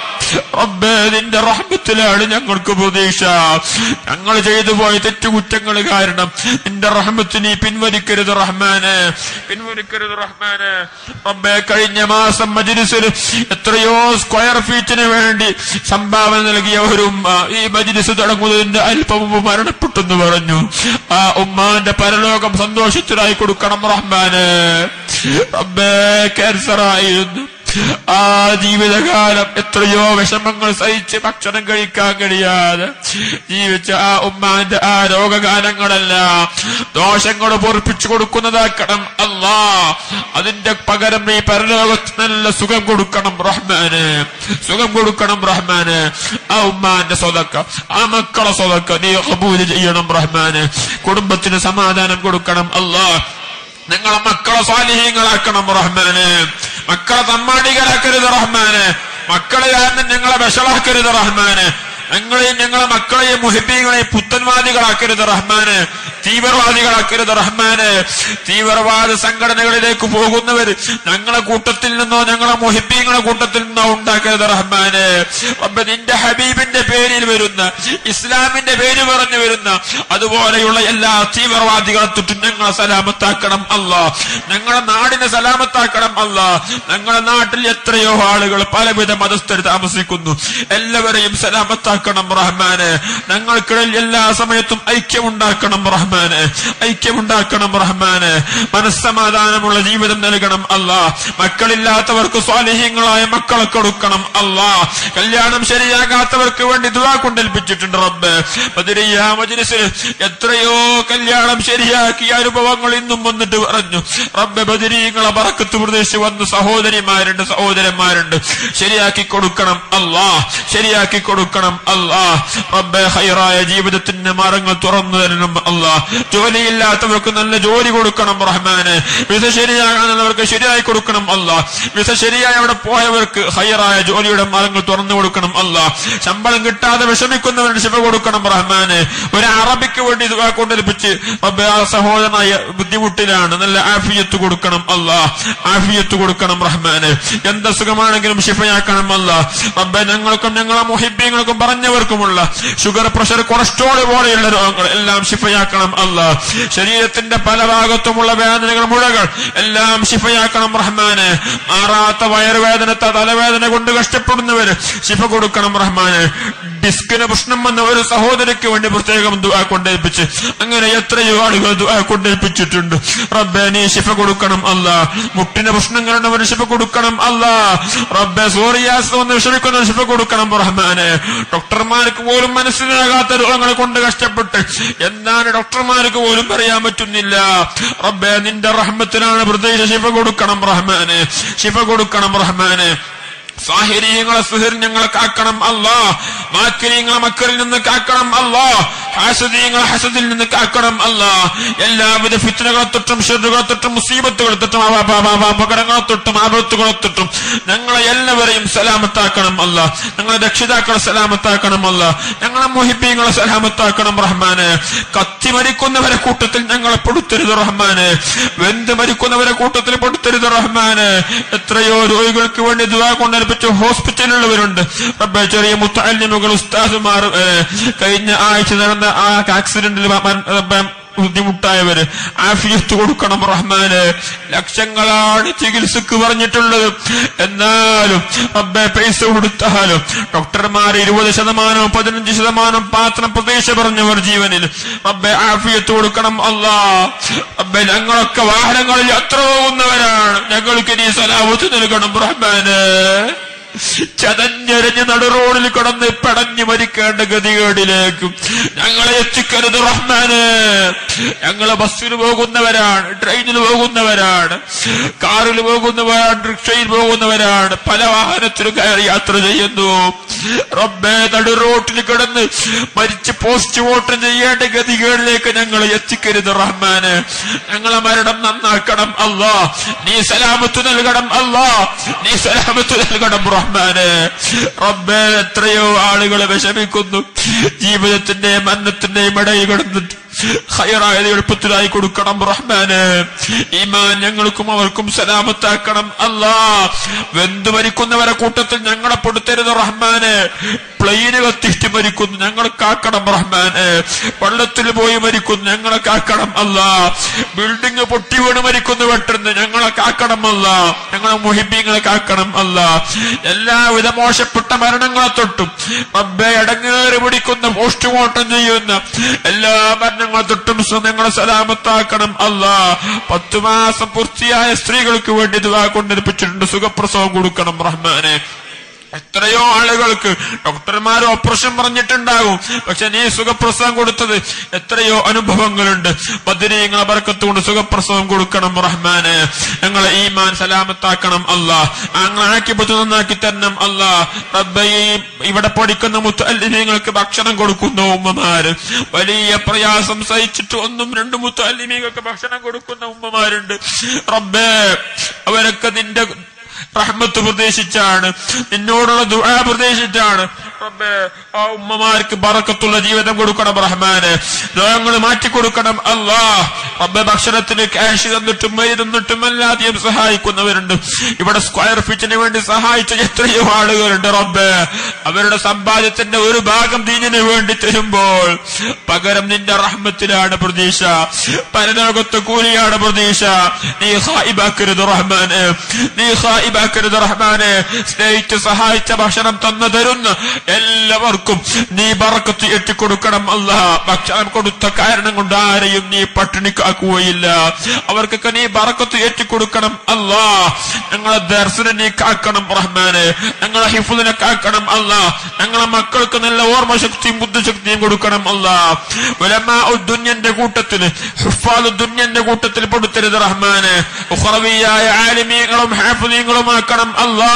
S2: റബ്ബെ നിന്റെ റഹ്മത്തിലാണ് ഞങ്ങൾക്ക് പ്രതീക്ഷ ഞങ്ങൾ ചെയ്തു പോയ തെറ്റുകുറ്റങ്ങൾ കാരണം നിന്റെ റഹ്മത്ത് നീ പിൻവലിക്കരുത് റഹ്മാന് പിൻവലിക്കരുത് റഹ്മാന് റബ്ബെ കഴിഞ്ഞ മാസം മജിലിസിൽ എത്രയോ സ്ക്വയർ ഫീറ്റിന് വേണ്ടി സംഭാവന നൽകിയ ഒരു ഉമ്മ ഈ മജിലിസ് തുടങ്ങുന്നതിന്റെ അല്പം മുമ്പ് മരണപ്പെട്ടെന്ന് പറഞ്ഞു ആ ഉമ്മാന്റെ പരലോകം സന്തോഷത്തിലായി കൊടുക്കണം റഹ്മാന് റബ്ബേ ക്യാൻസർ ആയിരുന്നു ആ ജീവിതകാലം എത്രയോ വിഷമങ്ങൾ സഹിച്ച് ഭക്ഷണം കഴിക്കാൻ കഴിയാതെ ജീവിച്ച ആ ഉമ്മാന്റെ ആ രോഗകാലങ്ങളെല്ലാം ദോഷങ്ങൾ പൊറിപ്പിച്ചു കൊടുക്കുന്നതാക്കണം അല്ലാ അതിന്റെ പകരം നീ പരലോകത്ത് നല്ല സുഖം കൊടുക്കണം റഹ്മാന് സുഖം കൊടുക്കണം റഹ്മാന് ആ ഉമ്മാന്റെ സ്വതക്ക ആ മക്കളെ സ്വതക്ക നീ കബൂല് ചെയ്യണം റഹ്മാന് കുടുംബത്തിന് സമാധാനം കൊടുക്കണം അല്ലാ നിങ്ങളെ മക്കളെ സ്വാലിഹീങ്ങളാക്കണം റഹ്മാന് മക്കളെ തമ്മാടികരാക്കരുത് റഹ്മാന് മക്കളെ കാരണം ഞങ്ങളെ വിഷളാക്കരുത് റഹ്മാന് ഞങ്ങളെയും ഞങ്ങളെ മക്കളെയും മുഹിബീങ്ങളെയും പുത്തൻവാദികളാക്കരുത് റഹ്മാന് തീവ്രവാദികളാക്കരുത് റഹ്മാന് തീവ്രവാദ സംഘടനകളിലേക്ക് പോകുന്നവർ ഞങ്ങളെ കൂട്ടത്തിൽ നിന്നോ ഞങ്ങളെ മുഹിബീങ്ങളെ കൂട്ടത്തിൽ നിന്നോ ഉണ്ടാക്കരുത് റഹ്മാന് റബ്ബ് നിന്റെ ഹബീബിന്റെ പേരിൽ വരുന്ന ഇസ്ലാമിന്റെ പേര് പറഞ്ഞു വരുന്ന അതുപോലെയുള്ള എല്ലാ തീവ്രവാദികളെ തൊട്ടും ഞങ്ങളെ സലാമത്താക്കണം അല്ല ഞങ്ങളെ നാടിനെ സലാമത്താക്കണം അല്ല ഞങ്ങളുടെ നാട്ടിൽ എത്രയോ ആളുകൾ പലവിധ മതസ്ഥർ താമസിക്കുന്നു എല്ലാവരെയും സലാമത്താക്കണം റഹ്മാന് ഞങ്ങൾക്കിടയിൽ എല്ലാ സമയത്തും ഐക്യമുണ്ടാക്കണം റഹ്മാന് ഐക്യമുണ്ടാക്കണം റഹ്മാന് മനസ്സമാധാനമുള്ള ജീവിതം നൽകണം അല്ല മക്കളില്ലാത്തവർക്ക് സ്വാലിഹ്യങ്ങളായ മക്കളെ കൊടുക്കണം അല്ല കല്യാണം ശരിയാകാത്തവർക്ക് വേണ്ടി ദുവാ കൊണ്ടേൽപ്പിച്ചിട്ടുണ്ട് റബ്ബ് ബദരിയ മജ്ലിസിൽ എത്രയോ കല്യാണം ശരിയാക്കിയ അനുഭവങ്ങൾ ഇന്നും വന്നിട്ട് പറഞ്ഞു റബ്ബ് ബദരീങ്ങളെ പറക്കത്ത് പ്രദേശിച്ച് വന്ന് സഹോദരിമാരുണ്ട് സഹോദരന്മാരുണ്ട് ശരിയാക്കി കൊടുക്കണം അല്ലാ ശരിയാക്കി കൊടുക്കണം അല്ലാ റബ്ബെ ഹൈറായ ജീവിതത്തിന്റെ മാർഗങ്ങൾ തുറന്നു തരണം അല്ലാ ജോലിയില്ലാത്തവർക്ക് നല്ല ജോലി കൊടുക്കണം റഹ്മാന് വിസ ശരിയാകാനുള്ളവർക്ക് ശരിയായി കൊടുക്കണം അല്ല വിസ ശരിയായി അവിടെ പോയവർക്ക് ഹൈറായ ജോലിയുടെ മാർഗങ്ങൾ തുറന്നു കൊടുക്കണം അല്ല ശമ്പളം കിട്ടാതെ വിഷമിക്കുന്നവരുടെ ശിവ കൊടുക്കണം റഹ്മാന് ഒരു അറബിക്ക് വേണ്ടി ഇത് കൊണ്ടേൽപ്പിച്ച് റബ്ബെ ആ സഹോദരനായ ബുദ്ധിമുട്ടിലാണ് നല്ല ആഫിയത്ത് കൊടുക്കണം അല്ല ആഫിയത്ത് കൊടുക്കണം റഹ്മാന് എന്ത് സുഖമാണെങ്കിലും ശിഫയാക്കണം അല്ല റബ്ബെ ഞങ്ങൾക്കും ഞങ്ങളെ മുഹിബ്യങ്ങൾക്കും പറഞ്ഞവർക്കുമുള്ള ഷുഗർ പ്രഷർ കൊളസ്ട്രോൾ പോലെയുള്ള രോഗങ്ങൾ എല്ലാം ശിഫയാക്കണം അല്ല ശരീരത്തിന്റെ പല ഭാഗത്തുമുള്ള വേദനകൾ മുഴകൾ എല്ലാം ശിഫയാക്കണം റഹ്മാന് മാറാത്ത വയറുവേദന തലവേദന കൊണ്ട് കഷ്ടപ്പെടുന്നവര് ശിഫ കൊടുക്കണം റഹ്മാന് ഡിസ്കിന് പ്രശ്നം വന്ന ഒരു സഹോദരിക്ക് വേണ്ടി പ്രത്യേകം ദുആ കൊണ്ടേൽപ്പിച്ച് അങ്ങനെ എത്രയോ ആളുകൾ ദുആ കൊണ്ടേൽപ്പിച്ചിട്ടുണ്ട് റബ്ബെ നീ ശിഫ കൊടുക്കണം അല്ല മുട്ടിന് പ്രശ്നങ്ങളുള്ളവന് ശിഫ കൊടുക്കണം അല്ല റബ്ബെ സോറിയാസ് വന്ന് വിഷമിക്കുന്ന ശിഫ കൊടുക്കണം റഹ്മാന് ഡോക്ടർമാർക്ക് പോലും മനസ്സിലാകാത്ത രോഗങ്ങളെ കൊണ്ട് കഷ്ടപ്പെട്ട് എന്താണ് ഡോക്ടർമാർക്ക് പോലും പറയാൻ പറ്റുന്നില്ല റബ്ബെ നിന്റെ റഹ്മത്തിലാണ് പ്രത്യേകിച്ച് ശിഫ കൊടുക്കണം റഹ്മാന് ശിഫ കൊടുക്കണം റഹ്മാന് സാഹിര്യങ്ങളെ സുഹിർ ഞങ്ങളെ കാക്കണം അല്ലാ മാക്കരിയങ്ങളെ മക്കളിൽ നിന്ന് കാക്കണം അല്ലാ ഹാസദീയങ്ങളെ ഹസദിൽ നിന്ന് കാക്കണം അല്ലാ എല്ലാവിധ ഫിത്തനകളെ തൊട്ടും ഷെറുകളെ തൊട്ടും മുസീബത്തുകളെ തൊട്ടും അവ- അവ- അവ- അവ- അപകടങ്ങളെ തൊട്ടും ആപത്തുകളെ തൊട്ടും ഞങ്ങളെ എല്ലാവരെയും സലാമത്താക്കണം അല്ല ഞങ്ങളെ രക്ഷിതാക്കളെ സലാമത്താക്കണം അല്ല ഞങ്ങളെ മുഹിബീങ്ങളെ സലാമത്താക്കണം റഹ്മാന് കത്തി മരിക്കുന്നവരെ കൂട്ടത്തിൽ ഞങ്ങളെ പെടുത്തരുത് റഹ്മാന് വെന്ത് മരിക്കുന്നവരെ കൂട്ടത്തിൽ പെടുത്തരുത് റഹ്മാന് എത്രയോ രോഗികൾക്ക് വേണ്ടി ദുവാ കൊണ്ടേൽപ്പിച്ച ഹോസ്പിറ്റലുള്ളവരുണ്ട് റബ്ബെ ചെറിയ മുത്തല്ലിമുകൾ ഉസ്താദുമാർ ഏഹ്, കഴിഞ്ഞ ആഴ്ച നടന്ന ആ ആക്സിഡന്റിൽ റബ്ബെ ബുദ്ധിമുട്ടായവര് ആഫിയത്ത് കൊടുക്കണം റഹ്മാന് ലക്ഷങ്ങളാണ് ചികിത്സക്ക് പറഞ്ഞിട്ടുള്ളത് എന്നാലും റബ്ബെ പൈസ കൊടുത്താലും ഡോക്ടർമാർ ഇരുപത് ശതമാനം പതിനഞ്ച് ശതമാനം പാത്രം പ്രതീക്ഷ പറഞ്ഞവർ ജീവനിൽ റബ്ബെ ആഫിയത്ത് കൊടുക്കണം അല്ലാ റബ്ബെ ഞങ്ങളൊക്കെ വാഹനങ്ങളിൽ യാത്ര പോകുന്നവരാണ് ഞങ്ങൾക്ക് നീ സലാമത്ത് നൽകണം റഹ്മാന് ചതഞ്ഞെറിഞ്ഞ് നടുറോഡിൽ കിടന്ന് പടഞ്ഞു മരിക്കേണ്ട ഗതികേടിലേക്കും ഞങ്ങളെ എത്തിക്കരുത് റഹ്മാന് ഞങ്ങള് ബസ്സിൽ പോകുന്നവരാണ് ട്രെയിനിൽ പോകുന്നവരാണ് കാറിൽ പോകുന്നവരാണ് റിക്ഷയിൽ പോകുന്നവരാണ് പല വാഹനത്തിലും കയറി യാത്ര ചെയ്യുന്നു റബ്ബേ നടുറോട്ടിൽ കിടന്ന് മരിച്ച് പോസ്റ്റ്മോർട്ടം ചെയ്യേണ്ട ഗതികേടിലേക്ക് ഞങ്ങളെ എത്തിക്കരുത് റഹ്മാന് ഞങ്ങളെ മരണം നന്നാക്കണം അല്ലാ നീ സലാമത്ത് നൽകണം അല്ലാ നീ സലാമത്ത് നൽകണം റഹ്മാന് റബ്ബേ എത്രയോ ആളുകൾ വിഷമിക്കുന്നു ജീവിതത്തിന്റെയും മരണത്തിന്റെയും ഇടയിൽ കിടന്നിട്ട് ഹയറായത് എളുപ്പത്തിലായി കൊടുക്കണം റഹ്മാന് ഈമാൻ ഞങ്ങൾക്കും അവർക്കും സലാമത്താക്കണം അല്ലാ വെന്തു മരിക്കുന്നവരെ കൂട്ടത്തിൽ ഞങ്ങളെ പെടുത്തരുത് റഹ്മാന് പ്ലെയിന് കത്തിച്ച് മരിക്കുന്നു ഞങ്ങളെ കാക്കണം റഹ്മാന് വെള്ളത്തിൽ പോയി മരിക്കുന്നു ഞങ്ങളെ കാക്കണം അല്ല ബിൽഡിംഗ് പൊട്ടി വീണ് മരിക്കുന്നു പെട്ടെന്ന് ഞങ്ങളെ കാക്കണം അല്ല ഞങ്ങളെ മുഹിബീങ്ങളെ കാക്കണം അല്ല എല്ലാവിധ മോശപ്പെട്ട മരണങ്ങളെ തൊട്ടും റബ്ബെ അടങ്ങേറി പിടിക്കുന്ന പോസ്റ്റ്മോർട്ടം ചെയ്യുന്ന എല്ലാ മരണ ഞങ്ങൾ തൊട്ടും ഞങ്ങളെ സലാമത്താക്കണം അല്ലാ പത്തു മാസം പൂർത്തിയായ സ്ത്രീകൾക്ക് വേണ്ടി ദുആ കൊണ്ടിരിപ്പിച്ചിട്ടുണ്ട് സുഖപ്രസവം കൊടുക്കണം റഹ്മാനെ എത്രയോ ആളുകൾക്ക് ഡോക്ടർമാർ ഓപ്പറേഷൻ പറഞ്ഞിട്ടുണ്ടാകും പക്ഷെ നീ സുഖപ്രസവം കൊടുത്തത് എത്രയോ അനുഭവങ്ങളുണ്ട് ബദ്രീങ്ങളെ ബർക്കത്തുകൊണ്ട് സുഖപ്രസവം കൊടുക്കണം റഹ്മാന് ഞങ്ങളെ ഈമാൻ സലാമത്താക്കണം അല്ലാ ഞങ്ങളെ ആക്കിപ്പത്ത് നന്നാക്കി തരണം അല്ലാ റബ്ബേ ഈ ഇവിടെ പഠിക്കുന്ന മുത്തല്ലിമീങ്ങൾക്ക് ഭക്ഷണം കൊടുക്കുന്ന ഉമ്മമാര് വലിയ പ്രയാസം സഹിച്ചിട്ട് ഒന്നും രണ്ടും മുത്തല്ലിമീങ്ങൾക്ക് ഭക്ഷണം കൊടുക്കുന്ന ഉമ്മമാരുണ്ട് റബ്ബേ അവരൊക്കെ നിന്റെ റഹ്മത്ത് പ്രതീക്ഷിച്ചാണ് നിന്നോടുള്ള ദുആ പ്രതീക്ഷിച്ചാണ് റബ്ബേ ആ ഉമ്മമാർക്ക് ബറക്കത്തുള്ള ജീവിതം കൊടുക്കണം റഹ്മാന് രോഗങ്ങൾ മാറ്റിക്കൊടുക്കണം അല്ലാ റബ്ബെ ഭക്ഷണത്തിന് ക്യാഷ് തന്നിട്ടും മരി തന്നിട്ടും എല്ലാതെയും സഹായിക്കുന്നവരുണ്ട് ഇവിടെ സ്ക്വയർ ഫീറ്റിന് വേണ്ടി സഹായിച്ച എത്രയോ ആളുകളുണ്ട് റബ്ബെ അവരുടെ സമ്പാദ്യത്തിന്റെ ഒരു ഭാഗം ദീനിന് വേണ്ടി തരുമ്പോൾ പകരം നിന്റെ റഹ്മത്തിലാണ് പ്രതീക്ഷ പരലോകത്ത് കൂലിയാണ് പ്രതീക്ഷ നീ ഹായിബാക്കരുത് റഹ്മാന് നീ ഹായിബാക്കരുത് റഹ്മാന് സ്നേഹിച്ച് സഹായിച്ച ഭക്ഷണം തന്നു തരുന്ന എല്ലാവർക്കും നീ ബറക്കത്ത് എത്തിക്കൊടുക്കണം അല്ല ഭക്ഷണം കൊടുത്ത കാരണം കൊണ്ട് ആരെയും നീ പട്ടിണിക്കാക്കുകയില്ല അവർക്കൊക്കെ നീ ബറക്കത്ത് എത്തിക്കൊടുക്കണം അല്ലാ ഞങ്ങളെ ദർശനം നീ കാക്കണം റഹ്മാന് ഞങ്ങളെ ഹിഫുദിനെ കാക്കണം അല്ല ഞങ്ങളെ മക്കൾക്ക് നല്ല ഓർമ്മശക്തിയും ബുദ്ധിശക്തിയും കൊടുക്കണം അല്ല ഉലമാ ദുന്യന്റെ കൂട്ടത്തില് ഹുഫാദ് ദുന്യന്റെ കൂട്ടത്തിൽ പെടുത്തരുത് റഹ്മാന് ഉഖറവിയായ ആലിമീങ്ങളും ഹാഫിദീങ്ങളുമാക്കണം അല്ലാ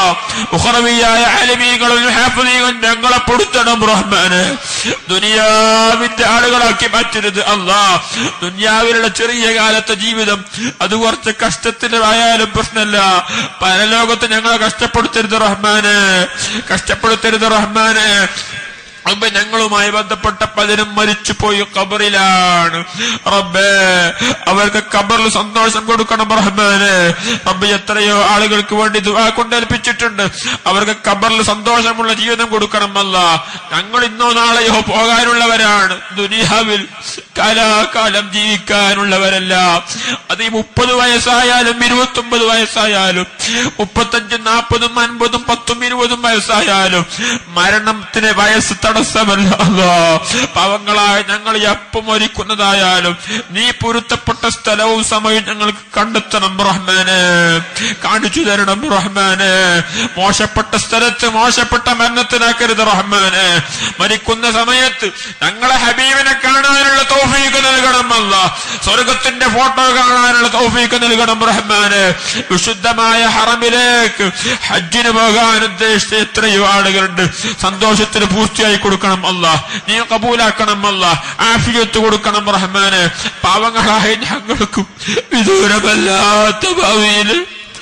S2: ഉഖറവിയായ ആലിമീങ്ങളും ഹാഫിദീങ്ങളും ഞങ്ങളെ പെടുത്തണം റഹ്മാന് ദുനിയാവിന്റെ ആളുകളാക്കി മാറ്റരുത് അല്ലാ ദുനിയാവിലുള്ള ചെറിയ കാലത്തെ ജീവിതം അത് കുറച്ച് കഷ്ടത്തിലായാലും പ്രശ്നമല്ല പരലോകത്ത് ഞങ്ങളെ കഷ്ടപ്പെടുത്തരുത് റഹ്മാന് കഷ്ടപ്പെടുത്തരുത് റഹ്മാന് റബ്ബെ ഞങ്ങളുമായി ബന്ധപ്പെട്ട പലരും മരിച്ചുപോയി ഖബറിലാണ് റബ്ബേ അവർക്ക് ഖബറിൽ സന്തോഷം കൊടുക്കണം റഹ്മാന് റബ്ബെ എത്രയോ ആളുകൾക്ക് വേണ്ടി ദുആ കൊണ്ടേൽപ്പിച്ചിട്ടുണ്ട് അവർക്ക് ഖബറിൽ സന്തോഷമുള്ള ജീവിതം കൊടുക്കണം അല്ല ഞങ്ങൾ ഇന്നോ നാളെയോ പോകാനുള്ളവരാണ് ദുനിയാവിൽ കാലാകാലം ജീവിക്കാനുള്ളവരല്ല അത് ഈ മുപ്പത് വയസ്സായാലും ഇരുപത്തൊമ്പത് വയസ്സായാലും മുപ്പത്തഞ്ചും നാൽപ്പതും അൻപതും പത്തും ഇരുപതും വയസ്സായാലും മരണത്തിന് വയസ്സ് തടസ്സമല്ല അല്ലാ. പാവങ്ങളായ ഞങ്ങൾ എപ്പം മരിക്കുന്നതായാലും നീ പൊരുത്തപ്പെട്ട സ്ഥലവും സമയവും ഞങ്ങൾക്ക് കണ്ടെത്തണം റഹ്മാന് കാണിച്ചു തരണം റഹ്മാന് മോശപ്പെട്ട സ്ഥലത്ത് മോശപ്പെട്ട മരണത്തിനാക്കരുത് റഹ്മാന് മരിക്കുന്ന സമയത്ത് ഞങ്ങളെ ഹബീബിനെ കാണാനുള്ള തൗഫീക്ക് നൽകണം അല്ല സ്വർഗത്തിന്റെ ഫോട്ടോ കാണാനുള്ള തൗഫീക്ക് നൽകണം റഹ്മാന് വിശുദ്ധമായ ഹറമിലേക്ക് ഹജ്ജിന് പോകാൻ ഉദ്ദേശിച്ച എത്രയോ ആളുകളുണ്ട് സന്തോഷത്തിന് പൂർത്തിയായി കൊടുക്കണം അല്ല നീ കബൂലാക്കണം അല്ല ആഫിയത്ത് കൊടുക്കണം റഹ്മാന് പാവങ്ങളായ ഞങ്ങൾക്കും വിദൂരമല്ലാത്ത ഭാവിയിൽ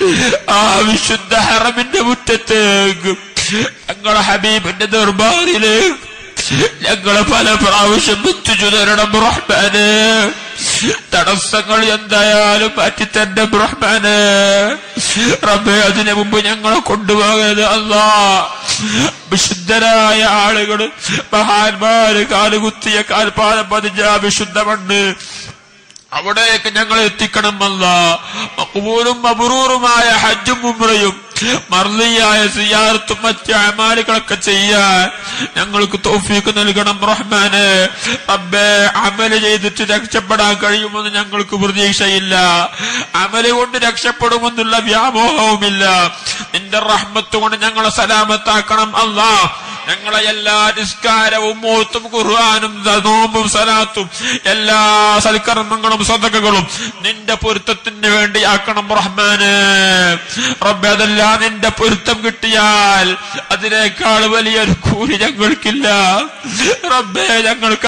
S2: ആ വിശുദ്ധ ഹറമിന്റെ മുറ്റത്തേക്ക് ഞങ്ങളെ ഹബീബിന്റെ ദർബാറിലേക്ക് ഞങ്ങളെ പല പ്രാവശ്യം എത്തിച്ചു തരണം റഹ്മാന് തടസ്സങ്ങൾ എന്തായാലും മാറ്റി തന്നെ റഹ്മാന് റബ്ബെ അതിനു മുമ്പ് ഞങ്ങളെ കൊണ്ടുപോകരുത് അല്ലാ വിശുദ്ധരായ ആളുകൾ മഹാന്മാര് കാലുകുത്തിയ കാൽപാദം പതിഞ്ഞ ആ വിശുദ്ധ മണ്ണ് അവിടേക്ക് ഞങ്ങൾ എത്തിക്കണം അല്ല മക്ബൂലും മബറൂറുമായ ഹജ്ജും ഉംറയും മർലിയായ സിയാറത്തും മറ്റ് അമാലുകളൊക്കെ ചെയ്യാൻ ഞങ്ങൾക്ക് തൗഫീക്ക് നൽകണം റഹ്മാന് റബ്ബേ അമല് ചെയ്തിട്ട് രക്ഷപ്പെടാൻ കഴിയുമെന്ന് ഞങ്ങൾക്ക് പ്രതീക്ഷയില്ല അമല് കൊണ്ട് രക്ഷപ്പെടുമെന്നുള്ള വ്യാമോഹവുമില്ല നിന്റെ റഹ്മത്ത് കൊണ്ട് ഞങ്ങളെ സലാമത്താക്കണം അല്ലാ ഞങ്ങളെ എല്ലാ നിസ്കാരവും മൂത്തും ഖുർആാനും നോമ്പും സലാത്തും എല്ലാ സൽക്കർമ്മങ്ങളും സ്വതകകളും നിന്റെ പൊരുത്തത്തിന് വേണ്ടി ആക്കണം റഹ്മാന് റബ്ബെ അതെല്ലാം നിന്റെ പൊരുത്തം കിട്ടിയാൽ അതിനേക്കാൾ വലിയൊരു കൂലി ഞങ്ങൾക്കില്ല റബ്ബെ ഞങ്ങൾക്ക്